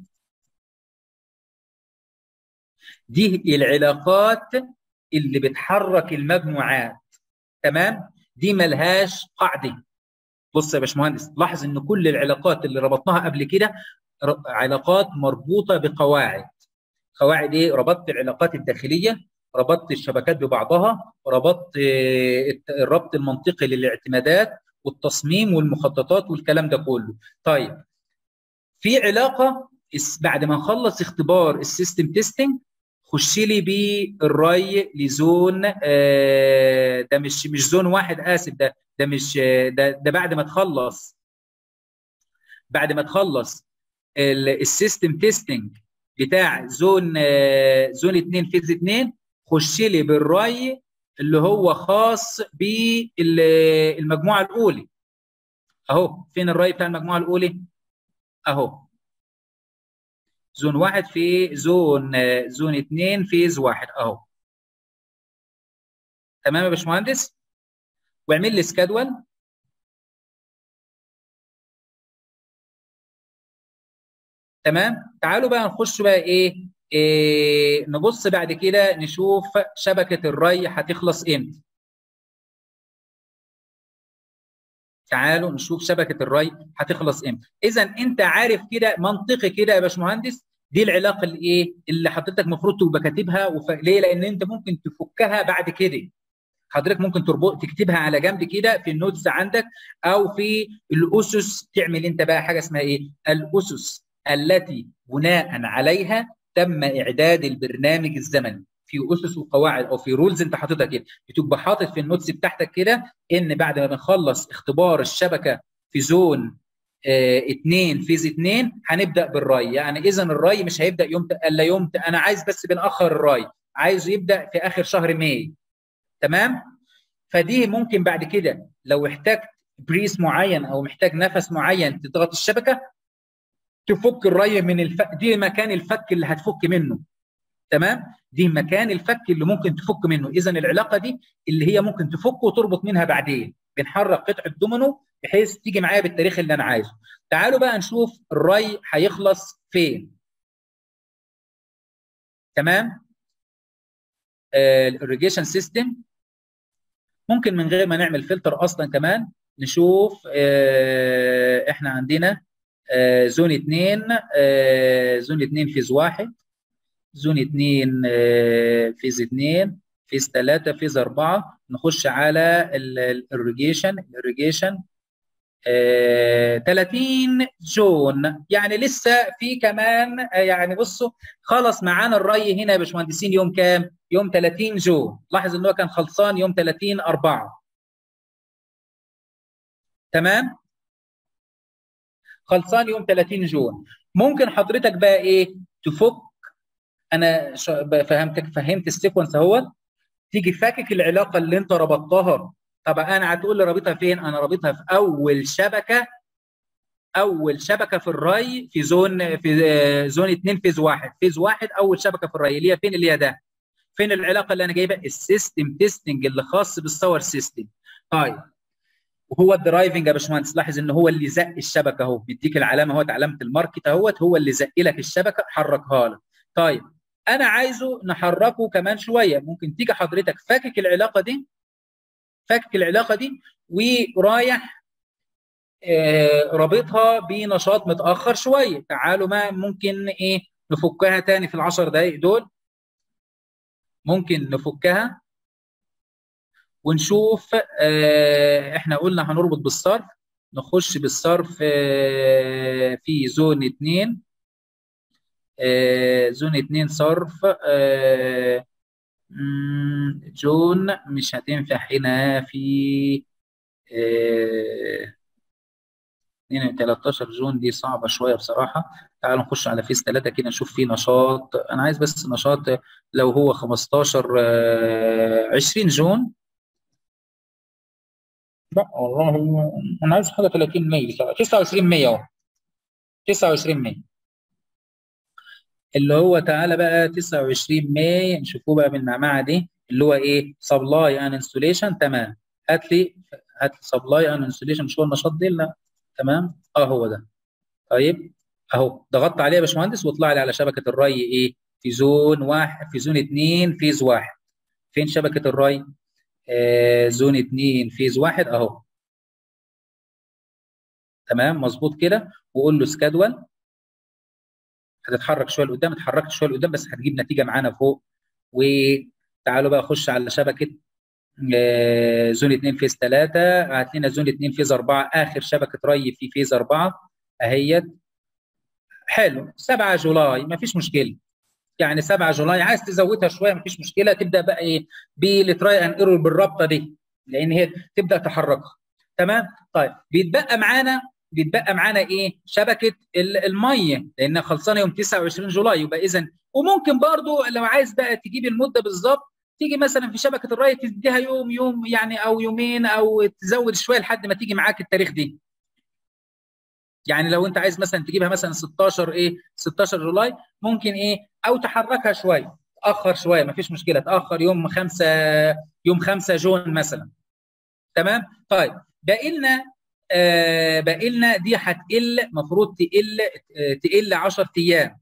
دي العلاقات اللي بتحرك المجموعات تمام دي ملهاش قاعده بص يا باشمهندس لاحظ ان كل العلاقات اللي ربطناها قبل كده علاقات مربوطه بقواعد قواعد ايه ربطت العلاقات الداخليه ربطت الشبكات ببعضها ربطت الربط المنطقي للاعتمادات والتصميم والمخططات والكلام ده كله طيب في علاقه بعد ما نخلص اختبار السيستم تيستنج خش لي بالري لزون ده مش مش زون واحد اسف ده ده مش ده ده بعد ما تخلص بعد ما تخلص السيستم تيستنج بتاع زون زون 2 فيز 2 خش لي بالري اللي هو خاص بالمجموعه الاولى اهو فين الري بتاع المجموعه الاولى اهو زون واحد في زون زون اثنين فيز واحد اهو تمام يا باشمهندس واعمل لي سكادول تمام تعالوا بقى نخش بقى ايه, إيه نبص بعد كده نشوف شبكه الري هتخلص امتى تعالوا نشوف شبكه الري هتخلص امتى اذا انت عارف كده منطقي كده يا باشمهندس دي العلاقه اللي ايه اللي حضرتك المفروض تبقى كاتبها وف... ليه لان انت ممكن تفكها بعد كده حضرتك ممكن تربط تكتبها على جنب كده في النوتس عندك او في الاسس تعمل انت بقى حاجه اسمها ايه الاسس التي بناء عليها تم اعداد البرنامج الزمني في اسس وقواعد او في رولز انت حاططها كده بتبقى حاطط في النوتس بتاعتك كده ان بعد ما بنخلص اختبار الشبكه في زون اه اتنين فيز اتنين هنبدا بالري يعني اذا الري مش هيبدا يوم الا يوم انا عايز بس بنأخر الري عايزه يبدا في اخر شهر ماي تمام فدي ممكن بعد كده لو احتجت بريس معين او محتاج نفس معين تضغط الشبكه تفك الري من الفك دي مكان الفك اللي هتفك منه تمام دي مكان الفك اللي ممكن تفك منه اذا العلاقه دي اللي هي ممكن تفك وتربط منها بعدين بنحرك قطعه دومينو بحيث تيجي معايا بالتاريخ اللي انا عايزه تعالوا بقى نشوف الري هيخلص فين تمام الاريجيشن سيستم ممكن من غير ما نعمل فلتر اصلا كمان نشوف آه احنا عندنا آه زون 2 آه زون 2 فيز 1 زون 2 فيز 2 فيز 3 فيز 4 نخش على الاريجيشن الاريجيشن 30 جون يعني لسه في كمان يعني بصوا خلص معانا الري هنا يا باشمهندسين يوم كام؟ يوم 30 جون لاحظ ان هو كان خلصان يوم 30 4 تمام؟ خلصان يوم 30 جون ممكن حضرتك بقى ايه تفك انا فهمتك فهمت السيكونس اهوت تيجي فاكك العلاقه اللي انت ربطتها طب انا هتقول لي رابطها فين؟ انا رابطها في اول شبكه اول شبكه في الري في زون في زون 2 فيز 1 فيز 1 اول شبكه في الري اللي هي فين اللي هي ده فين العلاقه اللي انا جايبها السيستم تيستنج اللي خاص بالساور سيستم طيب وهو الدرايفنج يا باشمهندس لاحظ ان هو اللي زق الشبكه اهو بيديك العلامه اهوت علامه الماركت اهوت هو اللي زق لك الشبكه حركها لك طيب انا عايزه نحركه كمان شويه ممكن تيجي حضرتك فاكك العلاقه دي فاكك العلاقه دي ورايح آه رابطها بنشاط متاخر شويه تعالوا ما ممكن ايه نفكها تاني في العشر دقائق دول ممكن نفكها ونشوف آه احنا قلنا هنربط بالصرف نخش بالصرف آه في زون 2 آه زون 2 صرف آه جون مش هتنفع هنا في آه 13 جون دي صعبة شوية بصراحة تعالوا نخش على فيس 3 كده نشوف فيه نشاط أنا عايز بس نشاط لو هو 15 آه 20 جون لا والله أنا عايز حاجة 30 100 29 100 أهو 29 100 اللي هو تعالى بقى 29 ماي نشوفوه بقى بالمعمعه دي اللي هو ايه سبلاي ان انستوليشن تمام هات لي هات لي سبلاي ان انستوليشن مش هو النشاط دي لا تمام اه هو ده طيب اهو ضغطت عليه يا باشمهندس واطلع لي على شبكه الري ايه في زون واحد في زون 2 فيز واحد فين شبكه الري آه زون 2 فيز واحد اهو تمام مظبوط كده وقول له سكادول هتتحرك شويه لقدام اتحركت شويه لقدام بس هتجيب نتيجه معانا فوق وتعالوا بقى خش على شبكه زون 2 فيز 3 هات لنا زون 2 فيز 4 اخر شبكه ري في فيز 4 اهيت حلو 7 جولاي ما فيش مشكله يعني 7 جولاي عايز تزودها شويه ما فيش مشكله تبدا بقى ايه بالتراي ان ايرور بالرابطه دي لان هي تبدا تحركها تمام طيب بيتبقى معانا بيتبقى معانا ايه شبكه الميه لانها خلصانه يوم 29 جولاي يبقى اذا وممكن برضو لو عايز بقى تجيب المده بالظبط تيجي مثلا في شبكه الري تديها يوم يوم يعني او يومين او تزود شويه لحد ما تيجي معاك التاريخ دي يعني لو انت عايز مثلا تجيبها مثلا 16 ايه 16 جولاي ممكن ايه او تحركها شويه تاخر شويه ما فيش مشكله تاخر يوم 5 يوم 5 جون مثلا تمام طيب باقي لنا آه باقي لنا دي هتقل المفروض تقل تقل 10 ايام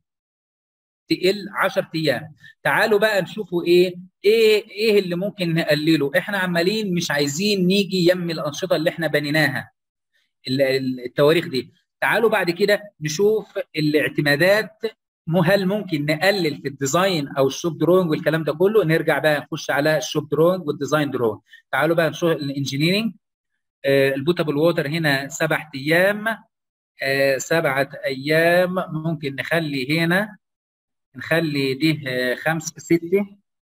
تقل 10 ايام تعالوا بقى نشوفوا ايه ايه ايه اللي ممكن نقلله احنا عمالين مش عايزين نيجي يم الانشطه اللي احنا بنيناها التواريخ دي تعالوا بعد كده نشوف الاعتمادات هل ممكن نقلل في الديزاين او الشوب دروينج والكلام ده كله نرجع بقى نخش على الشوب دروينج والديزاين دروينج تعالوا بقى نشوف الانجينيرنج آه البوتابل ووتر هنا سبع ايام آه سبعه ايام ممكن نخلي هنا نخلي دي آه خمسه سته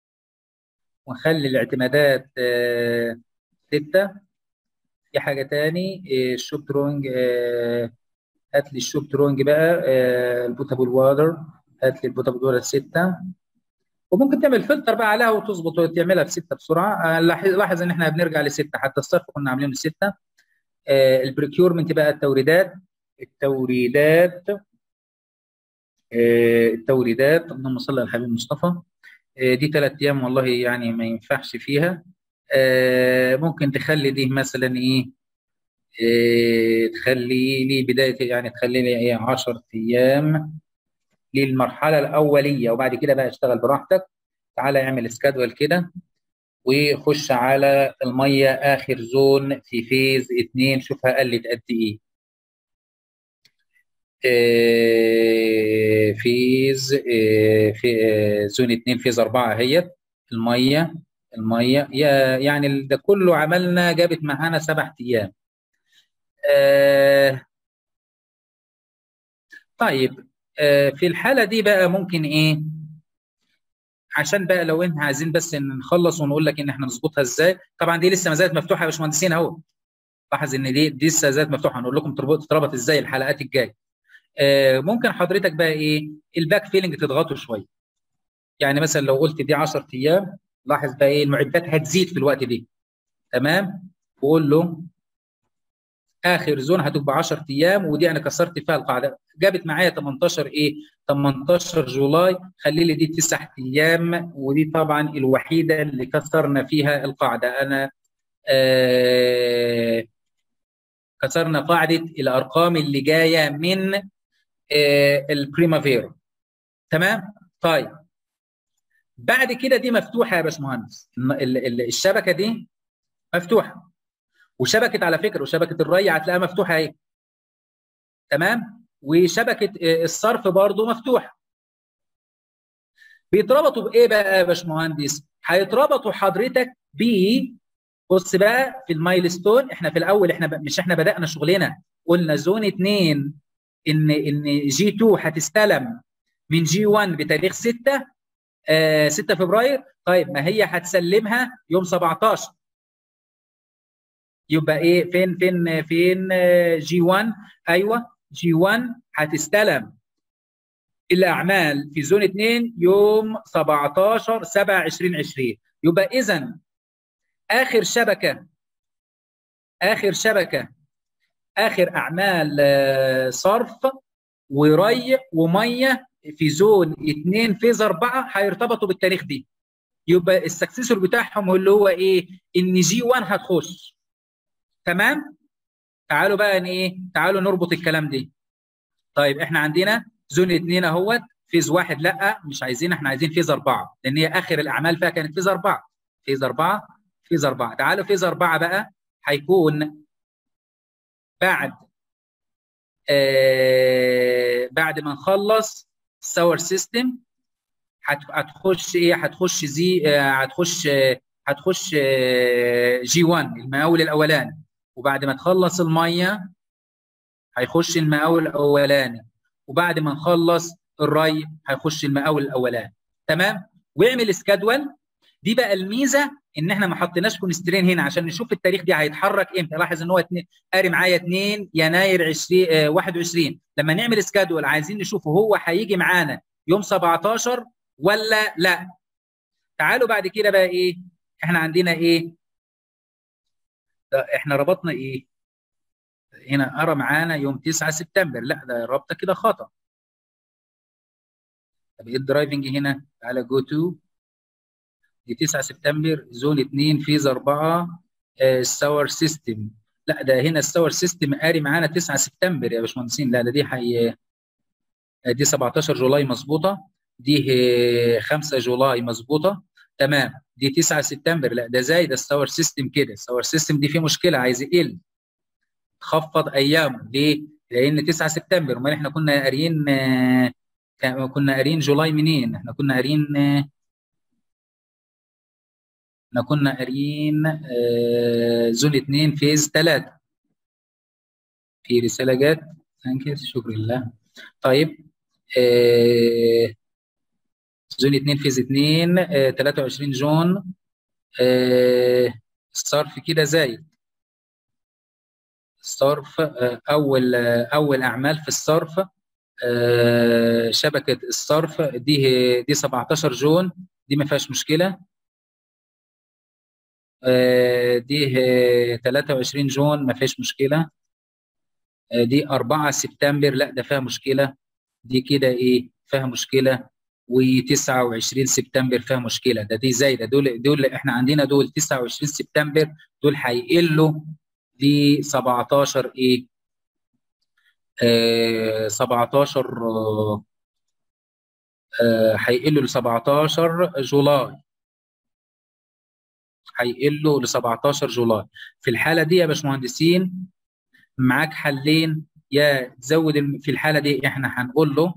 ونخلي الاعتمادات سته في حاجه تاني الشوب دروينج هات لي الشوب دروينج بقى البوتابل واتر هات لي البوتابل واتر سته وممكن تعمل فلتر بقى عليها وتظبط وتعملها بسته بسرعه لاحظ ان احنا بنرجع لسته حتى الصرف كنا عاملينه لسته البريكيورمنت بقى التوريدات التوريدات التوريدات اللهم صل على الحبيب المصطفى دي ثلاث ايام والله يعني ما ينفعش فيها ممكن تخلي دي مثلا ايه إيه تخلي لي بدايه يعني تخلي لي ايه 10 ايام للمرحله الاوليه وبعد كده بقى اشتغل براحتك تعالى اعمل سكادول كده وخش على الميه اخر زون في فيز 2 شوفها قلت قد ايه إيه فيز إيه في إيه زون 2 فيز 4 اهيت الميه الميه يا يعني ده كله عملنا جابت معانا سبع ايام آه طيب آه في الحاله دي بقى ممكن ايه عشان بقى لو احنا عايزين بس نخلص ونقول لك ان احنا نظبطها ازاي طبعا دي لسه ما زالت مفتوحه يا باشمهندسين اهو لاحظ ان دي دي لسه زالت مفتوحه هنقول لكم تتربط ازاي الحلقات الجايه آه ممكن حضرتك بقى ايه الباك فيلنج تضغطه شويه يعني مثلا لو قلت دي 10 ايام لاحظ بقى ايه المعدات هتزيد في الوقت دي تمام وقول له اخر زون هتبقى 10 ايام ودي انا كسرت فيها القاعده جابت معايا 18 ايه 18 جولاي خلي لي دي 9 ايام ودي طبعا الوحيده اللي كسرنا فيها القاعده انا آه كسرنا قاعده الارقام اللي جايه من آه البريمافيرا تمام طيب بعد كده دي مفتوحه يا باشمهندس الشبكه دي مفتوحه وشبكه على فكره وشبكه الري هتلاقيها مفتوحه اهي تمام وشبكه الصرف برضو مفتوحه بيتربطوا بايه بقى يا باشمهندس هيتربطوا حضرتك ب بص بقى في المايلستون احنا في الاول احنا ب... مش احنا بدانا شغلنا قلنا زون 2 ان ان جي 2 هتستلم من جي 1 بتاريخ 6 آه 6 فبراير طيب ما هي هتسلمها يوم 17 يبقى ايه فين فين فين جي 1 ايوه جي 1 هتستلم الاعمال في زون 2 يوم 17 7 2020 يبقى اذا اخر شبكه اخر شبكه اخر اعمال صرف وري وميه في زون 2 فيز 4 هيرتبطوا بالتاريخ دي يبقى السكسيسور بتاعهم اللي هو ايه ان جي 1 هتخش تمام تعالوا بقى ان ايه تعالوا نربط الكلام دي طيب احنا عندنا زون 2 اهوت فيز واحد لا مش عايزين احنا عايزين فيز 4 لان هي اخر الاعمال فيها كانت فيز 4 فيز 4 فيز 4 تعالوا فيز 4 بقى هيكون بعد آه بعد ما نخلص الساور سيستم هتخش ايه هتخش زي آه هتخش آه هتخش آه جي 1 المقاول الاولاني وبعد ما تخلص الميه هيخش المقاول الاولاني وبعد ما نخلص الري هيخش المقاول الاولاني تمام واعمل سكادول دي بقى الميزه ان احنا ما حطيناش كونسترين هنا عشان نشوف التاريخ دي هيتحرك امتى لاحظ ان هو قاري معايا 2 يناير 20 آه 21 لما نعمل سكادول عايزين نشوف هو هيجي معانا يوم 17 ولا لا تعالوا بعد كده بقى ايه احنا عندنا ايه احنا ربطنا ايه هنا ارى معانا يوم 9 سبتمبر لا ده رابطه كده خطا طب ايه الدرايفنج هنا تعالى جو تو دي 9 سبتمبر زون 2 فيز 4 الساور سيستم لا ده هنا الساور سيستم قاري معانا 9 سبتمبر يا باشمهندسين لا ده دي حي دي 17 جولاي مظبوطه دي 5 جولاي مظبوطه تمام دي 9 سبتمبر لا ده زايد الساور سيستم كده الساور سيستم دي فيه مشكله عايز يقل خفض ايامه ليه؟ لان 9 سبتمبر امال احنا كنا قاريين كنا قاريين جولاي منين؟ احنا كنا قاريين احنا كنا قاريين زون 2 فيز 3 في رساله جت ثانك شكرا لله طيب آه زون 2 فيز 2 آه 23 جون آه الصرف كده زايد الصرف آه اول آه اول اعمال في الصرف آه شبكه الصرف دي دي 17 جون دي ما فيهاش مشكله آه دي 23 جون ما فيهاش مشكله آه دي 4 سبتمبر لا ده فيها مشكله دي كده ايه فيها مشكله و29 سبتمبر فيها مشكله ده دي زايده دول دول احنا عندنا دول 29 سبتمبر دول هيقلوا ل 17 ايه آه 17 آه آه هيقل له ل 17 جولاي هيقل له ل 17 جولاي في الحاله دي يا باشمهندسين معاك حلين يا تزود الم- في الحاله دي احنا هنقول له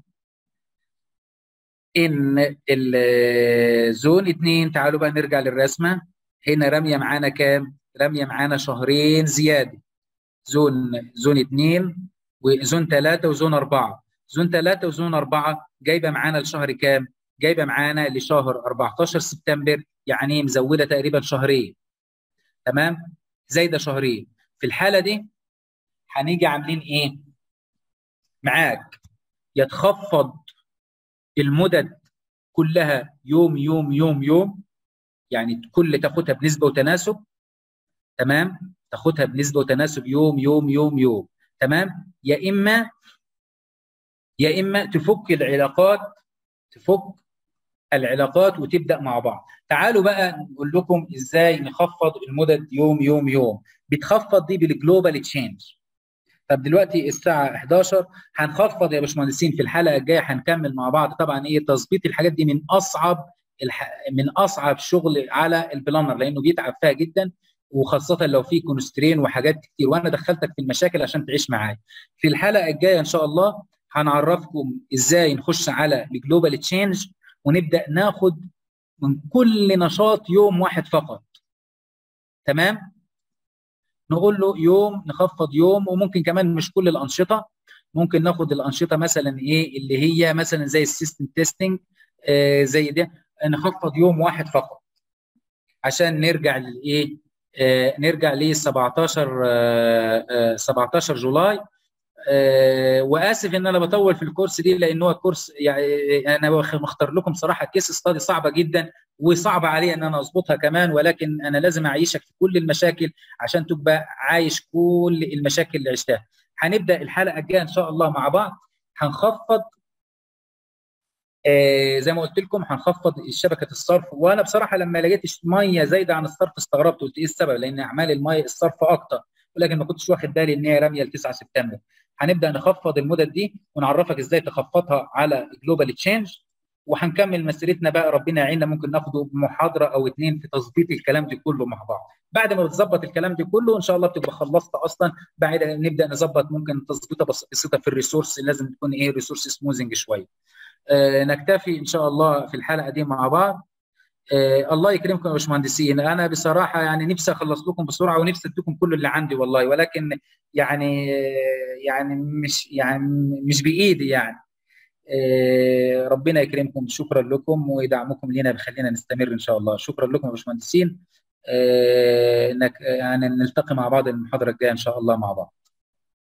ان الزون 2 تعالوا بقى نرجع للرسمه هنا راميه معانا كام؟ راميه معانا شهرين زياده زون زون 2 وزون 3 وزون 4 زون 3 وزون 4 جايبه معانا لشهر كام؟ جايبه معانا لشهر 14 سبتمبر يعني مزوده تقريبا شهرين تمام؟ زايده شهرين في الحاله دي هنيجي عاملين ايه؟ معاك يتخفض المدد كلها يوم يوم يوم يوم يعني كل تاخدها بنسبه وتناسب تمام تاخدها بنسبه وتناسب يوم يوم يوم يوم تمام يا اما يا اما تفك العلاقات تفك العلاقات وتبدا مع بعض تعالوا بقى نقول لكم ازاي نخفض المدد يوم يوم يوم بتخفض دي بالجلوبال تشينج طب دلوقتي الساعه 11 هنخفض يا باشمهندسين في الحلقه الجايه هنكمل مع بعض طبعا ايه تظبيط الحاجات دي من اصعب الح... من اصعب شغل على البلانر لانه بيتعب فيها جدا وخاصه لو في كونسترين وحاجات كتير وانا دخلتك في المشاكل عشان تعيش معايا في الحلقه الجايه ان شاء الله هنعرفكم ازاي نخش على الجلوبال تشينج ونبدا ناخد من كل نشاط يوم واحد فقط تمام نقول له يوم نخفض يوم وممكن كمان مش كل الانشطه ممكن ناخد الانشطه مثلا ايه اللي هي مثلا زي السيستم تيستنج آه زي ده نخفض يوم واحد فقط عشان نرجع للايه آه نرجع ل 17 آه آه 17 جولاي آه واسف ان انا بطول في الكورس دي لان هو كورس يعني انا مختار لكم صراحه كيس ستادي صعبه جدا وصعب علي ان انا اظبطها كمان ولكن انا لازم اعيشك في كل المشاكل عشان تبقى عايش كل المشاكل اللي عشتها هنبدا الحلقه الجايه ان شاء الله مع بعض هنخفض آه زي ما قلت لكم هنخفض شبكه الصرف وانا بصراحه لما لقيت ميه زايده عن الصرف استغربت قلت ايه السبب لان اعمال الميه الصرف اكتر ولكن ما كنتش واخد بالي ان هي راميه ل 9 سبتمبر هنبدا نخفض المدد دي ونعرفك ازاي تخفضها على جلوبال تشينج وهنكمل مسيرتنا بقى ربنا يعيننا ممكن ناخده محاضره او اتنين في تظبيط الكلام ده كله مع بعض بعد ما بتظبط الكلام ده كله ان شاء الله بتبقى خلصت اصلا بعد نبدا نظبط ممكن تظبيطه بسيطه في الريسورس لازم تكون ايه ريسورس سموزنج شويه آه نكتفي ان شاء الله في الحلقه دي مع بعض آه الله يكرمكم يا باشمهندسين انا بصراحه يعني نفسي اخلص لكم بسرعه ونفسي اديكم كل اللي عندي والله ولكن يعني يعني مش يعني مش بايدي يعني آه ربنا يكرمكم شكرا لكم ودعمكم لنا بيخلينا نستمر ان شاء الله شكرا لكم يا باشمهندسين آه انك يعني نلتقي مع بعض المحاضره الجايه ان شاء الله مع بعض